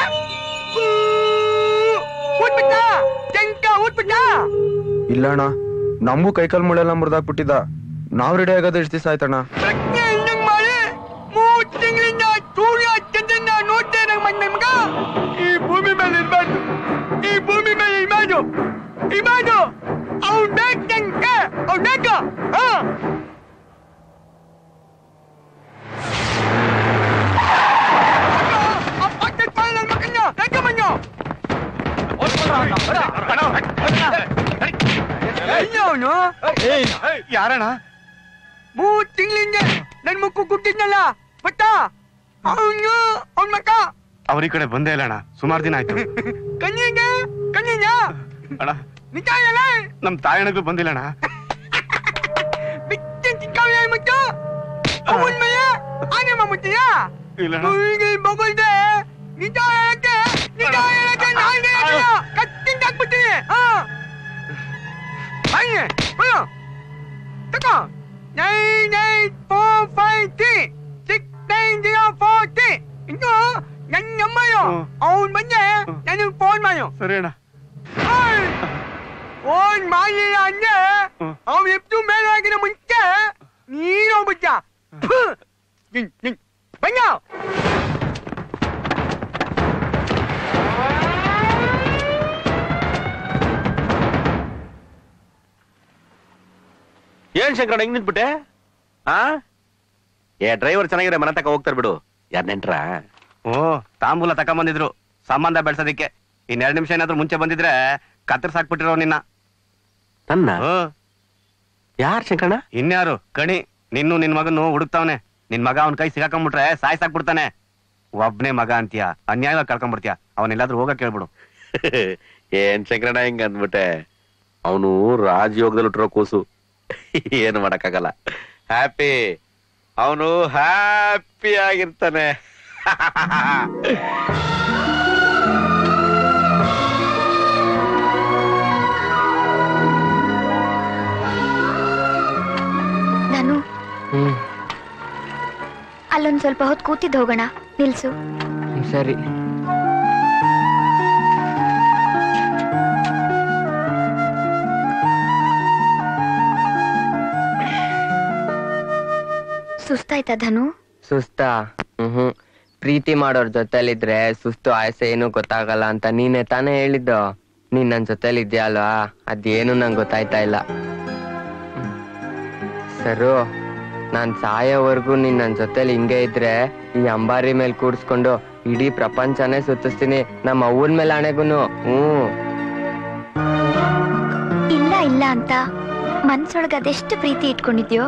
S18: ಊಟ್ಬಿಟ್ಟ ತೆಂಕ ಊಟ್ಬಿಟ್ಟ
S13: ಇಲ್ಲ ಅಣ್ಣ ನಮಗೂ ಕೈಕಾಲ್ ಮುಳ್ಳೆಲ್ಲ ಮುರಿದಾಕ್ಬಿಟ್ಟಿದ್ದ ನಾವ್ ರೆಡಿ ಆಗೋದು ಎಷ್ಟು ದಿವಸ ಆಯ್ತಣ್ಣ
S18: ಪ್ರಜ್ಞೆ ಹಿಂಗ್ ಮಾಡಿ ಮೂರ್ ತಿಂಗಳಿಂದ ಸೂರ್ಯ ಚಂದ್ರನ ನೋಡ್ತಾ ಇರೋ ನಿಮ್ಗ ಈ ಭೂಮಿ ಮೇಲೆ ಇರ್ಬಾರ್ದು ಈ ಭೂಮಿ ಮೇಲೆ ಇರ್ಬಾರ್ದು ಇರ್ಬಾರ್ದು ಅವ್ನ್ ಬೇಕು ನಂಗೆ ಅವ್ನ್ ಬೇಕು ಹಾ ಅವನು
S19: ಯಾರಣ್ಣ
S18: ಮೂರ್ ತಿಂಗಳಿಂದ ನನ್ ಮುಕ್ಕು ಕುಟ್ಟಿದ್ನಲ್ಲ ಬಟ್ಟ ಅವನು ಅವನ್ ಮಕ್ಕ
S13: ಅವ್ರ ಈ ಕಡೆ ಬಂದೇ ಇಲ್ಲ ಅಣ್ಣ ಸುಮಾರು ದಿನ ಆಯ್ತು
S18: ಕಣ್ಣಿಗೆ ಕಣ್ಣಿನ
S13: ಅಣ್ಣ
S18: ನಿಜ ಹೇಳ
S13: ನಮ್ ತಾಯಣಗೂ ಬಂದಿಲ್ಲ ಅಣ್ಣ
S18: ಬಿಟ್ಟು ಚಿಕ್ಕವೇ ಮುಟ್ಟು ಅವನ್ ಮೇಲೆ ಆನೆ ಮಾಡ್ಬಿಟ್ಟಿಯ
S13: ಇಲ್ಲ ಅಣ್ಣ.
S18: ಅವನಿಗೆ ಮಗಳ್ದೆ ನಿಜ ಹೇಳಕ್ಕೆ ನಿಜ ಹೇಳಕ್ಕೆ ನಾಲ್ಗೆ ಹಾಕಿಲ್ಲ. ಕತ್ತಿಂದ ಹಾಕ್ಬಿಟ್ಟಿನಿ ಹಾ ಹಾಗೆ ಬರೋ ತಗೋ nine nine four five three six nine zero four three ಇನ್ನು ನನ್ನ ನಂಬರು ಅವ್ನ್ ಬಂದೆ ನನಗೆ ಫೋನ್ ಮಾಡು
S13: ಸರಿ ಅಣ್ಣ
S18: ಫೋನ್ ಮಾಡಲಿಲ್ಲ ಅಂದ್ರೆ ಅವ್ನು ಎದ್ದು ಮೇಲೆ ಆಗಿನ ಮುಂಚೆ ನೀನು ಹೋಗ್ಬಿಟ್ಟ ನಿನ್ ನಿನ್ ಬಣ್ಣ
S17: ಏನ್ ಶಂಕರಣ್ಣ ಹಿಂಗ್ ನಿಂತ್ಬಿಟ್ಟೆ ಆ ಏ ಡ್ರೈವರ್ ಚೆನ್ನಾಗಿದೆ ಮನೆ ತಕ ಹೋಗ್ತಾರ ಬಿಡು ಯಾರ್ ನೆಂಟ್ರ
S6: ಓ ತಾಂಬೂಲ ತಕೊಂಬಂದಿದ್ರು ಸಂಬಂಧ ಬೆಳ್ಸೋದಿಕ್ಕೆ ಇನ್ನೆರಡು ನಿಮಿಷ ಏನಾದ್ರು ಮುಂಚೆ ಬಂದಿದ್ರೆ ಕತ್ತರ್ಸಾಕ್ಬಿಟ್ಟಿರೋ ನಿನ್ನ
S17: ನನ್ನ ಯಾರ್ ಶಂಕರಣ್ಣ
S6: ಇನ್ಯಾರು ಕಣಿ ನಿನ್ನು ನಿನ್ ಮಗನು ಹುಡುಕ್ತಾವನೆ ನಿನ್ ಮಗ ಅವನ್ ಕೈ ಸಿಗಾಕೊಂಡ್ಬಿಟ್ರೆ ಸಾಯ್ಸಾಕ್ಬಿಡ್ತಾನೆ ಒಬ್ನೇ ಮಗ ಅಂತೀಯ ಅನ್ಯಾಯವಾಗಿ ಕಳ್ಕೊಂಡ್ಬಿಡ್ತೀಯ ಅವನೆಲ್ಲಾದ್ರೂ ಹೋಗಕ್ ಕೇಳ್ಬಿಡು
S17: ಏನ್ ಶಂಕರಣ್ಣ ಹಿಂಗ ಅಂದ್ಬಿಟ್ಟೆ ಅವನು ರಾಜಯೋಗದಲ್ಲಿ ಹುಟ್ಟಿರೋ ಕೂಸು ಏನು ಮಾಡಕ್ಕಾಗಲ್ಲ ಹ್ಯಾಪಿ ಅವನು ಹ್ಯಾಪಿ ಆಗಿರ್ತಾನೆ
S8: ನಾನು
S15: ಹ್ಮ್
S8: ಅಲ್ಲೊಂದ್ ಸ್ವಲ್ಪ ಹೊತ್ತು ಕೂತಿದ್ದು ಹೋಗೋಣ ನಿಲ್ಸು
S15: ಸರಿ
S8: ಸುಸ್ತಾಯ್ತಾ ಧನು
S15: ಸುಸ್ತಾ ಹ್ಮ್ ಪ್ರೀತಿ ಮಾಡೋರ್ ಜೊತೆಲಿದ್ರೆ ಸುಸ್ತು ಆಯಸೆ ಏನು ಗೊತ್ತಾಗಲ್ಲ ಅಂತ ನೀನೆ ತಾನೇ ಹೇಳಿದ್ದು ನೀನ್ ನನ್ ಜೊತೆಲಿ ಇದ್ಯಲ್ವಾ ಅದೇನು ನಂಗೆ ಗೊತ್ತಾಯ್ತಾ ಇಲ್ಲ ಸರು ನಾನ್ ಸಾಯೋವರೆಗೂ ನೀನ್ ನನ್ ಜೊತೆಲಿ ಹಿಂಗೆ ಇದ್ರೆ ಈ ಅಂಬಾರಿ ಮೇಲೆ ಕೂಡ್ಸ್ಕೊಂಡು ಇಡೀ ಪ್ರಪಂಚನೇ ಸುತ್ತಿಸ್ತೀನಿ ನಮ್ಮ ಅವ್ವನ್ ಮೇಲೆ ಆಣೆಗುನು ಹ್ಮ್
S8: ಇಲ್ಲ ಇಲ್ಲ ಅಂತ ಮನ್ಸೊಳಗ ಅದೆಷ್ಟು ಪ್ರೀತಿ ಇಟ್ಕೊಂಡಿದ್ಯೋ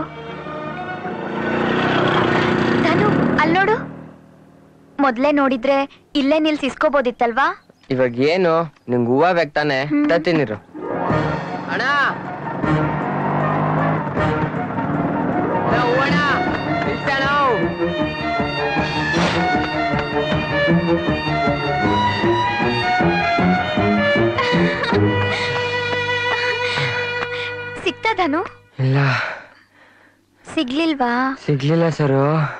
S8: ಧನು ಅಲ್ಲೋಡು ಮೊದ್ಲೇ ನೋಡಿದ್ರೆ ಇಲ್ಲೇ ನಿಲ್ಸಿ ಇಸ್ಕೋಬೋದಿತ್ತಲ್ವಾ
S15: ಇವಾಗ ಏನು ನಿಂಗ್ ಹೂವ ಬೇಕ್ತಾನೆ ತತ್ತೀನಿರು ಅಣ್ಣ ಹೂವಣ್ಣ ನಿಲ್ಸಣ್ಣ
S8: ಸಿಕ್ತಾ ಧನು
S15: ಇಲ್ಲ
S8: ಸಿಗ್ಲಿಲ್ವಾ
S15: ಸಿಗ್ಲಿಲ್ಲ ಸರು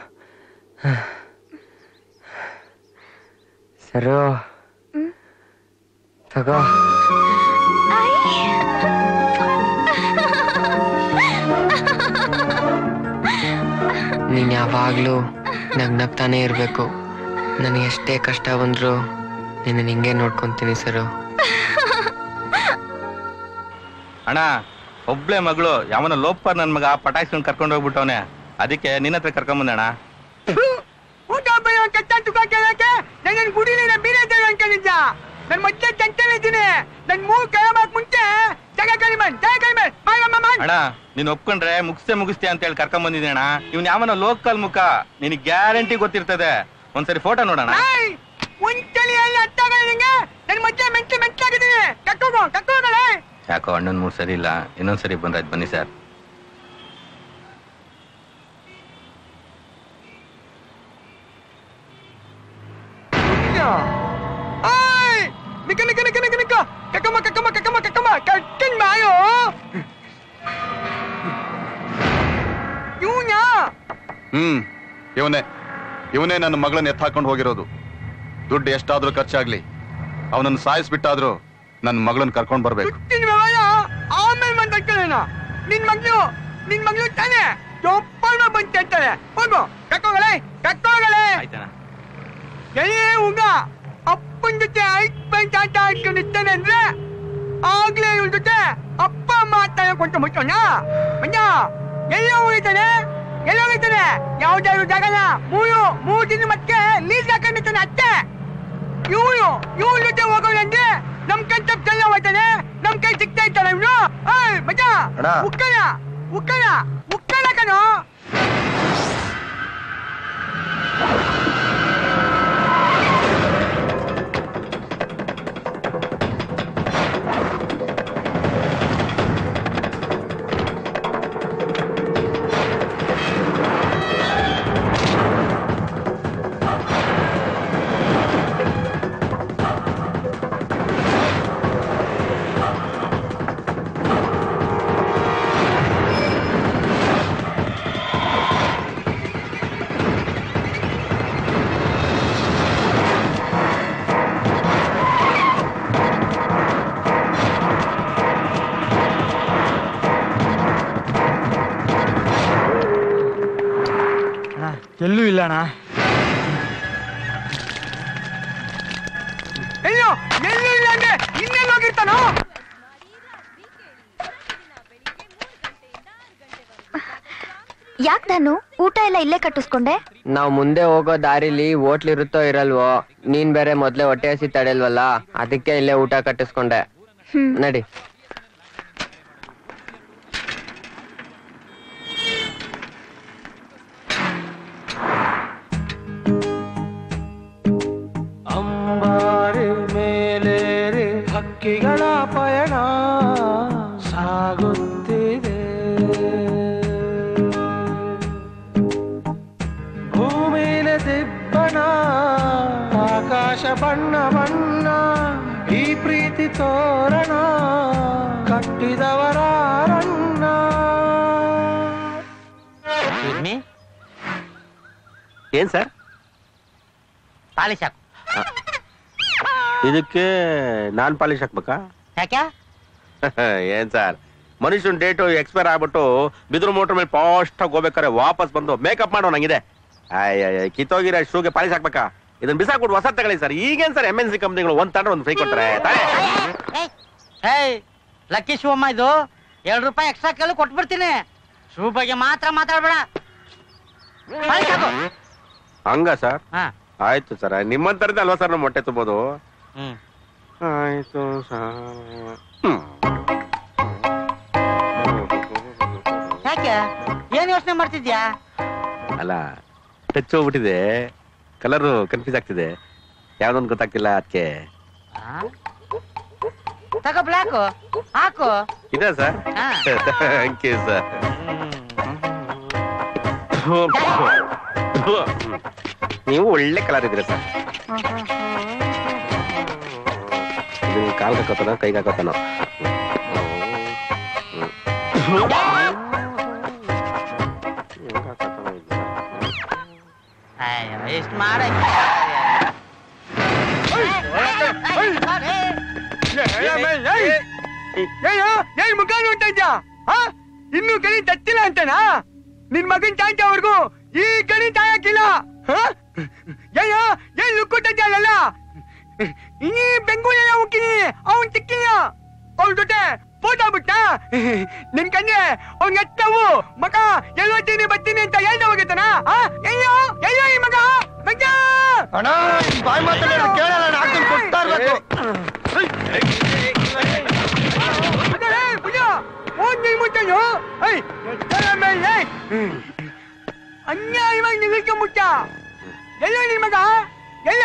S15: ಸರು ತಗೋ ನೀನ್ ಯಾವಾಗ್ಲೂ ನಗ್ನಗ್ತಾನೆ ಇರ್ಬೇಕು ನನಗೆ ಎಷ್ಟೇ ಕಷ್ಟ ಬಂದ್ರು ನಿನ್ನ ಹಿಂಗೆ ನೋಡ್ಕೊಂತೀನಿ ಸರು
S2: ಅಣ್ಣ ಒಬ್ಳೆ ಮಗಳು ಯಾವನ ಲೋಪರ್ ನನ್ ಮಗ ಪಟಾಯಿಸ್ಕೊಂಡು ಕರ್ಕೊಂಡು ಹೋಗ್ಬಿಟ್ಟವನೆ ಅದಕ್ಕೆ ನಿನ್ನ ಹತ್ರ ಕರ್ಕೊಂಡ್ ಬಂದೆ ಅಣ್ಣ
S18: ಊಟ ಬರೋ ಕೆಟ್ಟ ತುಕ ಕೇಳಕ್ಕೆ ನನ್ನ ಗುಡಿಲಿನ ಬೀರೆ ತರ ಅನ್ಕೊಂಡಿದ್ದ ನನ್ ಮತ್ತೆ ಚಂಚಲಿದ್ದೀನಿ ನನ್ ಮೂಗ್ ಕೇಳಕ್ ಮುಂಚೆ ಜಗ ಕಡಿಮನ್ ಜಗ ಕಡಿಮನ್ ಮಾಡಮ್ಮ ಮಾಡ್
S2: ಅಣ್ಣ ನೀನ್ ಒಪ್ಕೊಂಡ್ರೆ ಮುಗಿಸ್ತೇ ಮುಗಿಸ್ತೆ ಅಂತ ಹೇಳಿ ಕರ್ಕೊಂಡ್ ಬಂದಿದ್ದೀನಿ ಅಣ್ಣ ಇವ್ನ್ ಯಾವನ ಲೋಕಲ್ ಮುಖ ನಿನಗೆ ಗ್ಯಾರಂಟಿ ಗೊತ್ತಿರ್ತದೆ ಒಂದ್ಸರಿ ಫೋಟೋ ನೋಡೋಣ
S18: ಏಯ್! ಒಂದ್ಸಲಿ ಅಲ್ಲಿ ಅರ್ಥ ಆಗಲ್ಲ ನಿಂಗೆ ನನ್ ಮತ್ತೆ ಮೆಂಟ್ಲು ಮೆಂಟ್ಲಾಗಿದ್ದೀನಿ ಕಕ್ಕೋಗೋ ಕಕ್ಕೋಗಳೆ
S2: ಯಾಕೋ ಅಣ್ಣನ್ ಮೂಡ್ ಸರಿ ಇಲ್ಲ ಇನ್ನೊಂದ್ಸರಿ ಬಂದಾಯ್ತು ಬನ್ನಿ ಸರ್
S18: ಏಯ್! ನಿಕ್ಕ ನಿಕ್ಕ ನಿಕ್ಕ ನಿಕ್ಕ ನಿಕ್ಕ ಕಕ್ಕಮ್ಮ ಕಕ್ಕಮ್ಮ ಕಕ್ಕಮ್ಮ ಕಕ್ಕಮ್ಮ ಕಟ್ಟಿನ್ ಬಾಯೋ ಇವ್ನಾ
S13: ಹ್ಮ್ ಇವನೇ ಇವನೇ ನನ್ನ ಮಗಳನ್ನ ಎತ್ತಾಕೊಂಡು ಹೋಗಿರೋದು ದುಡ್ಡು ಎಷ್ಟಾದ್ರೂ ಖರ್ಚಾಗ್ಲಿ ಅವನನ್ನು ಸಾಯಿಸ್ಬಿಟ್ಟಾದ್ರೂ ನನ್ನ ಮಗಳನ್ನ ಕರ್ಕೊಂಡ್ ಬರ್ಬೇಕು
S18: ನಿನ್ ವ್ಯವಹಾರ ಆಮೇಲೆ ಮಾತಾಡ್ಕೊಳ್ಳೋಣ ನಿನ್ ಮಗ್ಳು ನಿನ್ ಮಗ್ಳು ತಾನೆ ಚೊಪ್ಪಳ ಬಂತ ಅಂತಾರೆ ಹೋಗು ಕಕ್ಕೋಗಳೆ ಕಕ್ಕೋಗಳೆ ಎಲ್ಲಿ ಹುಗ ಅಪ್ಪನ ಜೊತೆ ಐದ್ ಪಾಯಿಂಟ್ ಆಟ ಆಡ್ಕೊಂಡಿರ್ತಾನೆ ಅಂದ್ರೆ ಆಗ್ಲೇ ಇವನ್ ಜೊತೆ ಅಪ್ಪ ಅಮ್ಮ ಆಟ ಕೊಂಡು ಮುಚ್ಚೋಣ ಮಂಜ ಎಲ್ಲ ಹೋಗಿದ್ದಾನೆ ಎಲ್ಲ ಹೋಗಿದ್ದಾನೆ ಯಾವ್ದಾದ್ರು ಜಾಗನ ಮೂರು ಮೂರು ದಿನ ಮತ್ತೆ ಲೀಸ್ ಹಾಕೊಂಡಿರ್ತಾನೆ ಅತ್ತೆ ಇವನು ಇವನ್ ಜೊತೆ ಹೋಗೋಣ ಅಂದ್ರೆ ನಮ್ ಕೈ ತಪ್ಪೆಲ್ಲ ಹೋಗ್ತಾನೆ ನಮ್ ಕೈ ಸಿಗ್ತಾ ಇರ್ತಾನೆ ಇವನು ಏಯ್ ಮಜ
S13: ಅಣ್ಣ.
S18: ಉಕ್ಕಣ ಉಕ್ಕಣ ಉಕ್ಕಣ ಕಣೋ
S13: ಆ
S19: ಗೊತ್ತಿಲ್ಲ ಅಣ್ಣ
S18: ಅಯ್ಯೋ ಎಲ್ಲೂ ಇಲ್ಲ ಅಂದ್ರೆ ಇನ್ನೆಲ್ಲಿ ಹೋಗಿರ್ತಾನೋ
S8: ಯಾಕ್ ನಾನು ಊಟ ಎಲ್ಲ ಇಲ್ಲೇ ಕಟ್ಟಿಸ್ಕೊಂಡೆ
S15: ನಾವ್ ಮುಂದೆ ಹೋಗೋ ದಾರಿಲಿ ಹೋಟ್ಲ್ ಇರುತ್ತೋ ಇರಲ್ವೋ ನೀನ್ ಬೇರೆ ಮೊದ್ಲೇ ಹೊಟ್ಟೆ ಹಸಿ ತಡೆಯಲ್ವಲ್ಲ ಅದಕ್ಕೆ ಇಲ್ಲೇ ಊಟ ಕಟ್ಟಿಸ್ಕೊಂಡೆ ನಡಿ
S12: ಅಂಬಾರಿ ಮೇಲೇರಿ ಹಕ್ಕಿಗಳ ಪಯಣ ಸಾಗುತ್ತಿದೆ ಭೂಮಿಲ ದಿಬ್ಬಣ ಆಕಾಶ ಬಣ್ಣ ಬಣ್ಣ ಈ ಪ್ರೀತಿ ತೋರಣ ಕಟ್ಟಿದವರಾರಣ್ಣ
S17: ಏನ್ ಸರ್
S5: ಪಾಲಿಶ್ ಹಾಕು
S17: ಇದಕ್ಕೆ ನಾನ್ ಪಾಲಿಶ್ ಹಾಕ್ಬೇಕಾ
S5: ಯಾಕೆ
S17: ಏನ್ ಸರ್ ಮನುಷ್ಯನ್ ಡೇಟು ಎಕ್ಸ್ಪೈರ್ ಆಗ್ಬಿಟ್ಟು ಬಿದ್ರು ಮೋಟರ್ ಮೇಲೆ ಪಾಸ್ಟ್ ಆಗಿ ಹೋಗ್ಬೇಕಾರೆ ವಾಪಸ್ ಬಂದು ಮೇಕಪ್ ಮಾಡೋ ನಂಗಿದೆ ಅಯ್ಯ ಕಿತ್ತೋಗಿರೋ ಶೂಗೆ ಪಾಲಿಶ್ ಹಾಕ್ಬೇಕಾ ಇದನ್ನ ಬಿಸಾಕ್ಬಿಟ್ಟು ಹೊಸ ತಗೊಳ್ಳಿ ಸರ್ ಈಗೇನ್ ಸರ್ ಎಮ್ ಎನ್ ಸಿ ಕಂಪ್ನಿಗಳು ಒಂದ್ ತಂಡ್ರೆ ಒಂದು ಫ್ರೀ ಕೊಡ್ತಾರೆ ತಾನೇ?
S5: ಏಯ್ ಲಕ್ಕಿ ಶಿವಮ್ಮ ಇದು ಎರಡು ರೂಪಾಯಿ ಎಕ್ಸ್ಟ್ರಾ ಕೇಳಿ ಕೊಟ್ಬಿಡ್ತೀನಿ ಶೂ ಬಗ್ಗೆ ಮಾತ್ರ ಮಾತಾಡ್ಬೇಡ ಪಾಲಿಶ್ ಹಾಕು
S17: ಹಂಗ ಸರ್
S5: ಹಾ.
S17: ಆಯ್ತು ಸರ್ ನಿಮ್ಮಂತರದ್ದು ಅಲ್ವಾ ಸರ್ ನಮ್ಮ ಹೊಟ್ಟೆ ತುಂಬೋದು
S5: ಹ್ಮ್
S17: ಆಯ್ತು ಸರ್ ಹ್ಮ್.
S5: ಯಾಕೆ ಏನ್ ಯೋಚನೆ ಮಾಡ್ತಿದ್ಯಾ
S17: ಅಲ್ಲ ಟಚ್ ಹೋಗ್ಬಿಟ್ಟಿದೆ ಕಲರ್ ಕನ್ಫ್ಯೂಸ್ ಆಗ್ತಿದೆ ಯಾವ್ದೊಂದು ಗೊತ್ತಾಗ್ತಿಲ್ಲ ಅದಕ್ಕೆ
S5: ತಗೋ ಬ್ಲಾಕು ಹಾಕು
S17: ಇದೆ ಸರ್
S5: ಹಾ.
S17: ಥ್ಯಾಂಕ್ ಯು ಸರ್ ನೀವು ಒಳ್ಳೆ ಕಲರ್ ಇದ್ದೀರಾ ಸರ್ ಇದನ್ನ ಕಾಲ್ಗೆ ಹಾಕೋತಾನ ಕೈಗೆ ಹಾಕೋತಾನ
S5: ಅಯ್ಯೋ ಇಷ್ಟು ಮಾಡ
S18: ಅಯ್ಯೋ ಏನ್ ಮುಖ ನೋಡ್ತಾ ಇದ್ಯಾ ಹಾ ಇನ್ನು ಕಣಿ ತತ್ತಿಲ್ಲ ಅಂತನಾ ನಿನ್ ಮಗನ್ ತಾಯ್ತವರ್ಗು ಈ ಕಣಿ ತಾಯಕಿಲ್ಲ ಅಯ್ಯೋ ಏನ್ ಲುಕ್ಕುತ್ತ ಇದ್ಯಲ್ಲ ಈ ಬೆಂಗೂಲೆಲ್ಲ ಹೋಗ್ತೀನಿ ಅವನ್ ಸಿಕ್ಕಿಲ್ಲ ಅವ್ರ ಜೊತೆ ಫೋಟೋ ಬಿಟ್ಟ ನಿನ್ ಕಣ್ಣೆ ಅವ್ನ್ ಎತ್ತವು ಮಗ ಎಲ್ಲೋತೀನಿ ಬರ್ತೀನಿ ಅಂತ ಹೇಳ್ದ ಹೋಗಿದ್ದಾನ ಅಯ್ಯೋ ಅಯ್ಯೋ ಈ ಮಗ ಮಗ
S13: ಅಣ್ಣ ಬಾಯ್ ಮಾತಾಡೋದು ಕೇಳಲ್ಲ ಹಾಕೊಂಡು ಕೊಡ್ತಾ ಇರ್ಬೇಕು
S18: ಅನ್ಯಾಯವಾಗಿ ನಿಲ್ಕೊಂಬಿಟ್ಟ ಎಲ್ಲ ನಿನ್ ಮಗ ಎಲ್ಲ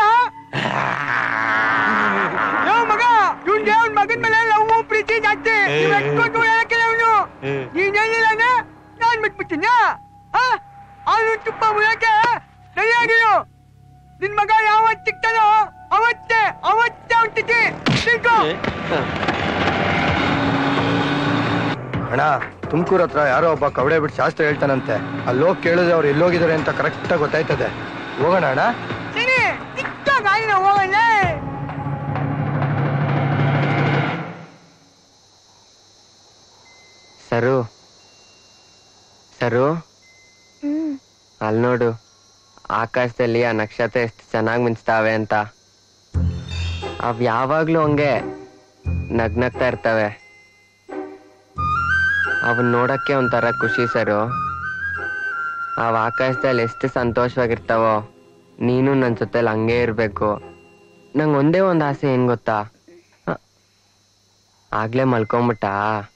S18: ಯೋ ಮಗ ಇವ್ನ್ ದೇವ್ನ್ ಮಗನ್ ಮೇಲೆ ಲವ್ ಪ್ರೀತಿ ಜಾಸ್ತಿ ನೀವ್ ಎತ್ಕೊಂಡು ಹೇಳಕ್ಕಿಲ್ಲ ಅವನು ನೀನ್ ಹೇಳಿಲ್ಲ ನಾನ್ ಬಿಟ್ಬಿಟ್ಟಿನ ಅವನು ತುಪ್ಪ ಮುಳಕ್ಕೆ ಸರಿಯಾಗಿರು ನಿನ್ ಮಗ ಯಾವತ್ ಸಿಗ್ತಾನೋ ಅವತ್ತೇ ಅವತ್ತೇ ಅವ್ನ್ ತಿಥಿ ತಿಳ್ಕೊ
S13: ಅಣ್ಣ ತುಮಕೂರ್ ಹತ್ರ ಯಾರೋ ಒಬ್ಬ ಕವಡೆ ಬಿಟ್ಟು ಶಾಸ್ತ್ರ ಹೇಳ್ತಾನಂತೆ ಅಲ್ಲಿ ಹೋಗಿ ಕೇಳಿದ್ರೆ ಅವ್ರು ಎಲ್ಲೋಗಿದ್ದಾರೆ ಅಂತ ಕರೆಕ್ಟ್ ಆಗಿ ಗೊತ್ತಾಯ್ತದೆ ಹೋಗೋಣ ಅಣ್ಣ
S18: ಸರಿ ಚಿಕ್ಕ ಗಾಳಿನ ಹೋಗಲ್ಲ
S15: ಸರು ಸರು ಅಲ್ಲಿ ನೋಡು ಆಕಾಶದಲ್ಲಿ ಆ ನಕ್ಷತ್ರ ಎಷ್ಟು ಚೆನ್ನಾಗಿ ಮಿಂಚ್ತಾವೆ ಅಂತ ಅವ್ ಯಾವಾಗ್ಲೂ ಹಂಗೆ ನಗ್ನಗ್ತಾ ಇರ್ತವೆ ಅವನ್ ನೋಡಕ್ಕೆ ಒಂಥರ ಖುಷಿ ಸರು ಅವ್ ಆಕಾಶದಲ್ಲಿ ಎಷ್ಟು ಸಂತೋಷವಾಗಿರ್ತಾವೋ ನೀನು ನನ್ನ ಜೊತೆಲಿ ಹಂಗೆ ಇರ್ಬೇಕು ನಂಗೆ ಒಂದೇ ಒಂದು ಆಸೆ ಏನ್ ಗೊತ್ತಾ ಅ, ಆಗ್ಲೇ ಮಲ್ಕೊಂಬಿಟ್ಟಾ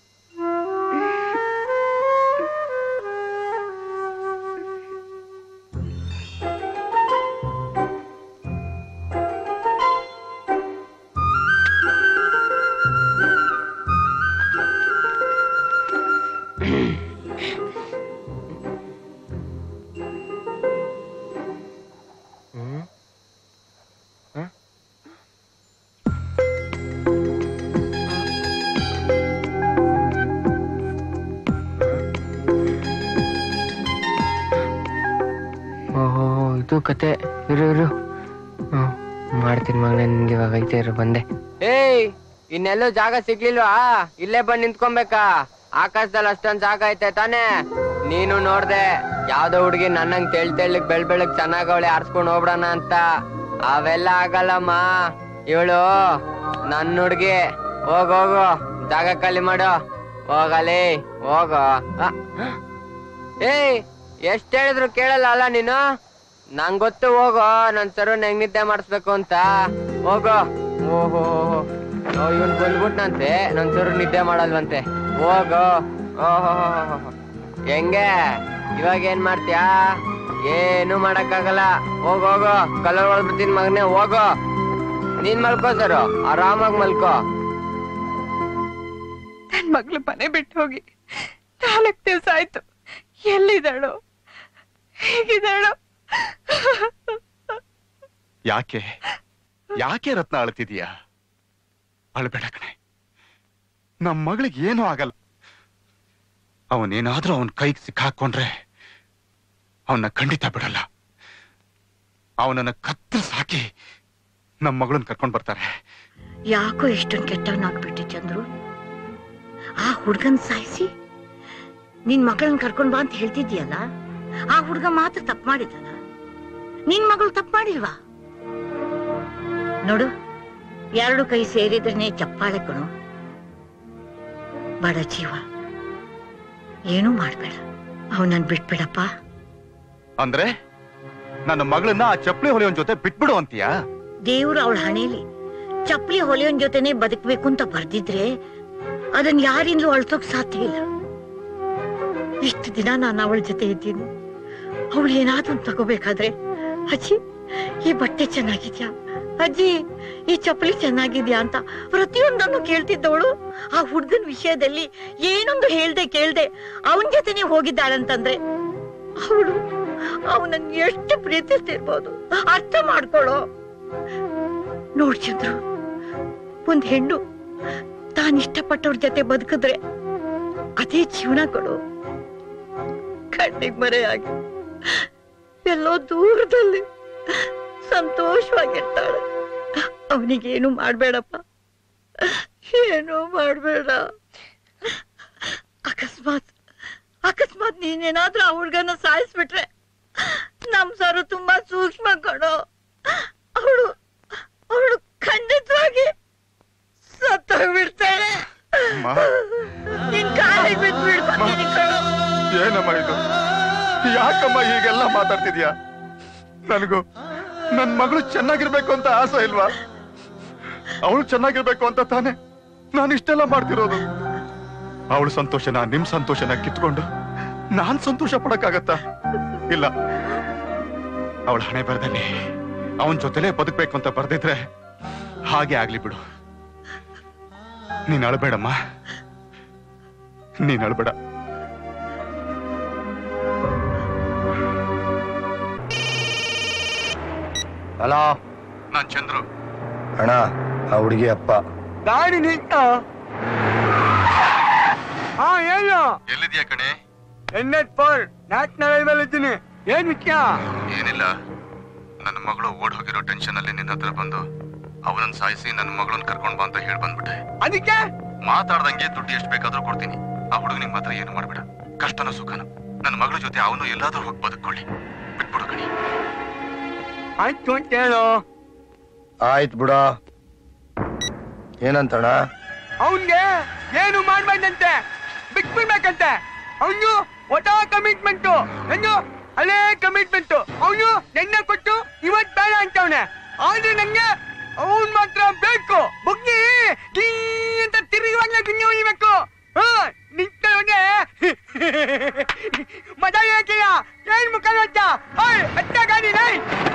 S15: ಓಹೋ ಇದು ಕತೆ ಇರು ಇರು ಹ್ಮ್, ಮಾಡ್ತೀನಿ ಮಗನೇ ನಿನ್ಗೆ ಇವಾಗ ಐತೆ ಇರು ಬಂದೆ ಏಯ್ ಇನ್ನೆಲ್ಲೂ ಜಾಗ ಸಿಗ್ಲಿಲ್ವಾ ಇಲ್ಲೇ ಬಂದ್ ನಿಂತ್ಕೊಬೇಕಾ ಆಕಾಶದಲ್ಲಿ ಅಷ್ಟೊಂದ್ ಜಾಗ ಐತೆ ತಾನೇ ನೀನು ನೋಡ್ದೆ ಯಾವ್ದೋ ಹುಡುಗಿ ನನ್ನಂಗ್ ತೆಳ್ ತೆಳ್ಳಗ್ ಬೆಳ್ ಬೆಳಗ್ ಚೆನ್ನಾಗವಳೆ ಆರ್ಸ್ಕೊಂಡ್ ಹೋಗ್ಬಿಡಣ ಅಂತ ಅವೆಲ್ಲ ಆಗಲ್ಲಮ್ಮ ಇವಳು ನನ್ ಹುಡ್ಗಿ ಹೋಗ್ ಹೋಗು ಜಾಗ ಖಾಲಿ ಮಾಡು ಹೋಗಲಿ ಹೋಗು ಆ, ಏಯ್ ಎಷ್ಟ್ ಹೇಳಿದ್ರು ಕೇಳಲ್ಲ ಅಲ್ಲ ನೀನು ನಂಗ್ ಗೊತ್ತು ಹೋಗು ನನ್ ಸರು ಹೆಂಗ್ ನಿದ್ದೆ ಮಾಡಿಸ್ಬೇಕು ಅಂತ ಹೋಗು ಓಹೋ ಓ ಇವನ್ ಬಂದ್ಬಿಟ್ನಂತೆ ನನ್ ಸರು ನಿದ್ದೆ ಮಾಡಲ್ವಂತೆ ಹೋಗು ಓಹೋ ಹೆಂಗೆ ಇವಾಗ ಏನ್ ಮಾಡ್ತೀಯಾ ಏನು ಮಾಡಕ್ಕಾಗಲ್ಲ ಹೋಗ್ ಹೋಗು ಕಲರ್ ಹೊಡ್ಬಿಡ್ತೀನಿ ಮಗನೇ ಹೋಗು ನೀನ್ ಮಲ್ಕೋ ಸರು ಆರಾಮಾಗ್ ಮಲ್ಕೋ
S14: ನನ್ ಮಗ್ಳು ಮನೆ ಬಿಟ್ಟು ಹೋಗಿ ನಾಲ್ಕು ದಿವಸ ಆಯ್ತು ಎಲ್ಲಿದ್ದಾಳು ಹೇಗಿದ್ದಾಳು
S13: ಯಾಕೆ ಯಾಕೆ ರತ್ನ ಅಳ್ತಿದೀಯ ಅಳ್ಬೇಡ ಕಣೆ ನಮ್ ಮಗಳಿಗೆ ಏನೂ ಆಗಲ್ಲ ಅವನೇನಾದ್ರೂ ಅವನ್ ಕೈಗೆ ಸಿಕ್ಕಾಕೊಂಡ್ರೆ ಅವನ್ನ ಖಂಡಿತ ಬಿಡಲ್ಲ ಅವನನ್ನ ಕತ್ತರಿಸಿ ಹಾಕಿ ನಮ್ ಮಗಳನ್ನ ಕರ್ಕೊಂಡ್ ಬರ್ತಾರೆ
S7: ಯಾಕೋ ಇಷ್ಟೊಂದು ಕೆಟ್ಟವನಾಗ್ಬಿಟ್ಟೆ ಚಂದ್ರು ಆ ಹುಡ್ಗನ್ ಸಾಯಿಸಿ ನಿನ್ ಮಗಳನ್ನ ಕರ್ಕೊಂಡ್ ಬಾ ಅಂತ ಹೇಳ್ತಿದ್ಯಲ್ಲ ಆ ಹುಡ್ಗ ಮಾತ್ರ ತಪ್ಪು ಮಾಡಿದನ ನಿನ್ ಮಗಳು ತಪ್ಪು ಮಾಡಿಲ್ವಾ ನೋಡು ಎರಡು ಕೈ ಸೇರಿದ್ರೇನೆ ಚಪ್ಪಾಳೆ ಕಣು ಬಡ ಜೀವ ಏನೂ ಮಾಡ್ಬೇಡ ಅವನನ್ನ ಬಿಟ್ಬಿಡಪ್ಪ
S13: ಅಂದ್ರೆ ನನ್ನ ಮಗಳನ್ನ ಆ ಚಪ್ಪಲಿ ಹೊಲಿಯವನ್ ಜೊತೆ ಬಿಟ್ಬಿಡು ಅಂತೀಯಾ
S7: ದೇವ್ರು ಅವಳ ಹಣೆಯಲ್ಲಿ ಚಪ್ಪಲಿ ಹೊಲಿಯೋನ್ ಜೊತೆನೆ ಬದುಕಬೇಕು ಅಂತ ಬರ್ದಿದ್ರೆ ಅದನ್ನ ಯಾರಿಂದಲೂ ಅಳ್ಸೋಕ್ ಸಾಧ್ಯ ಇಲ್ಲ ಇಷ್ಟು ದಿನ ನಾನು ಅವಳ ಜೊತೆ ಇದ್ದೀನಿ ಅವಳು ಏನಾದ್ರೂ ತಗೋಬೇಕಾದ್ರೆ ಅಜ್ಜಿ ಈ ಬಟ್ಟೆ ಚೆನ್ನಾಗಿದ್ಯಾ ಅಜ್ಜಿ ಈ ಚಪ್ಪಲಿ ಚೆನ್ನಾಗಿದ್ಯಾ ಅಂತ ಪ್ರತಿಯೊಂದನ್ನು ಕೇಳ್ತಿದ್ದವಳು ಆ ಹುಡ್ಗನ್ ವಿಷಯದಲ್ಲಿ ಏನೊಂದು ಹೇಳ್ದೆ ಕೇಳ್ದೆ ಅವನ್ ಜೊತೆನೆ ಹೋಗಿದ್ದಾಳಂತಂದ್ರೆ ಅವಳು ಅವನನ್ನ ಎಷ್ಟು ಪ್ರೀತಿಸ್ತಿರ್ಬೋದು ಅರ್ಥ ಮಾಡ್ಕೊಳ್ಳೋ ನೋಡ್ ಚಂದ್ರು ಒಂದ್ ಹೆಣ್ಣು ತಾನ್ ಇಷ್ಟಪಟ್ಟವ್ರ ಜೊತೆ ಬದುಕಿದ್ರೆ ಅದೇ ಜೀವನ ಕೊಡು ಕಣ್ಣಿಗೆ ಮರೆಯಾಗಿ ಎಲ್ಲೋ ದೂರದಲ್ಲಿ ಸಂತೋಷವಾಗಿರ್ತಾಳೆ ಅವನಿಗೇನು ಮಾಡ್ಬೇಡಪ್ಪ ಏನು ಮಾಡ್ಬೇಡ ಅಕಸ್ಮಾತ್ ಅಕಸ್ಮಾತ್ ನೀನೇನಾದ್ರೂ ಆ ಹುಡ್ಗನ ಸಾಯಿಸ್ಬಿಟ್ರೆ ನಮ್ ಸರು ತುಂಬಾ ಸೂಕ್ಷ್ಮ ಕಣೋ ಅವಳು ಅವಳು ಖಂಡಿತವಾಗಿ ಸತ್ತೋಗ್ಬಿಡ್ತಾಳೆ ನಿನ್ ಕಾಲಿಗೆ ಬಿದ್ದು ಬಿಡ್ತೀನಿ ಕಣೋ
S13: ಏನಮ್ಮ ಇದು ಯಾಕಮ್ಮ ಹೀಗೆಲ್ಲ ಮಾತಾಡ್ತಿದ್ಯಾ ನನಗೂ ನನ್ ಮಗಳು ಚೆನ್ನಾಗಿರ್ಬೇಕು ಅಂತ ಆಸೆ ಇಲ್ವಾ ಅವಳು ಚೆನ್ನಾಗಿರ್ಬೇಕು ಅಂತ ತಾನೆ ನಾನು ಇಷ್ಟೆಲ್ಲ ಮಾಡ್ತಿರೋದು ಅವಳ ಸಂತೋಷನ ನಿಮ್ ಸಂತೋಷನ ಕಿತ್ಕೊಂಡು ನಾನ್ ಸಂತೋಷ ಪಡಕ್ಕಾಗತ್ತಾ ಇಲ್ಲ ಅವಳ ಹಣೆ ಬರದಲ್ಲಿ ಅವನ್ ಜೊತೆಲೇ ಬದುಕ್ಬೇಕು ಅಂತ ಬರ್ದಿದ್ರೆ ಹಾಗೆ ಆಗ್ಲಿ ಬಿಡು ನೀನ್ ಅಳ್ಬೇಡಮ್ಮ ನೀನ್ ಅಳ್ಬೇಡ
S20: ಹಲೋ
S13: ನಾನ್ ಚಂದ್ರು
S20: ಅಣ್ಣ ಆ ಹುಡುಗಿ ಅಪ್ಪ
S18: ಗಾಡಿ ನಿಂತ ಹಾ ಏನು
S13: ಎಲ್ಲಿದ್ಯಾ ಕಣೆ
S18: ಎನ್ ಎಚ್ ಫೋರ್ ನ್ಯಾಷನಲ್ ಹೈವೇಲ್ ಇದ್ದೀನಿ ಏನ್ ವಿಷಯ
S13: ಏನಿಲ್ಲ ನನ್ನ ಮಗಳು ಓಡ್ ಹೋಗಿರೋ ಟೆನ್ಷನ್ ಅಲ್ಲಿ ನಿನ್ನ ಹತ್ರ ಬಂದು ಅವನನ್ನ ಸಾಯಿಸಿ ನನ್ನ ಮಗಳನ್ನ ಕರ್ಕೊಂಡ್ ಬಾ ಅಂತ ಹೇಳ್ ಬಂದ್ಬಿಟ್ಟೆ
S18: ಅದಕ್ಕೆ
S13: ಮಾತಾಡ್ದಂಗೆ ದುಡ್ಡು ಎಷ್ಟು ಬೇಕಾದ್ರೂ ಕೊಡ್ತೀನಿ ಆ ಹುಡುಗನಿಗೆ ಮಾತ್ರ ಏನು ಮಾಡ್ಬೇಡ ಕಷ್ಟನೋ ಸುಖನೋ ನನ್ನ ಮಗಳ ಜೊತೆ ಅವನು ಎಲ್ಲಾದ್ರೂ ಹೋಗಿ ಬದುಕೊಳ್ಳಿ ಬಿಟ್ಬಿಡು ಕಣಿ
S18: ಆಯ್ತು ಅಂತ ಹೇಳು
S20: ಆಯ್ತು ಬಿಡ ಏನಂತಣ್ಣ
S18: ಅವನ್ಗೆ ಏನು ಮಾಡ್ಬಾರ್ದಂತೆ ಬಿಟ್ಬಿಡ್ಬೇಕಂತೆ ಅವನು ಒಟ ಕಮಿಟ್ಮೆಂಟ್ ನಂದು ಹಳೇ ಕಮಿಟ್ಮೆಂಟ್ ಅವನು ನೆನ್ನೆ ಕೊಟ್ಟು ಇವತ್ ಬೇಡ ಅಂತವನೆ ಆದ್ರೆ ನಂಗೆ ಅವನ್ ಮಾತ್ರ ಬೇಕು ಬುಗ್ಗಿ ಗೀ ಅಂತ ತಿರುಗುವಾಗ್ಲೇ ಗಿಣ್ಣಿ ಹೊಯ್ಬೇಕು ಹಾ ನಿಂತವನೆ ಮಜಾ ಯಾಕೆಯ ಏನ್ ಮುಖ ನೋಡ್ತ ಓಯ್ ಅತ್ತ ಗಾಡಿ ನೈ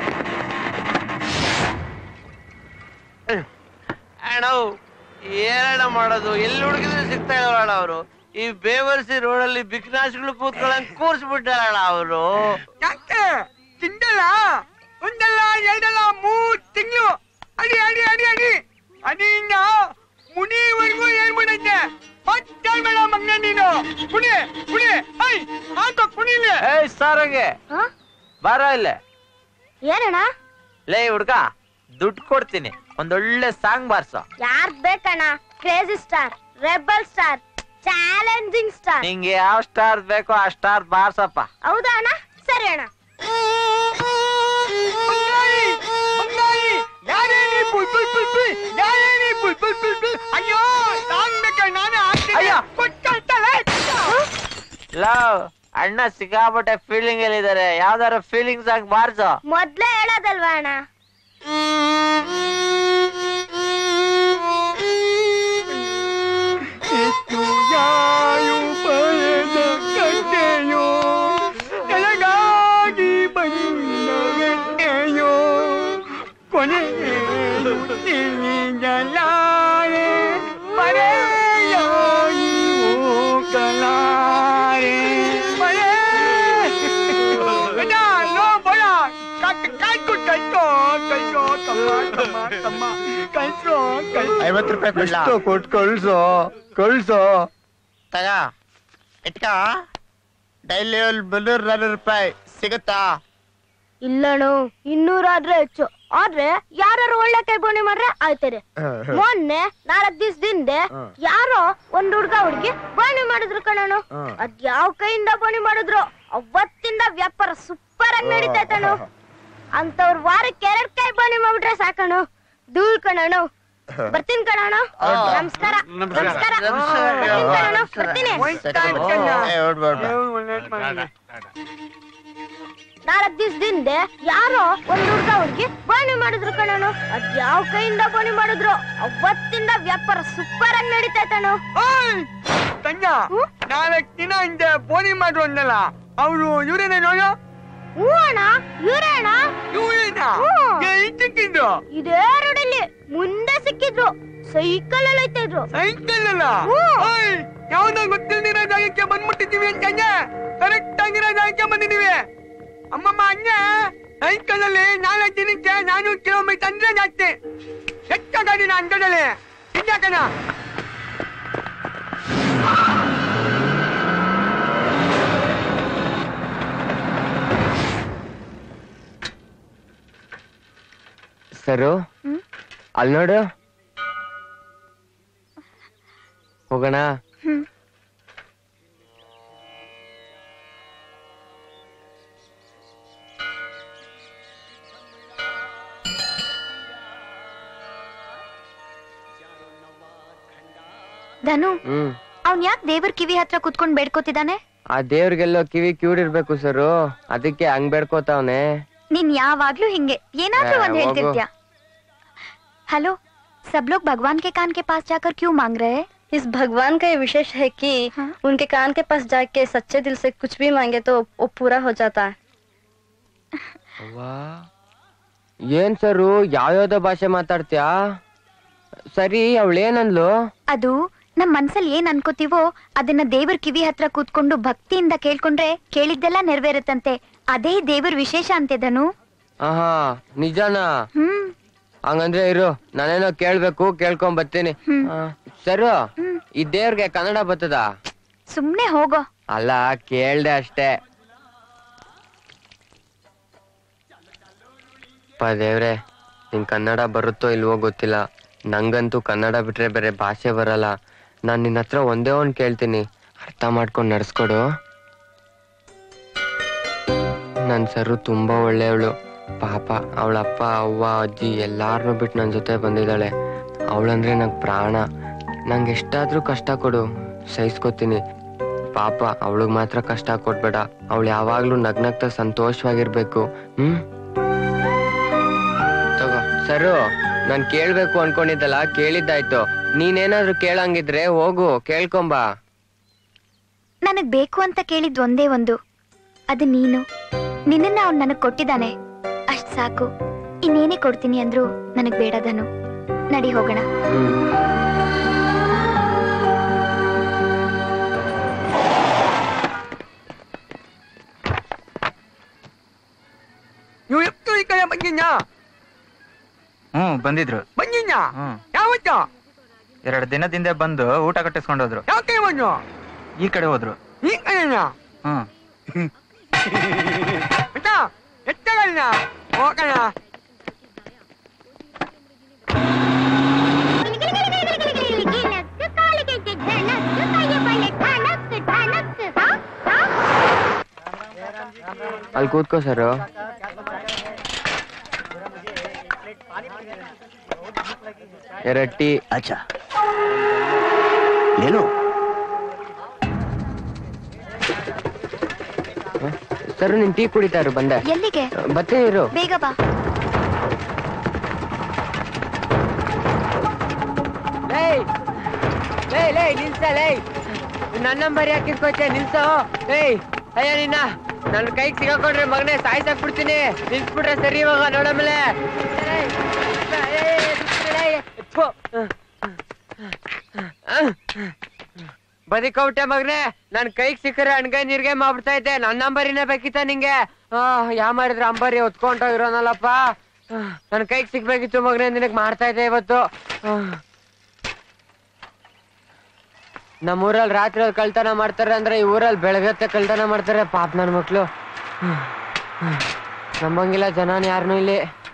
S21: ಅಣ್ಣ ಏನಣ್ಣ ಮಾಡೋದು ಎಲ್ಲಿ ಹುಡುಗಿದ್ರೆ ಸಿಗ್ತಾ ಇಲ್ವಣ್ಣ ಅವರು ಈ ಬೇವರ್ಸಿ ರೋಡಲ್ಲಿ ಬಿಕ್ನಾಶ್ಗಳು ಕೂತ್ಕೊಳ್ಳಂಗ್ ಕೂರ್ಸ್ಬಿಟ್ಟಾರಣ್ಣ ಅವರು
S18: ಯಾಕೆ ತಿಂದಲ್ಲ ಒಂದಲ್ಲ ಎರಡಲ್ಲ ಮೂರ್ ತಿಂಗಳು ಅಡಿ ಅಡಿ ಅಡಿ ಅಡಿ ಅಡಿಯಿಂದ ಮುನಿವರೆಗೂ ಹೇಳ್ಬಿಡೈತೆ ಮತ್ತೆ ಬೇಡ ಮಗ್ನ ನೀನು ಕುಣಿ ಕುಣಿ ಐ ಹಾಕೋ ಕುಣಿಲಿ
S21: ಏಯ್ ಸಾರಂಗೆ ಬಾರ ಇಲ್ಲೇ
S3: ಏನಣ್ಣ
S21: ಲೇ ಹುಡ್ಕ ದುಡ್ಡು ಕೊಡ್ತೀನಿ ಒಂದೊಳ್ಳೆ ಸಾಂಗ್ ಬಾರ್ಸೋ
S3: ಯಾರ್ ಬೇಕಣ್ಣ crazy star rebel star
S8: challenging star
S21: ನಿಂಗೆ ಯಾವ ಸ್ಟಾರ್ ಬೇಕೋ ಆ ಸ್ಟಾರ್ ಬಾರ್ಸಪ್ಪ
S8: ಹೌದಾ ಅಣ್ಣ ಸರಿ ಅಣ್ಣ
S18: ಯಾರೇ ನೀ ಬುಲ್ ಬುಲ್ ಬುಲ್ ಬುಲ್ ಯಾರೇ ನೀ ಬುಲ್ ಬುಲ್ ಬುಲ್ ಬುಲ್ ಅಯ್ಯೋ ನಾನ್ ಬೇಕಾ ನಾನೇ ಆಗ್ತೀನಿ ಕೊಟ್ಕಳ್ತಲೆ
S21: ಲವ್ ಅಣ್ಣ ಸಿಕ್ಕಾಪಟ್ಟೆ ಫೀಲಿಂಗ್ ಅಲ್ಲಿ ಇದಾರೆ ಯಾವ್ದಾರ ಫೀಲಿಂಗ್ಸ್ ಆಗಿ ಬಾರ್ಸು
S8: ಮೊದ್ಲೇ ಹೇಳೋದಲ್ವಾ ಅಣ್ಣ
S18: ಎಷ್ಟು ಯಾರು ಪಡೆದ ಕಥೆಯೋ ನನಗಾಗಿ ಬಂದ ವ್ಯತ್ಯೆಯೋ ಕೊನೆಯೇನು ತಿಳಿಯಲಾರೆ ಮರೆಯಾಗಿ ಹೋಗಲಾರೆ ಮರೆ ನಾನು ಬಡ ಕೈಕೊ ಕೈಕೊ ಕೈಕೊ ತಮ್ಮ ತಮ್ಮ ತಮ್ಮ ಕಳ್ಸೋ ಕಳ್ಸೋ
S19: ಐವತ್ತು ರೂಪಾಯಿ ಕೊಡ್ಲಾ ಕೊಟ್ಟು ಕಳ್ಸೋ ಕಳ್ಸೋ
S21: ತಗ
S19: ಇಟ್ಕ ಡೈಲಿ ಒಂದು ಮುನ್ನೂರ ನಾನ್ನೂರು ರೂಪಾಯಿ ಸಿಗುತ್ತಾ
S8: ಇಲ್ಲಣು ಇನ್ನೂರಾದ್ರೆ ಹೆಚ್ಚು ಆದ್ರೆ ಯಾರು ಒಳ್ಳೆ ಕೈ ಬೋಣಿ ಮಾಡ್ರೆ ಆಯ್ತದೆ ಮೊನ್ನೆ ನಾಲ್ಕ್ ದಿವ್ಸದಿಂದ ಯಾರೋ ಒಂದ್ ಹುಡ್ಗ ಹುಡ್ಗಿ ಬೋಣಿ ಮಾಡಿದ್ರು ಕಣನು ಅದ್ ಯಾವ ಕೈಯಿಂದ ಬೋಣಿ ಮಾಡಿದ್ರು ಅವತ್ತಿಂದ ವ್ಯಾಪಾರ ಸೂಪರ್ ಆಗಿ ನಡೀತೈತಣು ಅಂತವ್ರ ವಾರಕ್ಕೆ ಎರಡ್ ಕೈ ಬೋಣಿ ಮಾಡ್ಬಿಟ್ರೆ ಸಾಕಣು ಧೂಳ್ ಕಣನು ಬರ್ತೀನಿ ಕಣನು ನಮಸ್ಕಾರ ನಮಸ್ಕಾರ ಬರ್ತೀನಿ ಕಣನು ಬರ್ತೀನಿ ನಾಲ್ಕ್ ದಿವ್ಸದಿಂದ ಯಾರೋ ಒಂದ್ ಹುಡ್ಗ ಹುಡ್ಗಿ ಬೋಣಿ ಮಾಡಿದ್ರು ಕಣನು ಅದ್ ಯಾವ ಕೈಯಿಂದ ಬೋಣಿ ಮಾಡಿದ್ರು ಅವತ್ತಿಂದ ವ್ಯಾಪಾರ ಸೂಪರ್ ಆಗಿ ನಡೀತೈತಣು
S18: ತಂಗ ನಾಲ್ಕು ದಿನ ಹಿಂದೆ ಫೋನಿ ಮಾಡ್ರು ಅಂದಲ್ಲ ಅವರು ಇವರೇನೆ ನೋಡು
S8: ಹ್ಞೂ ಅಣ್ಣ ಇವ್ರೇ ಅಣ್ಣ
S18: ಇವರೇನಾ
S8: ಹ್ಞೂ.
S18: ಎಲ್ಲಿ ಸಿಕ್ಕಿದ್ದು
S8: ಇದೇ ರೋಡಲ್ಲಿ ಮುಂದೆ ಸಿಕ್ಕಿದ್ರು ಸೈಕಲ್ ಅಲ್ಲಿ ಐತಾ ಇದ್ರು
S18: ಸೈಕಲ್ ಅಲ್ಲ
S8: ಹ್ಞೂ.
S18: ಓಯ್, ಯಾವ್ದೋ ಗೊತ್ತಿಲ್ದಿರೋ ಜಾಗಕ್ಕೆ ಬಂದ್ಬಿಟ್ಟಿದ್ದೀವಿ ಅಂತಂಗ ಕರೆಕ್ಟ್ ಆಗಿರೋ ಜಾಗಕ್ಕೆ ಬಂದಿದ್ದೀವಿ ಅಮ್ಮಮ್ಮ ಅಣ್ಣ ಸೈಕಲ್ ಅಲ್ಲಿ ನಾಲ್ಕು ದಿನಕ್ಕೆ ನಾನೂರು ಕಿಲೋಮೀಟರ್ ಅಂದ್ರೆ ಜಾಸ್ತಿ ಎಷ್ಟು ಗಾಡಿನ ಅಂಗಡಲ್ಲಿ ಇದ್ಯಾಕಣ
S15: ಸರು ಅಲ್ಲಿ ನೋಡು ಹೋಗೋಣ
S8: ಧನು
S15: ಹ್ಮ್
S8: ಅವ್ನ್ ಯಾಕೆ ದೇವ್ರ ಕಿವಿ ಹತ್ರ ಕುತ್ಕೊಂಡ್ ಬೇಡ್ಕೋತಿದ್ದಾನೆ
S15: ಆ ದೇವ್ರಿಗೆಲ್ಲೋ ಕಿವಿ ಕಿವಿಡಿರ್ಬೇಕು ಸರು ಅದಕ್ಕೆ ಹಂಗ್ ಬೇಡ್ಕೋತಾವ್ನೆ
S8: ನೀನ್ ಯಾವಾಗ್ಲೂ ಹಿಂಗೆ ಏನಾದ್ರೂ
S15: ಏ,
S8: ಒಂದ್
S15: ಹೋಗು.
S8: ಹೇಳ್ತಿರ್ತ್ಯ हेलो सब लोग भगवान के कान के पास जाकर क्यों मांग रहे हैं
S9: इस भगवान का ये विशेष है कि उनके कान के पास जाके सच्चे दिल से कुछ भी मांगे तो वो पूरा हो जाता है
S15: ಅವ್ವಾ. ಏನ್ ಸರು ಯಾವ್ಯಾವ್ದೋ ಭಾಷೆ ಮಾತಾಡ್ತ್ಯಾ ಸರಿ ಅವಳೇನಂದ್ಲು
S8: ಅದು ನಮ್ ಮನ್ಸಲ್ಲಿ ಏನ್ ಅನ್ಕೋತೀವೋ ಅದನ್ನ ದೇವ್ರ ಕಿವಿ ಹತ್ರ ಕೂತ್ಕೊಂಡು ಭಕ್ತಿಯಿಂದ ಕೇಳ್ಕೊಂಡ್ರೆ ಕೇಳಿದ್ದೆಲ್ಲ ನೆರವೇರುತ್ತಂತೆ ಅದೇ ದೇವ್ರ ವಿಶೇಷ ಅಂತೆ ಧನು
S15: ಆಹಾ ನಿಜನಾ
S8: ಹ್ಮ್
S15: ಹಂಗಂದ್ರೆ ಇರು ನಾನೇನೋ ಕೇಳ್ಬೇಕು ಕೇಳ್ಕೊಂಡ್ ಬರ್ತೀನಿ ಆ, ಸರು ಈ ದೇವ್ರಿಗೆ ಕನ್ನಡ ಬರ್ತದ
S8: ಸುಮ್ನೆ ಹೋಗೋ
S15: ಅಲ್ಲ ಕೇಳ್ದೆ ಅಷ್ಟೇ ಅಪ್ಪ ದೇವ್ರೆ ನಿಂಗ್ ಕನ್ನಡ ಬರುತ್ತೋ ಇಲ್ವೋ ಗೊತ್ತಿಲ್ಲ ನಂಗಂತೂ ಕನ್ನಡ ಬಿಟ್ರೆ ಬೇರೆ ಭಾಷೆ ಬರಲ್ಲ ನಾನ್ ನಿನ್ನ ಹತ್ರ ಒಂದೇ ಒಂದ್ ಕೇಳ್ತೀನಿ ಅರ್ಥ ಮಾಡ್ಕೊಂಡು ನಡ್ಸ್ಕೊಡು ನನ್ ಸರು ತುಂಬಾ ಒಳ್ಳೆಯವಳು ಪಾಪ ಅವಳ ಅಪ್ಪ ಅವ್ವ ಅಜ್ಜಿ ಎಲ್ಲಾರನ್ನೂ ಬಿಟ್ಟು ನನ್ನ ಜೊತೆ ಬಂದಿದ್ದಾಳೆ ಅವಳಂದ್ರೆ ನಂಗೆ ಪ್ರಾಣ ನಂಗೆ ಎಷ್ಟಾದ್ರೂ ಕಷ್ಟ ಕೊಡು ಸಹಿಸ್ಕೋತೀನಿ ಪಾಪ ಅವಳಿಗೆ ಮಾತ್ರ ಕಷ್ಟ ಕೊಡ್ಬೇಡ ಅವಳು ಯಾವಾಗ್ಲೂ ನಗ್ನಗ್ತಾ ಸಂತೋಷವಾಗಿರ್ಬೇಕು ಹ್ಮ್ ತಗೋ ಸರು ನಾನ್ ಕೇಳ್ಬೇಕು ಅನ್ಕೊಂಡಿದ್ದಲ್ಲ ಕೇಳಿದ್ದಾಯ್ತು ನೀನೇನಾದ್ರೂ ಕೇಳಂಗಿದ್ರೆ ಹೋಗು ಕೇಳ್ಕೊಂಬಾ
S8: ನನಗ್ ಬೇಕು ಅಂತ ಕೇಳಿದ್ ಒಂದೇ ಒಂದು ಅದು ನೀನು ನಿನ್ನನ್ನ ಅವ್ನ್ ನನಗ್ ಕೊಟ್ಟಿದ್ದಾನೆ ಅಷ್ಟ್ ಸಾಕು ಇನ್ನೇನೇ ಕೊಡ್ತೀನಿ ಅಂದ್ರು ನನಗ್ ಬೇಡ ಧನು ನಡಿ ಹೋಗೋಣ
S18: ನೀವು ಎತ್ತು ಈ ಕಡೆ ಬಂದಿದ್ದ
S19: ಹ್ಮ್ ಬಂದಿದ್ರು
S18: ಬಂದಿದ್ದ
S19: ಹ್ಮ್
S18: ಯಾವತ್ತ
S19: ಎರಡು ದಿನದಿಂದ ಬಂದು ಊಟ ಕಟ್ಟಿಸ್ಕೊಂಡು ಹೋದ್ರು
S18: ಯಾವ ಕಡೆ ಬಂದು
S19: ಈ ಕಡೆ ಹೋದ್ರು
S18: ಈ ಕಡೆನಾ
S19: ಹ್ಮ್
S18: ಅಕ್ಕ ಎತ್ತಗಲ್ಲ ಹೋಗೋಣ
S8: ಕಾಲಿಗೆ
S15: ಅಲ್ಲಿ ಕೂತ್ಕೋ ಸರ್ ಎರಡ್ ಟೀ
S6: ಅಚ್ಚಾ ಏನು
S15: ಸರ್ ನಿನ್ ಟೀ ಕುಡಿತಾರು ಬಂದೆ
S8: ಎಲ್ಲಿಗೆ
S15: ಬರ್ತೀನಿ ಇರು
S8: ಬೇಗ ಬಾ
S15: ಲೇ ಲೇ ಲೇ ನಿಲ್ಸ ಲೇ ನನ್ನ ನಂಬರ್ ಯಾಕೆ ಇಟ್ಕೋಚೆ ನಿಲ್ಸೋ ಏಯ್ ಅಯ್ಯ ನಿನ್ನ ನನ್ನ ಕೈಗೆ ಸಿಗಾಕೊಂಡ್ರೆ ಮಗನೇ ಸಾಯ್ಸಾಕ್ಬಿಡ್ತೀನಿ ನಿಲ್ಸ್ಬಿಟ್ರೆ ಸರಿ ಇವಾಗ ನೋಡಮೇಲೆ ಬದಿಕೌಟೆ ಮಗನೇ ನನ್ ಕೈಗೆ ಸಿಕ್ಕರೆ ಅಣ್ಗೈ ನೀರ್ಗೆ ಮಾಡ್ಬಿಡ್ತಾ ಇದ್ದೆ ನನ್ನ ನಂಬರಿನೇ ಬೇಕಿತ್ತ ನಿಂಗೆ ಆ ಯಾ ಮಾಡಿದ್ರೆ ಅಂಬರಿ ಹೊತ್ಕೊಂಡೋಗಿರೋನಲ್ಲಪ್ಪ ನನ್ ಕೈಗೆ ಸಿಗ್ಬೇಕಿತ್ತು ಮಗನೇ ನಿನಗ್ ಮಾಡ್ತಾ ಇದ್ದೆ ಇವತ್ತು ಆ. ನಮ್ಮೂರಲ್ಲಿ ರಾತ್ರಿ ಹೊತ್ತು ಕಳ್ತನ ಮಾಡ್ತಾರೆ ಅಂದ್ರೆ ಈ ಊರಲ್ಲಿ ಬೆಳಗತ್ತೆ ಕಳ್ತನ ಮಾಡ್ತಾರೆ ಪಾಪ ನನ್ನ ಮಕ್ಳು ನಂಬಂಗಿಲ್ಲ ಜನಾನ ಯಾರನ್ನೂ ಇಲ್ಲಿ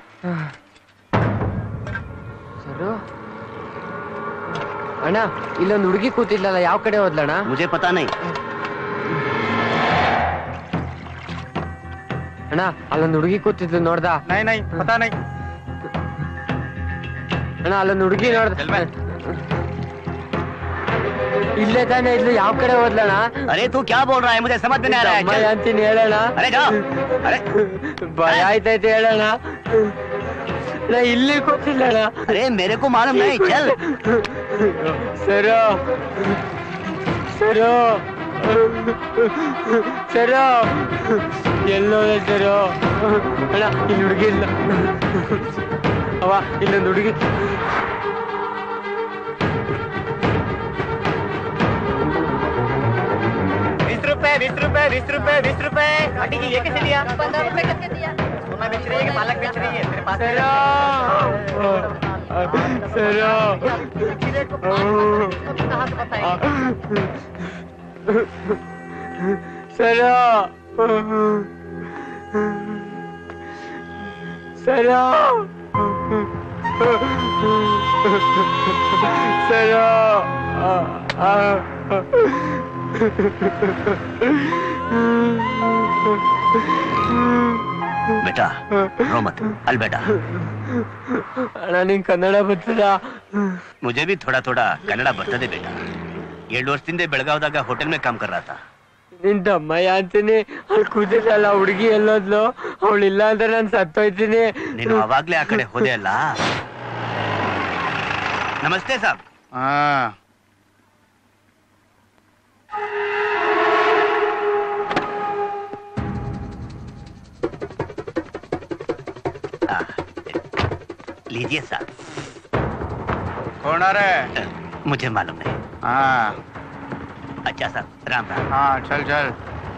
S15: ಸರು ಅಣ್ಣ ಇಲ್ಲೊಂದು ಹುಡುಗಿ ಕೂತಿದ್ಲಲ್ಲ ಯಾವ ಕಡೆ ಹೋದ್ಲಣ್ಣ
S6: ಮುಜೆ ಪತಾ ನೈ
S15: ಅಣ್ಣ ಅಲ್ಲೊಂದು ಹುಡುಗಿ ಕೂತಿದ್ಲು ನೋಡ್ದ
S19: ನೈ ನೈ ಪತಾ ನೈ
S15: ಅಣ್ಣ ಅಲ್ಲೊಂದು ಹುಡುಗಿ ನೋಡ್ದ ಇಲ್ಲೇ ತಾನೇ ಇದ್ಲು ಯಾವ ಕಡೆ ಹೋದ್ಲಣ್ಣ
S6: अरे तू क्या बोल रहा है मुझे समझ में नहीं आ रहा है
S15: ಅಮ್ಮ
S6: चल।
S15: ಅಂತೀನಿ ಹೇಳೋಣ
S6: अरे जाओ अरे
S15: ಭಯ ಆಯ್ತೈತೆ ಹೇಳೋಣ ನಾ ಇಲ್ಲಿ ಕೂತಿಲ್ಲಣ್ಣ
S6: अरे मेरे को मालूम नहीं चल
S15: ಸರೋ ಸರೋ ಸರೋ ಎಲ್ಲೋದೆ ಸರೋ ಅಣ್ಣ ಇಲ್ಲಿ ಹುಡುಗಿ ಇಲ್ಲ ಅವ ಇಲ್ಲೊಂದು ಹುಡುಗಿ
S18: बीस रुपए बीस रुपए बीस रुपए बीस रुपए आंटी जी ये कैसे दिया पंद्रह रुपए कैसे दिया सोना बेच रही है कि पालक बेच रही है तेरे पास कहाँ से बताएंगे
S15: ಸರೋ ಸರೋ ಸರೋ
S6: बेटा रो मत अल बेटा
S15: ಅಣ್ಣ ನಿಂಗೆ ಕನ್ನಡ ಬರ್ತದ
S6: मुझे भी थोड़ा थोड़ा कन्नड़ा बರ್ತದೆ ಬೇಟ ಎರಡು ವರ್ಷದಿಂದ ಬೆಳಗಾವ್ದಾಗ ಹೋಟೆಲ್ में काम कर रहा था
S15: ನಿನ್ ತಮ್ಮಯ್ಯ ಅಂತೀನಿ ಅಲ್ಲಿ ಕೂತಿದ್ದಲ್ಲ ಹುಡುಗಿ ಎಲ್ಲೋದ್ಲು ಅವಳಿಲ್ಲ ಅಂದ್ರೆ ನಾನು ಸತ್ತೋಯ್ತೀನಿ
S6: ನೀನು ಅವಾಗ್ಲೇ ಆ ಕಡೆ ಹೋದೆ ಅಲ್ಲ ನಮಸ್ತೆ ಸಾಬ್ आ, लीजिए साहब
S19: कौन आ रहा है
S6: मुझे मालूम नहीं
S19: हाँ
S6: अच्छा साहब राम राम
S19: हाँ चल चल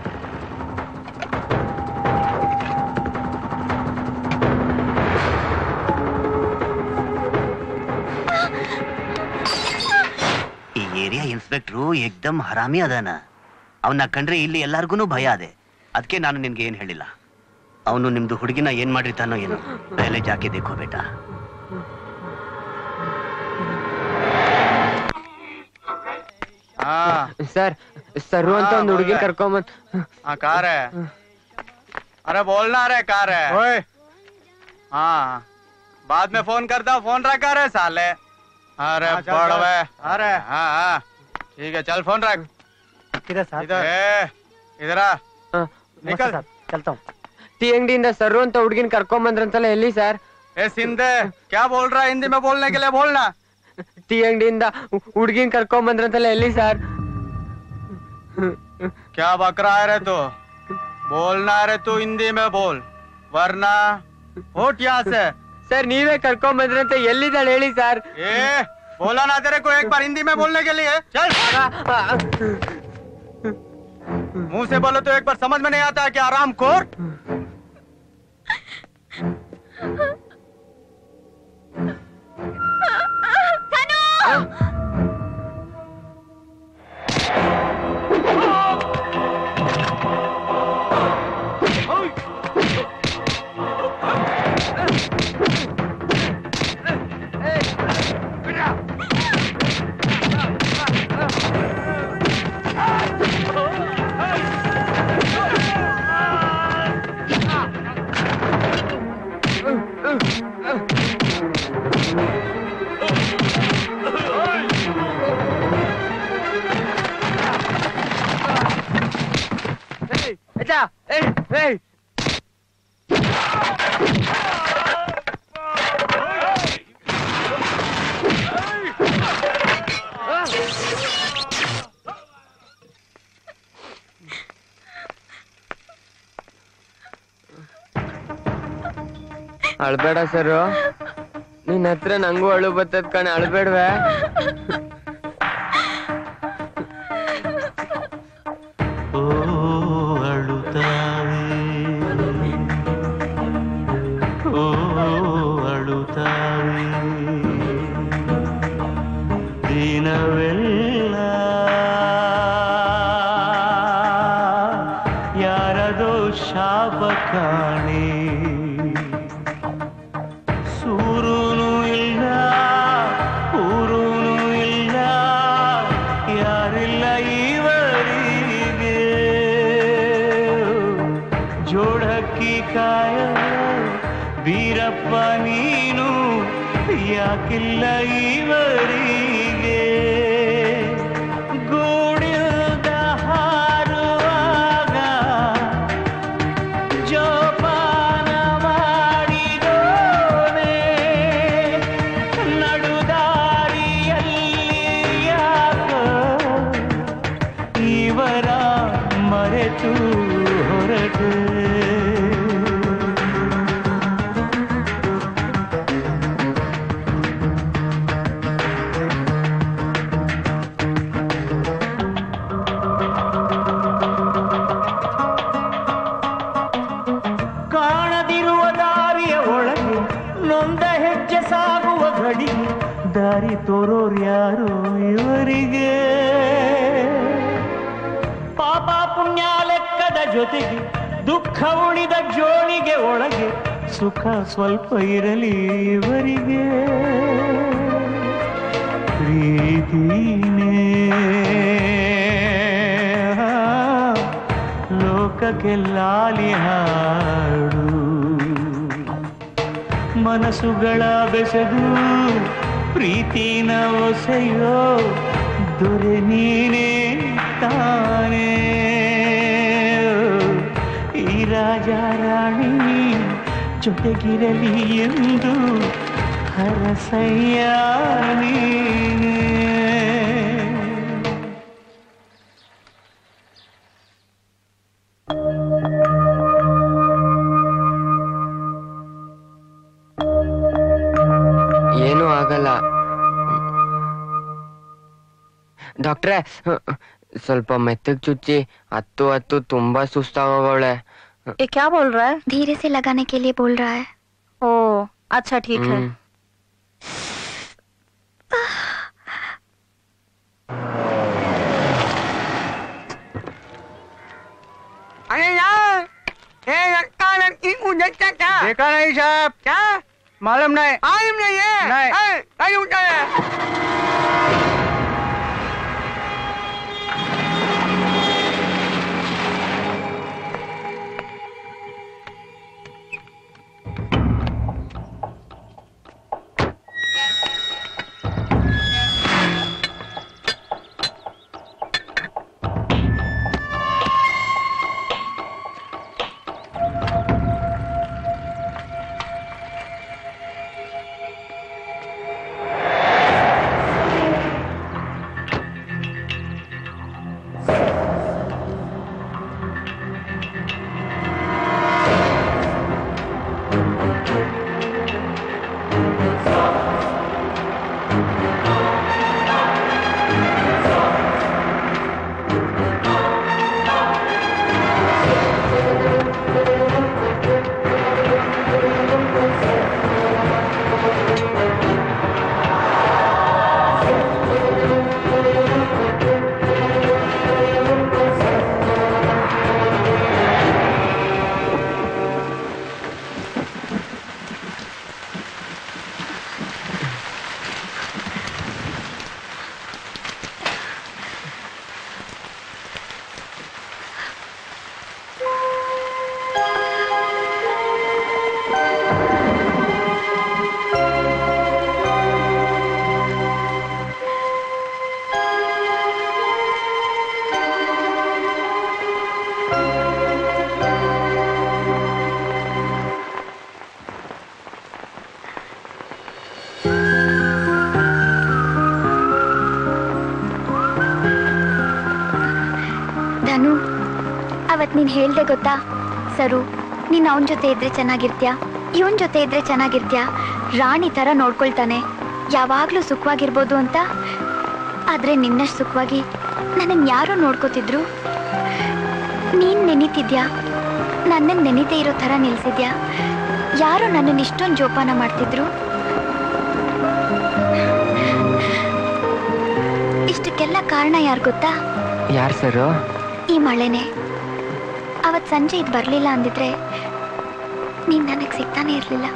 S6: ಈ ಏರಿಯಾ ಇನ್ಸ್ಪೆಕ್ಟ್ರು ಏಕ್ದಮ್ ಹರಾಮಿ ಅದಾನ ಅವನ್ನ ಕಂಡ್ರೆ ಇಲ್ಲಿ ಎಲ್ಲಾರ್ಗು ಭಯ ಅದೆ ಅದಕ್ಕೆ ನಾನು ನಿನ್ಗೆ ಏನ್ ಹೇಳಿಲ್ಲ ಅವನು ನಿಮ್ದು ಹುಡುಗಿನ ಏನ್ ಮಾಡಿರ್ತಾನೋ ಏನು ಪಹಲೆ ಜಾಕೆ ದೇಖೋ ಬೇಟಾ
S19: हाँ
S15: ಸರ್ ಸರು ಅಂತ
S19: हाँ,
S15: ಒಂದು ಹುಡುಗಿ
S19: बोल रहा है।
S15: ಕರ್ಕೊಂಬಂದ್
S19: हाँ कार है अरे बोलना रे कार है ओए हाँ बाद में फोन करता हूँ, फोन रखा रे साले अरे
S18: हाँ, चल,
S19: बड़वे
S18: चल।
S19: अरे हाँ हाँ ठीक है चल फोन रख
S18: किधर साहब
S19: इधर ए, इधर आ निकल
S18: चलता हूँ
S15: ಟೀ ಅಂಗಡಿಯಿಂದ ಸರು ಅಂತ ಹುಡುಗಿನ ಕರ್ಕೊಂಬಂದ್ರಂತಲ್ಲ ಎಲ್ಲಿ ಸರ್
S19: ए सिंधे क्या बोल रहा है हिंदी में बोलने के लिए बोलना
S15: ಟೀ ಅಂಗಡಿಯಿಂದ ಹುಡುಗಿನ ಕರ್ಕೊಂಬಂದ್ರಂತಲ್ಲ ಎಲ್ಲಿ ಸರ್
S19: क्या बक रहा है रे तू बोलना रे तू हिंदी में बोल वरना उठ यहाँ से
S15: ಸರ್ ನೀವೇ ಕರ್ಕೊಂಬಂದ್ರಂತ ಎಲ್ಲಿದ್ದಾಳೆ ಹೇಳಿ ಸರ್
S19: ए बोला ना तेरे को एक बार हिंदी में बोलने के लिए चल मुंह से बोलो तो एक बार समझ में नहीं आता है कि आराम खोर
S4: ಮಚ್ಚ ಏಯ್ ಏಯ್
S15: ಅಳ್ಬೇಡ ಸರು ನಿನ್ ಹತ್ರ ನಂಗೂ ಅಳು ಬರ್ತದ ಕಣ ಅಳ್ಬೇಡ್ವೆ
S12: ಓ ಅಳುತ್ತಾವೆ ಓ ಅಳುತ್ತಾವೆ ದಿನವೆಲ್ಲ ಯಾರದೋ ಶಾಪ ಕಾಣೆ ಸೂರುನು ಇಲ್ಲ ಊರುನು ಇಲ್ಲ ಯಾರಿಲ್ಲ ಇವರಿಗೆ ಜೋಡಕ್ಕಿ ಕಾಯ ವೀರಪ್ಪ ನೀನು ಯಾಕಿಲ್ಲ ಇವರಿಗೆ ಗೂಡಿಲ್ದ ಹಾರುವಾಗ ಜೋಪಾನ ಮಾಡಿದೋನೆ ನಡುದಾರಿಯಲ್ಲಿ ಯಾಕೋ ಇವರ ಮರೆತು ಹೊರಟೆ ಕಾಣದಿರುವ ದಾರಿಯ ಒಳಗೆ ನೊಂದ ಹೆಜ್ಜೆ ಸಾಗುವ ಗಡಿ ದಾರಿ ತೋರೋರು ಯಾರು ಇವರಿಗೆ ಪಾಪ ಪುಣ್ಯ ಲೆಕ್ಕದ ಜೊತೆಗೆ ದುಃಖ ಉಳಿದ ಜೋಳಿಗೆ ಒಳಗೆ ಸುಖ ಸ್ವಲ್ಪ ಇರಲಿ ಇವರಿಗೆ ಪ್ರೀತಿನೇ ಲೋಕಕ್ಕೆ ಲಾಲಿ ಹಾಡು ಮನಸ್ಸುಗಳ ಬೆಸೆದು ಪ್ರೀತಿನ ಒಸೆಯೋ ದೊರೆ ನೀನೇ ತಾನೇ ಈ ರಾಜ ರಾಣಿ ಜೊತೆಗಿರಲಿ ಎಂದು ಹರಸಯ್ಯ ನೀನೇ
S15: ಏನೂ ಆಗಲ್ಲ ಡಾಕ್ಟ್ರೆ ಸ್ವಲ್ಪ ಮೆತ್ತಗ್ ಚುಚ್ಚಿ ಹತ್ತು ಹತ್ತು ತುಂಬಾ ಸುಸ್ತಾಗೋಗವಳೆ
S8: ये क्या बोल रहा है धीरे से लगाने के लिए बोल रहा है ओ अच्छा ठीक है
S15: हम्म।
S18: अरे यार ये लड़का लड़की को देखता क्या
S19: देखा नहीं साहब
S18: क्या
S19: मालूम नहीं
S18: मालूम नहीं है
S19: नहीं।
S18: ए, नहीं उठा है
S8: ಅವತ್ ನೀನ್ ಹೇಳ್ದೆ ಗೊತ್ತಾ ಸರು ನೀನ್ ಅವನ್ ಜೊತೆ ಇದ್ರೆ ಚೆನ್ನಾಗಿರ್ತ್ಯಾ ಇವನ್ ಜೊತೆ ಇದ್ರೆ ಚೆನ್ನಾಗಿರ್ತ್ಯಾ ರಾಣಿ ತರ ನೋಡ್ಕೊಳ್ತಾನೆ ಯಾವಾಗ್ಲೂ ಸುಖವಾಗಿರ್ಬೋದು ಅಂತ ಆದ್ರೆ ನಿನ್ನಷ್ಟು ಸುಖವಾಗಿ ನನ್ನನ್ ಯಾರೋ ನೋಡ್ಕೋತಿದ್ರು ನೀನ್ ನೆನಿತಿದ್ಯಾ ನನ್ನನ್ ನೆನಿತೆ ಇರೋ ತರ ನಿಲ್ಸಿದ್ಯಾ ಯಾರೋ ನನ್ನನ್ ಇಷ್ಟೊಂದು ಜೋಪಾನ ಮಾಡ್ತಿದ್ರು ಇಷ್ಟಕ್ಕೆಲ್ಲ ಕಾರಣ ಯಾರು ಗೊತ್ತಾ
S15: ಯಾರು ಸರು
S8: ಈ ಮಳೆನೆ ಅವತ್ ಸಂಜೆ ಇದು ಬರ್ಲಿಲ್ಲ ಅಂದಿದ್ರೆ ನೀನ್ ನನಗ್ ಸಿಗ್ತಾನೆ ಇರ್ಲಿಲ್ಲ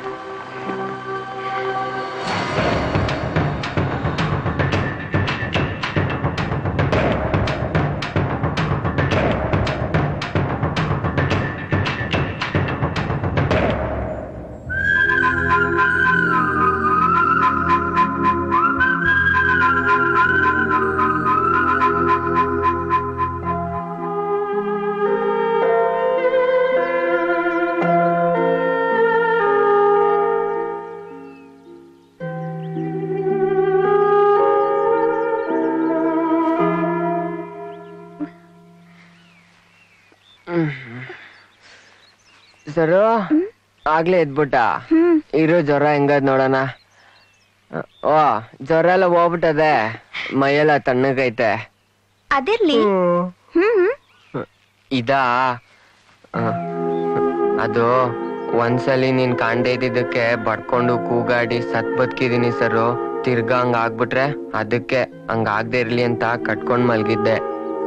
S15: ಸರು ಆಗ್ಲೇ ಎದ್ಬಿಟ್ಟ ಇರೋ ಜ್ವರ ಹೆಂಗದ್ ನೋಡೋಣ ಓ ಜ್ವರ ಎಲ್ಲ ಹೋಗ್ಬಿಟ್ಟದೆ ಮೈಯೆಲ್ಲ ತಣ್ಣಗೈತೆ
S8: ಅದಿರ್ಲಿ ಹ್ಮ್
S15: ಇದಾ ಆ, ಅದು ಒಂದ್ಸಲಿ ನೀನ್ ಕಾಣ್ದೇ ಇದ್ದಿದ್ದಕ್ಕೆ ಬಡ್ಕೊಂಡು ಕೂಗಾಡಿ ಸತ್ ಬದುಕಿದೀನಿ ಸರು ತಿರ್ಗಾ ಹಂಗ ಆಗ್ಬಿಟ್ರೆ ಅದಕ್ಕೆ ಹಂಗ ಆಗ್ದೇ ಇರ್ಲಿ ಅಂತ ಕಟ್ಕೊಂಡ್ ಮಲ್ಗಿದ್ದೆ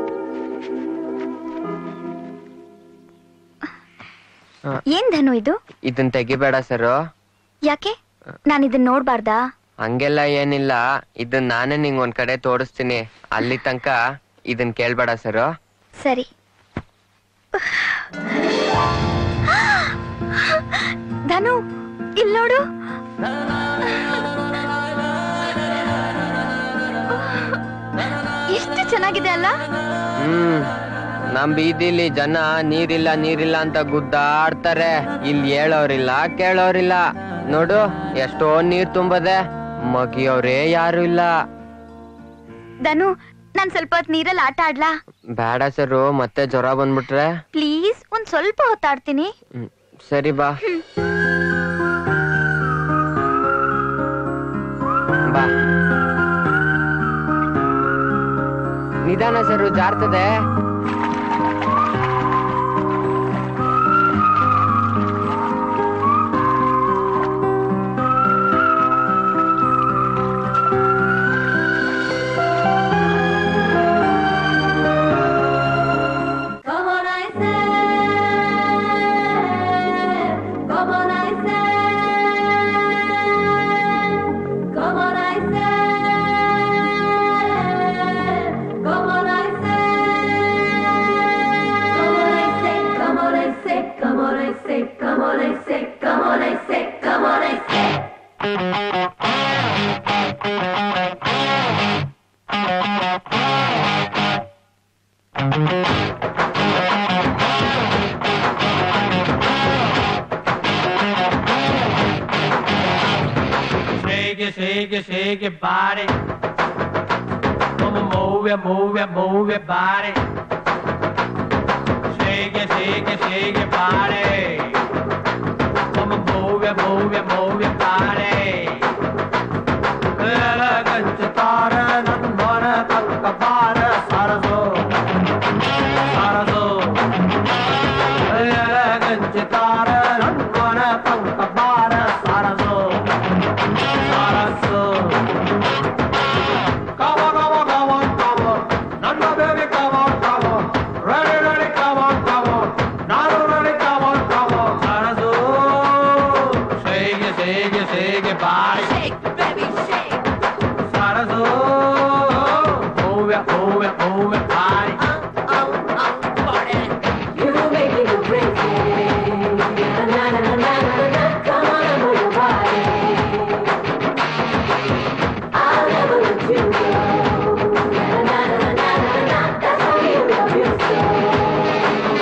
S8: ಏನ್ ಧನು ಇದು
S15: ಇದನ್ ತೆಗಿಬೇಡ ಸರು
S8: ಯಾಕೆ ನಾನು ಇದನ್ನ ನೋಡ್ಬಾರ್ದಾ
S15: ಹಂಗೆಲ್ಲ ಏನಿಲ್ಲ ಇದನ್ ನಾನೇ ನಿಂಗ್ ಒಂದ್ ಕಡೆ ತೋರಿಸ್ತೀನಿ ಅಲ್ಲಿ ತನಕ ಇದನ್ ಕೇಳ್ಬೇಡ ಸರು
S8: ಸರಿ ಧನು ಇಲ್ ನೋಡು ಎಷ್ಟು ಚೆನ್ನಾಗಿದೆ ಅಲ್ಲ
S15: ಹ್ಮ್ ನಮ್ ಬೀದಿಲಿ ಜನ ನೀರಿಲ್ಲ ನೀರಿಲ್ಲ ಅಂತ ಗುದ್ದಾಡ್ತಾರೆ ಇಲ್ಲಿ ಹೇಳೋರಿಲ್ಲ ಕೇಳೋರಿಲ್ಲ ನೋಡು ಎಷ್ಟೋ ನೀರ್ ತುಂಬದೆ ಮಗಿಯೋರೇ ಯಾರು ಇಲ್ಲ
S8: ಧನು ನಾನ್ ಸ್ವಲ್ಪ ಹೊತ್ತು ನೀರಲ್ಲಿ ಆಟ ಆಡ್ಲಾ
S15: ಬೇಡ ಸರು ಮತ್ತೆ ಜ್ವರ ಬಂದ್ಬಿಟ್ರೆ
S8: ಪ್ಲೀಸ್ ಒಂದ್ ಸ್ವಲ್ಪ ಹೊತ್ತಾಡ್ತೀನಿ
S15: ಹ್ಮ್, ಸರಿ ಬಾ ಬಾ ನಿಧಾನ ಸರು ಜಾರ್ತದೆ
S10: Come on, I said. Come on, I said. Come on, I said. Come on, I said. Come on, I said. Come on, I said. Come on, I said. Come on, I said. Come on, I said.
S2: Shake it, shake it, shake it, body. Come on, move it, move it, move it, body. Shake it, shake it, shake it, body. Come on, move it, move it, move it, body. ಎಲಗಂಚತಾರ ನನ್ಮನ ಕಲ್ಕಬಾರ ಸರಸೋ ಸರಸೋ ಎಲಗಂಚತಾರ ನನ್ಮನ ಕಲ್ಕಬಾರ ಸರಸೋ ಸರಸೋ Come on, come on, come on, come on. ನನ್ನ baby, come on, come on. Ready, ready, come on, come on. ನಾನು ready, come on, come on. ಸರಸೋ shake it, shake it, shake it, body. ಸರಸೋ move it, move it, move it, body.
S10: You make me go crazy. Na na na na na na. Come on and move your body. I'll never let you go. Na na na na na na. That's how you love yourself.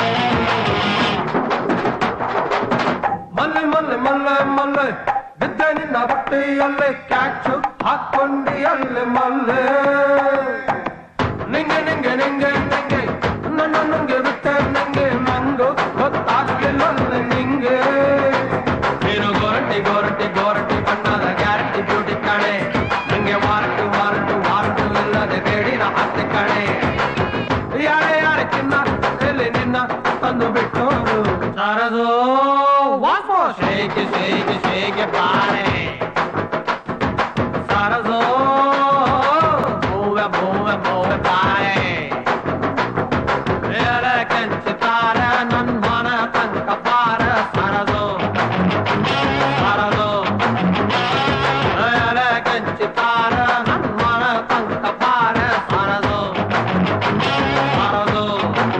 S2: ಮಲ್ಲೆ ಮಲ್ಲೆ ಮಲ್ಲೆ ಮಲ್ಲೆ ಬಿದ್ದೆ ನಿನ್ನ ಬಟ್ಟೆಯಲ್ಲೇ catch ಹಾಕೊಂಡಿಯಲ್ಲಿ ಮಲ್ಲೆ ನಿಂಗೆ ನಿಂಗೆ ನಿಂಗೆ ನಿಂಗೆ ನನ್ನ ನಂಗೆ ಬಿಟ್ಟೆ ನಿಂಗೆ ನಂಗು ಗೊತ್ತಾಗ್ಲಿಲ್ಲ ನಿಂಗೆ ನೀನು ಗೋರಟಿ ಗೋರಟಿ ಗೋರಟಿ ಬಣ್ಣದ ಗ್ಯಾರಂಟಿ ಬ್ಯೂಟಿ ಕಣೆ ನಂಗೆ ವಾರಂಟು ವಾರಂಟು ವಾರಂಟು ಇಲ್ಲದೆ ಬೇಡಿನ ಹತ್ತೆ ಕಣೆ ಯಾಳೆ ಯಾಳೆ ಚಿನ್ನ ಎಲ್ಲಿ ನಿನ್ನ ತಂದು ಬಿಟ್ಟೋರು ಸರದು ವಾಪೋ ಶೇಕೆ ಶೇಕೆ ಶೇಕೆ ಬಾರೆ ಸರದು ಮೂವೆ ಮೂವೆ ಮೂವೆ ಬಾರೆ ಎಲೆ ಕೆಂಚಿತಾರ ನನ್ ಮನ ತನಕ ಬಾರ ಸರದು ಸರದು ಎಲೆ ಕೆಂಚಿತಾರ ನನ್ ಮನ ತನಕ ಬಾರ ಸರದು ಸರದು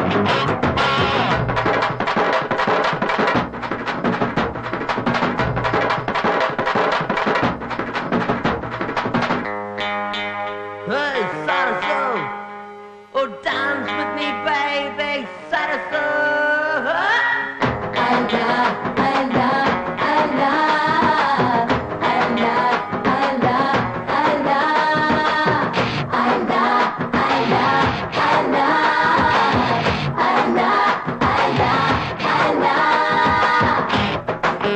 S10: Hey, Sarasota! Oh, dance with me, baby, Sarasota! I love, I love, I love, I love, I love, I love, I love, I love, I love, I love, I love, I love.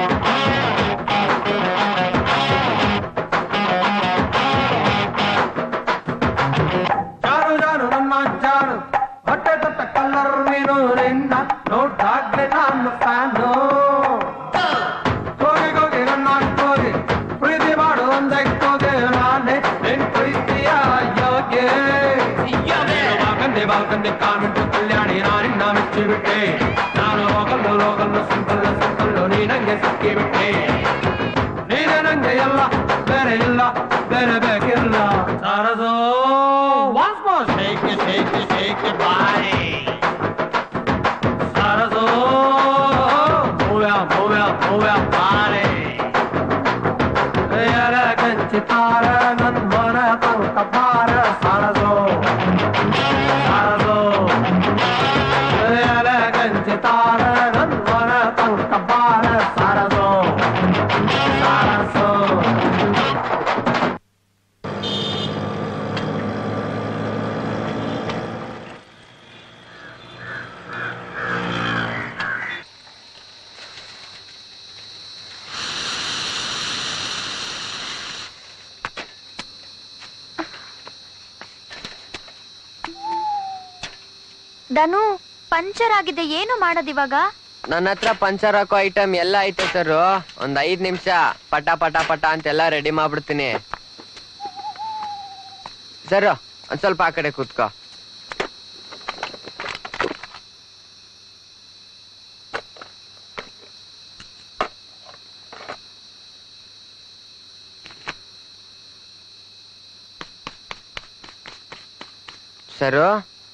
S2: ಜಾರು ಜಾರು ನನ್ನ ಜಾರು ಹೊಟ್ಟೆ ತೊಟ್ಟ colour ನೀನು ನಿನ್ನ ನೋಟಾಗ್ಲೆ ನಾನು fan ಹೋಗಿ ಹೋಗಿ ನನ್ನ ಹೋಗಿ ಪ್ರೀತಿ ಮಾಡು ಒಂದಕ್ಕೋಗೆ ನಾನೇ ನಿನ್ ಪ್ರೀತಿಯ ಯೋಗ್ಯ ಬಾಲ್ಕಂದೆ ಬಾಲ್ಕಂದೆ ಕಾಮಿಟ್ಟು ಕಲ್ಯಾಣಿ ನಾನಿನ್ನ ಮೆಚ್ಚಿಬಿಟ್ಟೆ ನಾನು ಹೋಗಲ್ಲು ಹೋಗಲ್ಲು ಸಿಂಪಲ್ಲು ಸಿಂಪಲ್ಲು ನೀ ನಂಗೆ ಸಿಕ್ಕಿಬಿಟ್ಟೆ ನೀನೆ ನಂಗೆ ಎಲ್ಲ ಬೇರೆ ಇಲ್ಲ ಬೇರೆ ಬೇಕಿಲ್ಲ ಸರದು once more shake it shake it shake it body ಸರದು move your move your move your body ಎರ ಕಂಚಿತಾರ ನನ್ ಮನ ತನಕ ಬಾರ ಸರದು ಸರದು ಎರ ಕಂಚಿತಾರ ನನ್ ಮನ ತನಕ ಬಾರ ಸರದು ಸರಸು
S8: ಧನು ಪಂಚರ್ ಆಗಿದೆ ಏನು ಮಾಡೋದಿವಾಗ
S15: ನನ್ನ ಹತ್ರ ಪಂಚರ್ ಹಾಕೋ ಐಟಮ್ ಎಲ್ಲ ಐತೆ ಸರ್ ಒಂದ್ ಐದ್ ನಿಮಿಷ ಪಟ ಪಟ ಪಟ ಅಂತೆಲ್ಲ ರೆಡಿ ಮಾಡ್ಬಿಡ್ತೀನಿ ಸರ್ ಒಂದ್ ಸ್ವಲ್ಪ ಆ ಕಡೆ ಕೂತ್ಕೋ ಸರು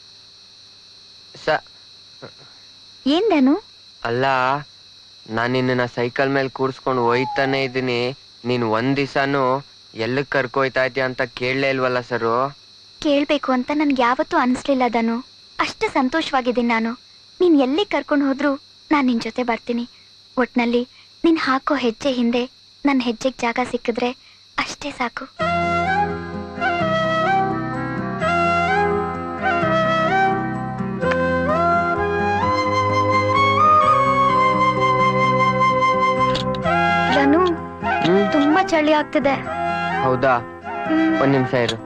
S15: ಸ
S8: ಏನ್ ಧನು
S15: ಅಲ್ಲ ನಾನು ನಿನ್ನ ಸೈಕಲ್ ಮೇಲೆ ಕೂರ್ಸ್ಕೊಂಡು ಹೋಯ್ತಾನೆ ಇದ್ದೀನಿ ನೀನ್ ಒಂದ್ ದಿವಸನು ಎಲ್ಲಿಗ್ ಕರ್ಕೊಯ್ತಾ ಇದ್ಯಾ ಅಂತ ಕೇಳಲೇ ಇಲ್ವಲ್ಲ ಸರು
S8: ಕೇಳ್ಬೇಕು ಅಂತ ನನ್ಗೆ ಯಾವತ್ತೂ ಅನ್ಸ್ಲಿಲ್ಲ ಧನು ಅಷ್ಟು ಸಂತೋಷವಾಗಿದ್ದೀನಿ ನಾನು ನೀನ್ ಎಲ್ಲಿ ಕರ್ಕೊಂಡು ಹೋದ್ರು ನಾನ್ ನಿನ್ ಜೊತೆ ಬರ್ತೀನಿ ಒಟ್ನಲ್ಲಿ ನೀನ್ ಹಾಕೋ ಹೆಜ್ಜೆ ಹಿಂದೆ ನನ್ನ ಹೆಜ್ಜೆಗ್ ಜಾಗ ಸಿಕ್ಕಿದ್ರೆ ಅಷ್ಟೇ ಸಾಕು ಧನು ತುಂಬಾ ಚಳಿ ಆಗ್ತಿದೆ
S15: ಹೌದಾ ಒಂದ್ ನಿಮಿಷ ಇರು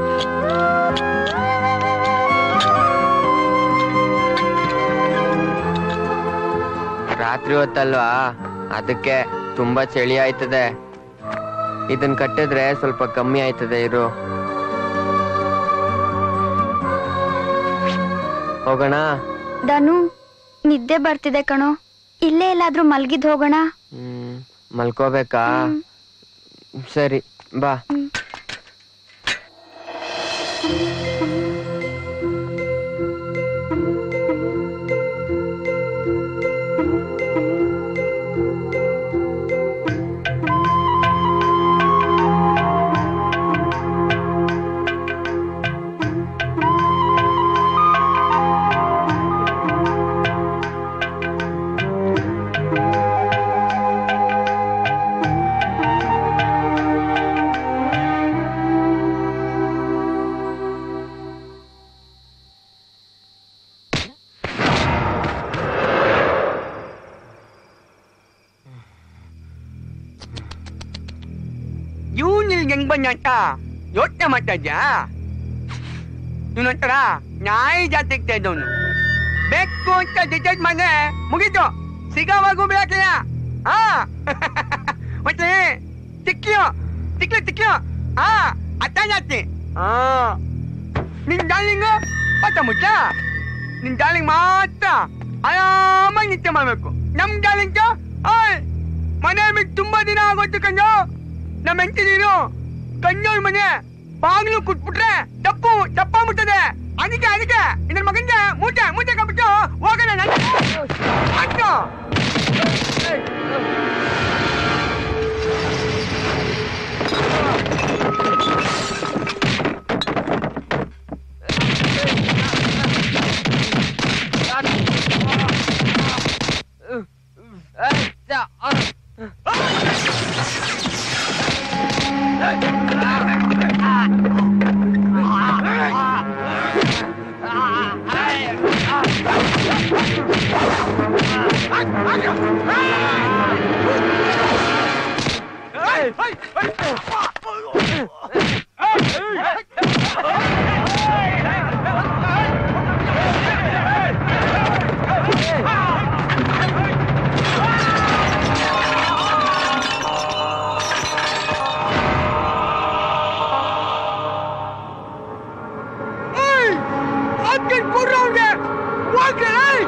S15: ರಾತ್ರಿ ಹೊತ್ತಲ್ವಾ ಅದಕ್ಕೆ ತುಂಬಾ ಚಳಿ ಆಯ್ತದೆ ಇದನ್ ಕಟ್ಟಿದ್ರೆ ಸ್ವಲ್ಪ ಕಮ್ಮಿ ಆಯ್ತದೆ ಇರು ಹೋಗೋಣ
S8: ಧನು ನಿದ್ದೆ ಬರ್ತಿದೆ ಕಣೋ ಇಲ್ಲೇ ಎಲ್ಲಾದ್ರೂ ಮಲ್ಗಿದ್ ಹೋಗೋಣ
S15: ಹ್ಮ್ ಮಲ್ಕೋಬೇಕಾ ಸರಿ ಬಾ
S18: ಇವನ್ ಇಲ್ಲಿ ಹೆಂಗ್ ಬಂದ ಅಂತ ಯೋಚನೆ ಮಾಡ್ತಾ ಇದ್ಯಾ ಇವನೊಂಥರ ನಾಯಿ ಜಾತಿ ಇಗ್ತಾ ಇದ್ದವನು ಬೇಕು ಅಂತ ಡಿಸೈಡ್ ಮಾಡಿದ್ರೆ ಮುಗೀತು ಸಿಗೋವಾಗೂ ಬೇಕಿಲ್ಲ ಹಾ ಮತ್ತೆ ತಿಕ್ಕಿಯೋ ತಿಕ್ಲು ತಿಕ್ಲು ಹಾ ಅತ್ತ ಜಾತಿ ಹಾ ನಿನ್ ಡಾರ್ಲಿಂಗು ಪತ್ತ ಮುಚ್ಚ ನಿನ್ ಡಾರ್ಲಿಂಗ್ ಮಾತ್ರ ಆರಾಮಾಗಿ ನಿತ್ಯ ಮಾಡ್ಬೇಕು ನಮ್ ಡಾರ್ಲಿಂಗ್ ಓಯ್ ಮನೆ ಬಿಟ್ಟು ತುಂಬಾ ದಿನ ಆಗೋಯ್ತು ಕಂಜೋ ನಮ್ಮ ಹೆಂಡತಿ ನೀನು ಕಂಜೋಳ್ ಮನೆ ಬಾಗ್ಲು ಕುಟ್ಬಿಟ್ರೆ ತಪ್ಪು ತಪ್ಪಾಗ್ಬಿಡ್ತದೆ ಅದಕ್ಕೆ ಅದಕ್ಕೆ ಇದ್ರ ಮಗನ್ಗೆ ಮೂಟೆ ಮೂಟೆ ಕಬಿಟ್ಟು ಹೋಗೋಣ ನನ್ನ ಅಣ್ಣು. ಏಯ್! ಅದ್ಕೇನ್ ಕೊಡ್ರು ಅವ್ನ್ಗೆ? ಹೋಗ್ರೆ, ಏಯ್!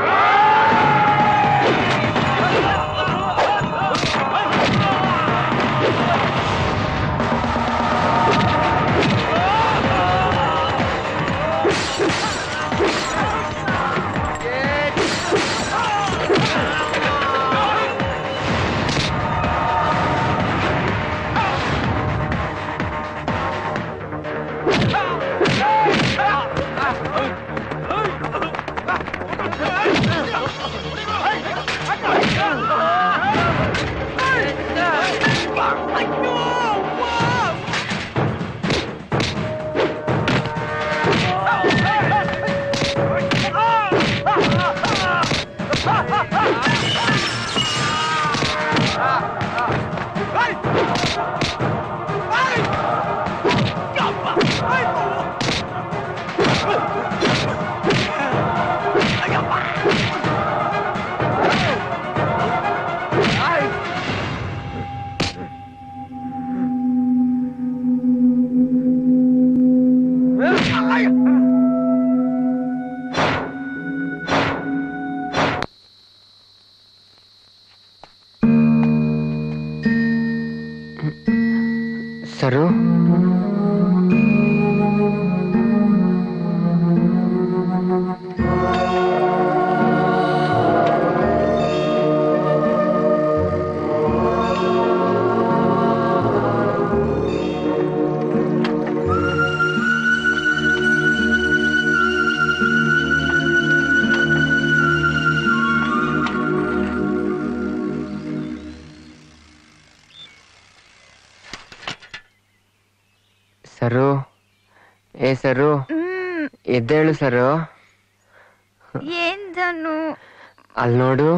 S15: ಸರು ಸರು ಏ ಸರು ಎದ್ದೇಳು ಸರು
S8: ಏನ್ ಧನು
S15: ಅಲ್ಲಿ ನೋಡು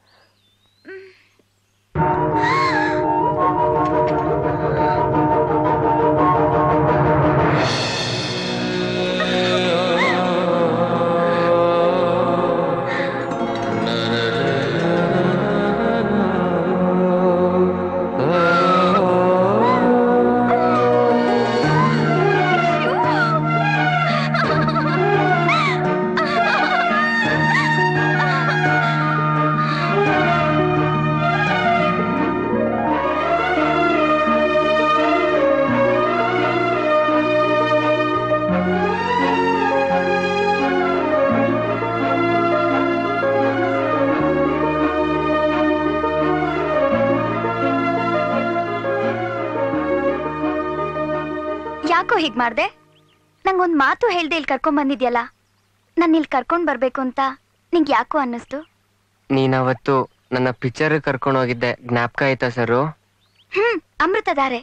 S8: ಯಾಕೋ ಹೀಗ್ ಮಾಡ್ದೆ ನಂಗೊಂದ್ ಮಾತು ಹೇಳ್ದೆ ಇಲ್ಲಿ ಕರ್ಕೊಂಡ್ ಬಂದಿದ್ಯಲ್ಲ ನಾನು ಇಲ್ಲಿ ಕರ್ಕೊಂಡ್ ಬರ್ಬೇಕು ಅಂತ ನಿಂಗೆ ಯಾಕೋ ಅನ್ನಿಸ್ತು
S15: ನೀನವತ್ತು ನನ್ನ ಪಿಕ್ಚರ್ ಕರ್ಕೊಂಡು ಹೋಗಿದ್ದೆ ಜ್ಞಾಪಕ ಆಯ್ತಾ ಸರು
S8: ಹ್ಮ್ ಅಮೃತಧಾರೆ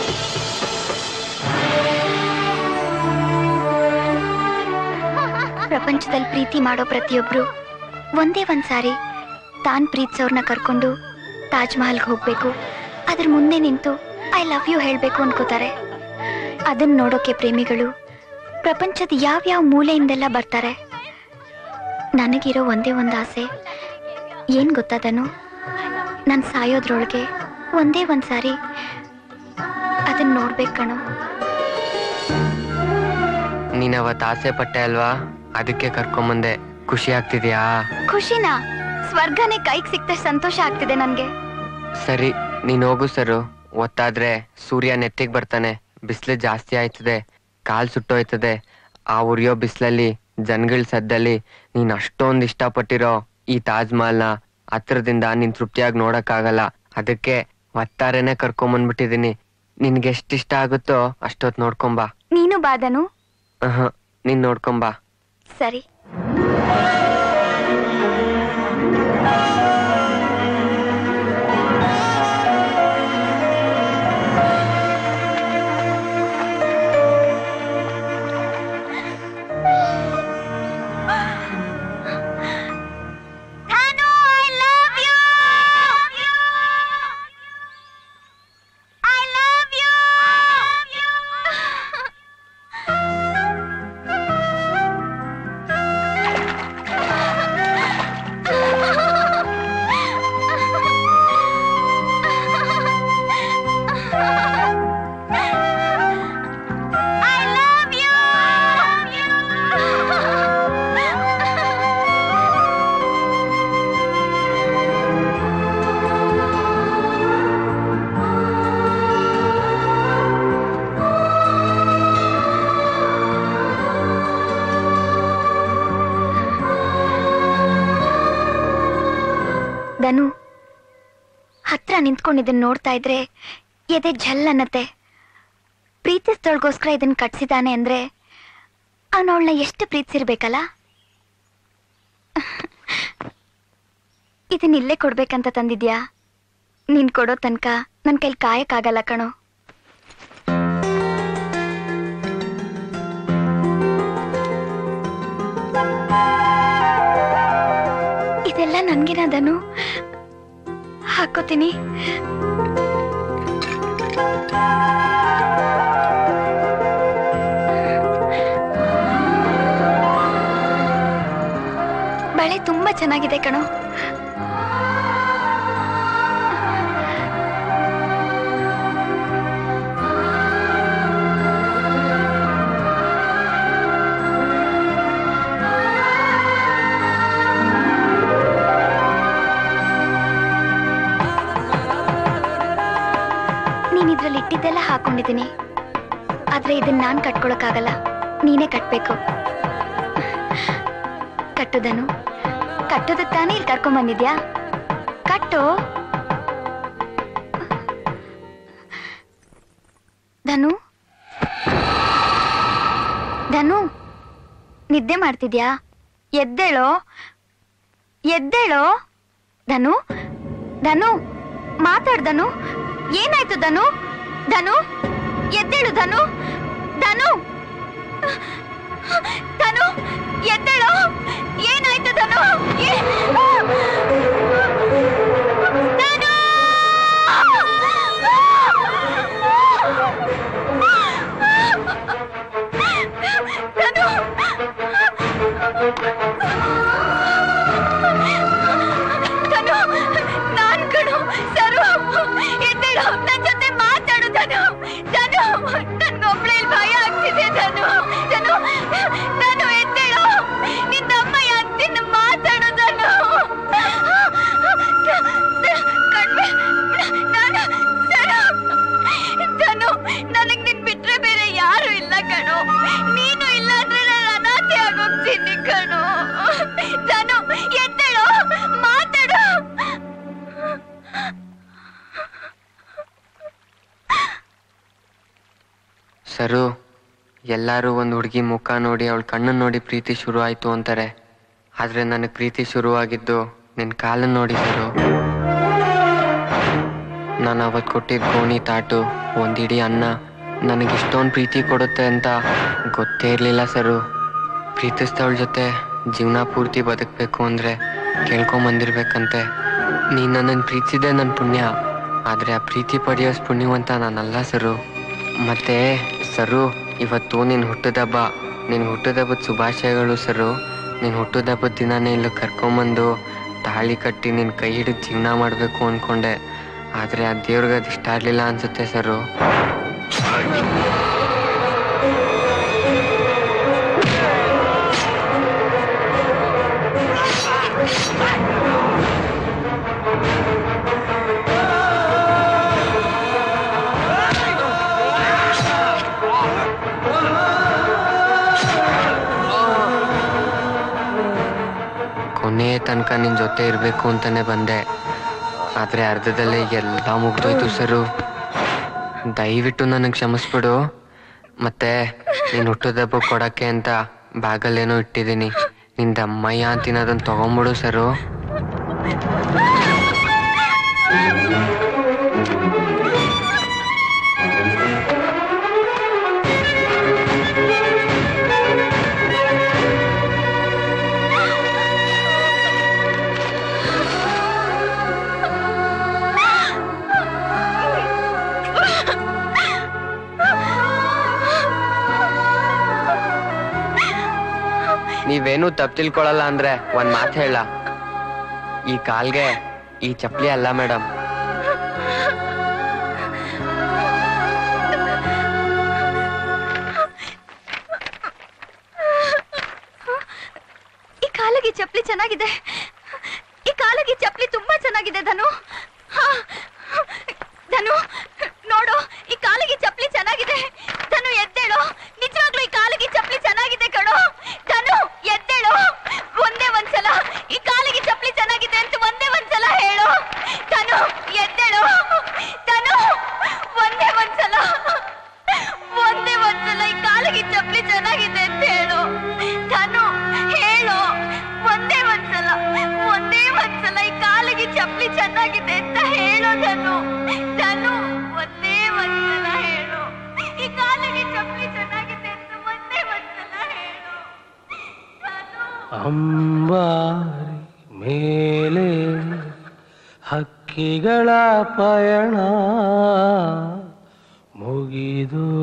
S8: ಪ್ರಪಂಚದಲ್ಲಿ ಪ್ರೀತಿ ಮಾಡೋ ಪ್ರತಿಯೊಬ್ರು ಒಂದೇ ಒಂದ್ಸಾರಿ ತಾನ್ ಪ್ರೀತಿಸೋರ್ನ ಕರ್ಕೊಂಡು ತಾಜ್ ಮಹಲ್ಗೆ ಹೋಗ್ಬೇಕು ಅದ್ರ ಮುಂದೆ ನಿಂತು ಐ ಲವ್ ಯು ಹೇಳ್ಬೇಕು ಅನ್ಕೋತಾರೆ ಅದನ್ನ ನೋಡೋಕೆ ಪ್ರೇಮಿಗಳು ಪ್ರಪಂಚದ ಯಾವ್ಯಾವ ಮೂಲೆಯಿಂದೆಲ್ಲ ಬರ್ತಾರೆ ನನಗಿರೋ ಒಂದೇ ಒಂದು ಆಸೆ ಏನ್ ಗೊತ್ತಾದನು ನಾನು ಸಾಯೋದ್ರೊಳಗೆ ಒಂದೇ ಒಂದ್ ಸಾರಿ ಅದನ್ನ ನೋಡ್ಬೇಕು ಕಣೋ
S15: ನೀನ್ ಅವತ್ ಆಸೆ ಪಟ್ಟೆ ಅಲ್ವಾ ಅದಕ್ಕೆ ಕರ್ಕೊಂಬಂದೆ ಖುಷಿ ಆಗ್ತಿದ್ಯಾ
S8: ಖುಷಿನಾ ಸ್ವರ್ಗನೇ ಕೈಗೆ ಸಿಕ್ತ ಸಂತೋಷ ಆಗ್ತಿದೆ ನನ್ಗೆ
S15: ಸರಿ ನೀನ್ ಹೋಗು ಸರು ಒತ್ತಾದ್ರೆ ಸೂರ್ಯ ನೆತ್ತಿಗ್ ಬರ್ತಾನೆ ಬಿಸಿಲು ಜಾಸ್ತಿ ಆಯ್ತದೆ ಕಾಲ್ ಸುಟ್ಟೋಯ್ತದೆ ಆ ಉರಿಯೋ ಬಿಸಿಲಲ್ಲಿ ಜನಗಳ ಸದ್ದಲ್ಲಿ ನೀನ್ ಅಷ್ಟೊಂದ್ ಇಷ್ಟಪಟ್ಟಿರೋ ಈ ತಾಜ್ ಮಹಲ್ನ ಹತ್ರದಿಂದ ನೀನ್ ತೃಪ್ತಿಯಾಗಿ ನೋಡಕ್ಕಾಗಲ್ಲ ಅದಕ್ಕೆ ಒತ್ತಾರೆನೆ ಕರ್ಕೊಂಬಂದ್ಬಿಟ್ಟಿದೀನಿ ನಿನ್ಗೆ ಎಷ್ಟಿಷ್ಟ ಆಗುತ್ತೋ ಅಷ್ಟೊತ್ ನೋಡ್ಕೊಂಬಾ
S8: ನೀನು ಬಾದನು
S15: ಆಹಾ, ನೀನ್ ನೋಡ್ಕೊಂಬಾ
S8: ಸರಿ ಧನು ಹತ್ರ ನಿಂತ್ಕೊಂಡಿದ್ದನ್ನ ನೋಡ್ತಾ ಇದ್ರೆ ಎದೆ ಝಲ್ ಅನ್ನತ್ತೆ ಪ್ರೀತಿಸ್ದೊಳ್ಗೋಸ್ಕರ ಇದನ್ನ ಕಟ್ಸಿದಾನೆ ಅಂದ್ರೆ ಅವನವಳನ್ನ ಎಷ್ಟು ಪ್ರೀತಿಸಿರ್ಬೇಕಲ್ಲ ಇದನ್ನ ಇಲ್ಲೇ ಕೊಡ್ಬೇಕಂತ ತಂದಿದ್ಯಾ ನೀನ್ ಕೊಡೋ ತನಕ ನನ್ ಕೈಲಿ ಕಾಯಕ್ಕಾಗಲ್ಲ ಕಣೋ ಇದೆಲ್ಲ ನನ್ಗೇನ ಧನು ಹಾಕೋತೀನಿ ಬಳೆ ತುಂಬಾ ಚೆನ್ನಾಗಿದೆ ಕಣೋ ನೀನ್ ಇದ್ರಲ್ಲಿ ಇಟ್ಟಿದ್ದೆಲ್ಲ ಹಾಕೊಂಡಿದ್ದೀನಿ ಆದ್ರೆ ಇದನ್ನ ನಾನ್ ಕಟ್ಕೊಳಕ್ಕಾಗಲ್ಲ ನೀನೇ ಕಟ್ಬೇಕು ಕಟ್ಟುದನು ಕಟ್ಟೋದಕ್ ತಾನೇ ಇಲ್ಲಿ ಕರ್ಕೊಂಡ್ ಬಂದಿದ್ಯಾ ಕಟ್ಟು ಧನು ಧನು ನಿದ್ದೆ ಮಾಡ್ತಿದ್ಯಾ ಎದ್ದೇಳೋ ಎದ್ದೇಳೋ ಧನು ಧನು ಮಾತಾಡ್ ಧನು ಏನಾಯ್ತು ಧನು ಧನು ಎದ್ದೇಳು ಧನು ಧನು ಧನು ಎದ್ದೇಳು ಏನಾಯ್ತು ಧನು ಏ- ಧನು! ಧನು! ಧನು ನಾನ್ ಕಣು ಸರು ಎದ್ದೇಳು ನನ್ ಜೊತೆ ಮಾತಾಡು ಧನು ಧನು ನನ್ಗೊಬ್ಳೆ ಇಲ್ಲಿ ಭಯ ಆಗ್ತಿದೆ ಧನು ಧನು ಧನು ಎದ್ದೇಳು ನಿನ್ನಮ್ಮ ಅಂತಿನ ಮಾತಾಡು ಧನು ಕಣ್ಮೆ ನಾನು ಸರು ಧನು ನನಗ್ ನಿನ್ ಬಿಟ್ರೆ ಬೇರೆ ಯಾರು ಇಲ್ಲ ಕಣು ನೀನು ಇಲ್ಲ ಅಂದ್ರೆ ನಾನು ಅನಾಥೆ ಆಗೋಗ್ತೀನಿ ಕಣು ಧನು ಎದ್ದೇಳು ಮಾತಾಡು
S15: ಸರು ಎಲ್ಲರೂ ಒಂದು ಹುಡುಗಿ ಮುಖ ನೋಡಿ ಅವಳ ಕಣ್ಣನ್ನು ನೋಡಿ ಪ್ರೀತಿ ಶುರು ಆಯ್ತು ಅಂತಾರೆ ಆದ್ರೆ ನನಗೆ ಪ್ರೀತಿ ಶುರುವಾಗಿದ್ದು ನಿನ್ನ ಕಾಲನ್ನು ನೋಡಿ ಸರು ನಾನು ಅವತ್ತು ಕೊಟ್ಟಿದ್ದ ಗೋಣಿ ತಾಟು ಒಂದಿಡೀ ಅನ್ನ ನನಗೆ ಇಷ್ಟೊಂದು ಪ್ರೀತಿ ಕೊಡುತ್ತೆ ಅಂತ ಗೊತ್ತೇ ಇರಲಿಲ್ಲ ಸರು ಪ್ರೀತಿಸ್ದವಳ ಜೊತೆ ಜೀವನ ಪೂರ್ತಿ ಬದುಕಬೇಕು ಅಂದರೆ ಕೇಳ್ಕೊಂಬಂದಿರ್ಬೇಕಂತೆ ನೀನು ನನ್ನನ್ನು ಪ್ರೀತಿಸಿದೆ ನನ್ನ ಪುಣ್ಯ ಆದ್ರೆ ಆ ಪ್ರೀತಿ ಪಡೆಯೋಸ್ ಪುಣ್ಯವಂತ ನಾನಲ್ಲ ಸರು ಮತ್ತೆ ಸರು ಇವತ್ತು ನಿನ್ ಹುಟ್ಟದಬ್ಬ ನಿನ್ ಹುಟ್ಟದಬ್ಬದ ಶುಭಾಶಯಗಳು ಸರು ನಿನ್ ಹುಟ್ಟದಬ್ಬದ ದಿನಾನೇ ಇಲ್ಲಿ ಕರ್ಕೊಂಬಂದು ತಾಳಿ ಕಟ್ಟಿ ನಿನ್ ಕೈ ಹಿಡಿದು ಜೀವನ ಮಾಡ್ಬೇಕು ಅನ್ಕೊಂಡೆ ಆದ್ರೆ ಆ ದೇವ್ರಿಗೆ ಅದು ಇಷ್ಟ ಆಗ್ಲಿಲ್ಲ ಅನ್ಸುತ್ತೆ ಸರು ಕೊನೆಯ ತನಕ ನಿನ್ ಜೊತೆ ಇರ್ಬೇಕು ಅಂತಾನೆ ಬಂದೆ ಆದ್ರೆ ಅರ್ಧದಲ್ಲೇ ಎಲ್ಲ ಮುಗ್ದೋಯ್ತು ಸರು ದಯವಿಟ್ಟು ನನಗೆ ಕ್ಷಮಿಸ್ಬಿಡು ಮತ್ತೆ ನೀನ್ ಹುಟ್ಟದಬ್ಬ ಕೊಡಕ್ಕೆ ಅಂತ ಬ್ಯಾಗಲ್ಲೇನೋ ಇಟ್ಟಿದ್ದೀನಿ ನಿಂದ ಅಮ್ಮಯ್ಯ ಅಂತೀನಿ ಅದನ್ನ ತಗೊಂಬಿಡು ಸರು ನೀವೇನು ತಪ್ಪು ತಿಳ್ಕೊಳಲ್ಲ ಅಂದ್ರೆ ಒಂದ್ ಮಾತು ಹೇಳ ಈ ಕಾಲ್ಗೆ ಈ ಚಪ್ಲಿ ಅಲ್ಲ ಮೇಡಮ್
S8: ಈ ಕಾಲಿಗೆ ಚಪ್ಪಲಿ ಚೆನ್ನಾಗಿದೆ ಈ ಕಾಲಿಗೆ ಚಪ್ಪಲಿ ತುಂಬಾ ಚೆನ್ನಾಗಿದೆ ಧನು ಹಾ. ಧನು ನೋಡು ಈ ಕಾಲಿಗೆ ಚಪ್ಪಲಿ ಚೆನ್ನಾಗಿದೆ ಧನು ಎದ್ದೇಳು ನಿಜವಾಗ್ಲೂ ಈ ಕಾಲಿಗೆ ಚಪ್ಪಲಿ ಚೆನ್ನಾಗಿದೆ ಕಣೋ ಧನು ಎದ್ದೇಳು ಒಂದೇ ಒಂದ್ಸಲ ಈ ಕಾಲಿಗೆ ಚಪ್ಪಲಿ ಚೆನ್ನಾಗಿದೆ ಅಂತ ಒಂದೇ ಒಂದ್ಸಲ ಹೇಳು ಧನು ಎದ್ದೇಳು ಧನು ಒಂದೇ ಒಂದ್ಸಲ ಒಂದೇ ಒಂದ್ಸಲ ಈ ಕಾಲಿಗೆ ಚಪ್ಪಲಿ ಚೆನ್ನಾಗಿದೆ ಅಂತ ಹೇಳು ಧನು ಹೇಳು ಒಂದೇ ಒಂದ್ಸಲ ಒಂದೇ ಒಂದ್ಸಲ ಈ ಕಾಲಿಗೆ ಚಪ್ಪಲಿ ಚೆನ್ನಾಗಿದೆ ಅಂತ ಹೇಳು ಧನು ಧನು ಒಂದೇ ಒಂದ್ಸಲ ಹೇಳು ಈ ಕಾಲಿಗೆ ಚಪ್ಪಲಿ ಚೆನ್ನಾಗಿದೆ ಅಂತ ಒಂದೇ ಒಂದ್ಸಲ ಹೇಳು
S12: ಅಂಬಾರಿ ಮೇಲೆ ಹಕ್ಕಿಗಳ ಪಯಣ ಮುಗಿದು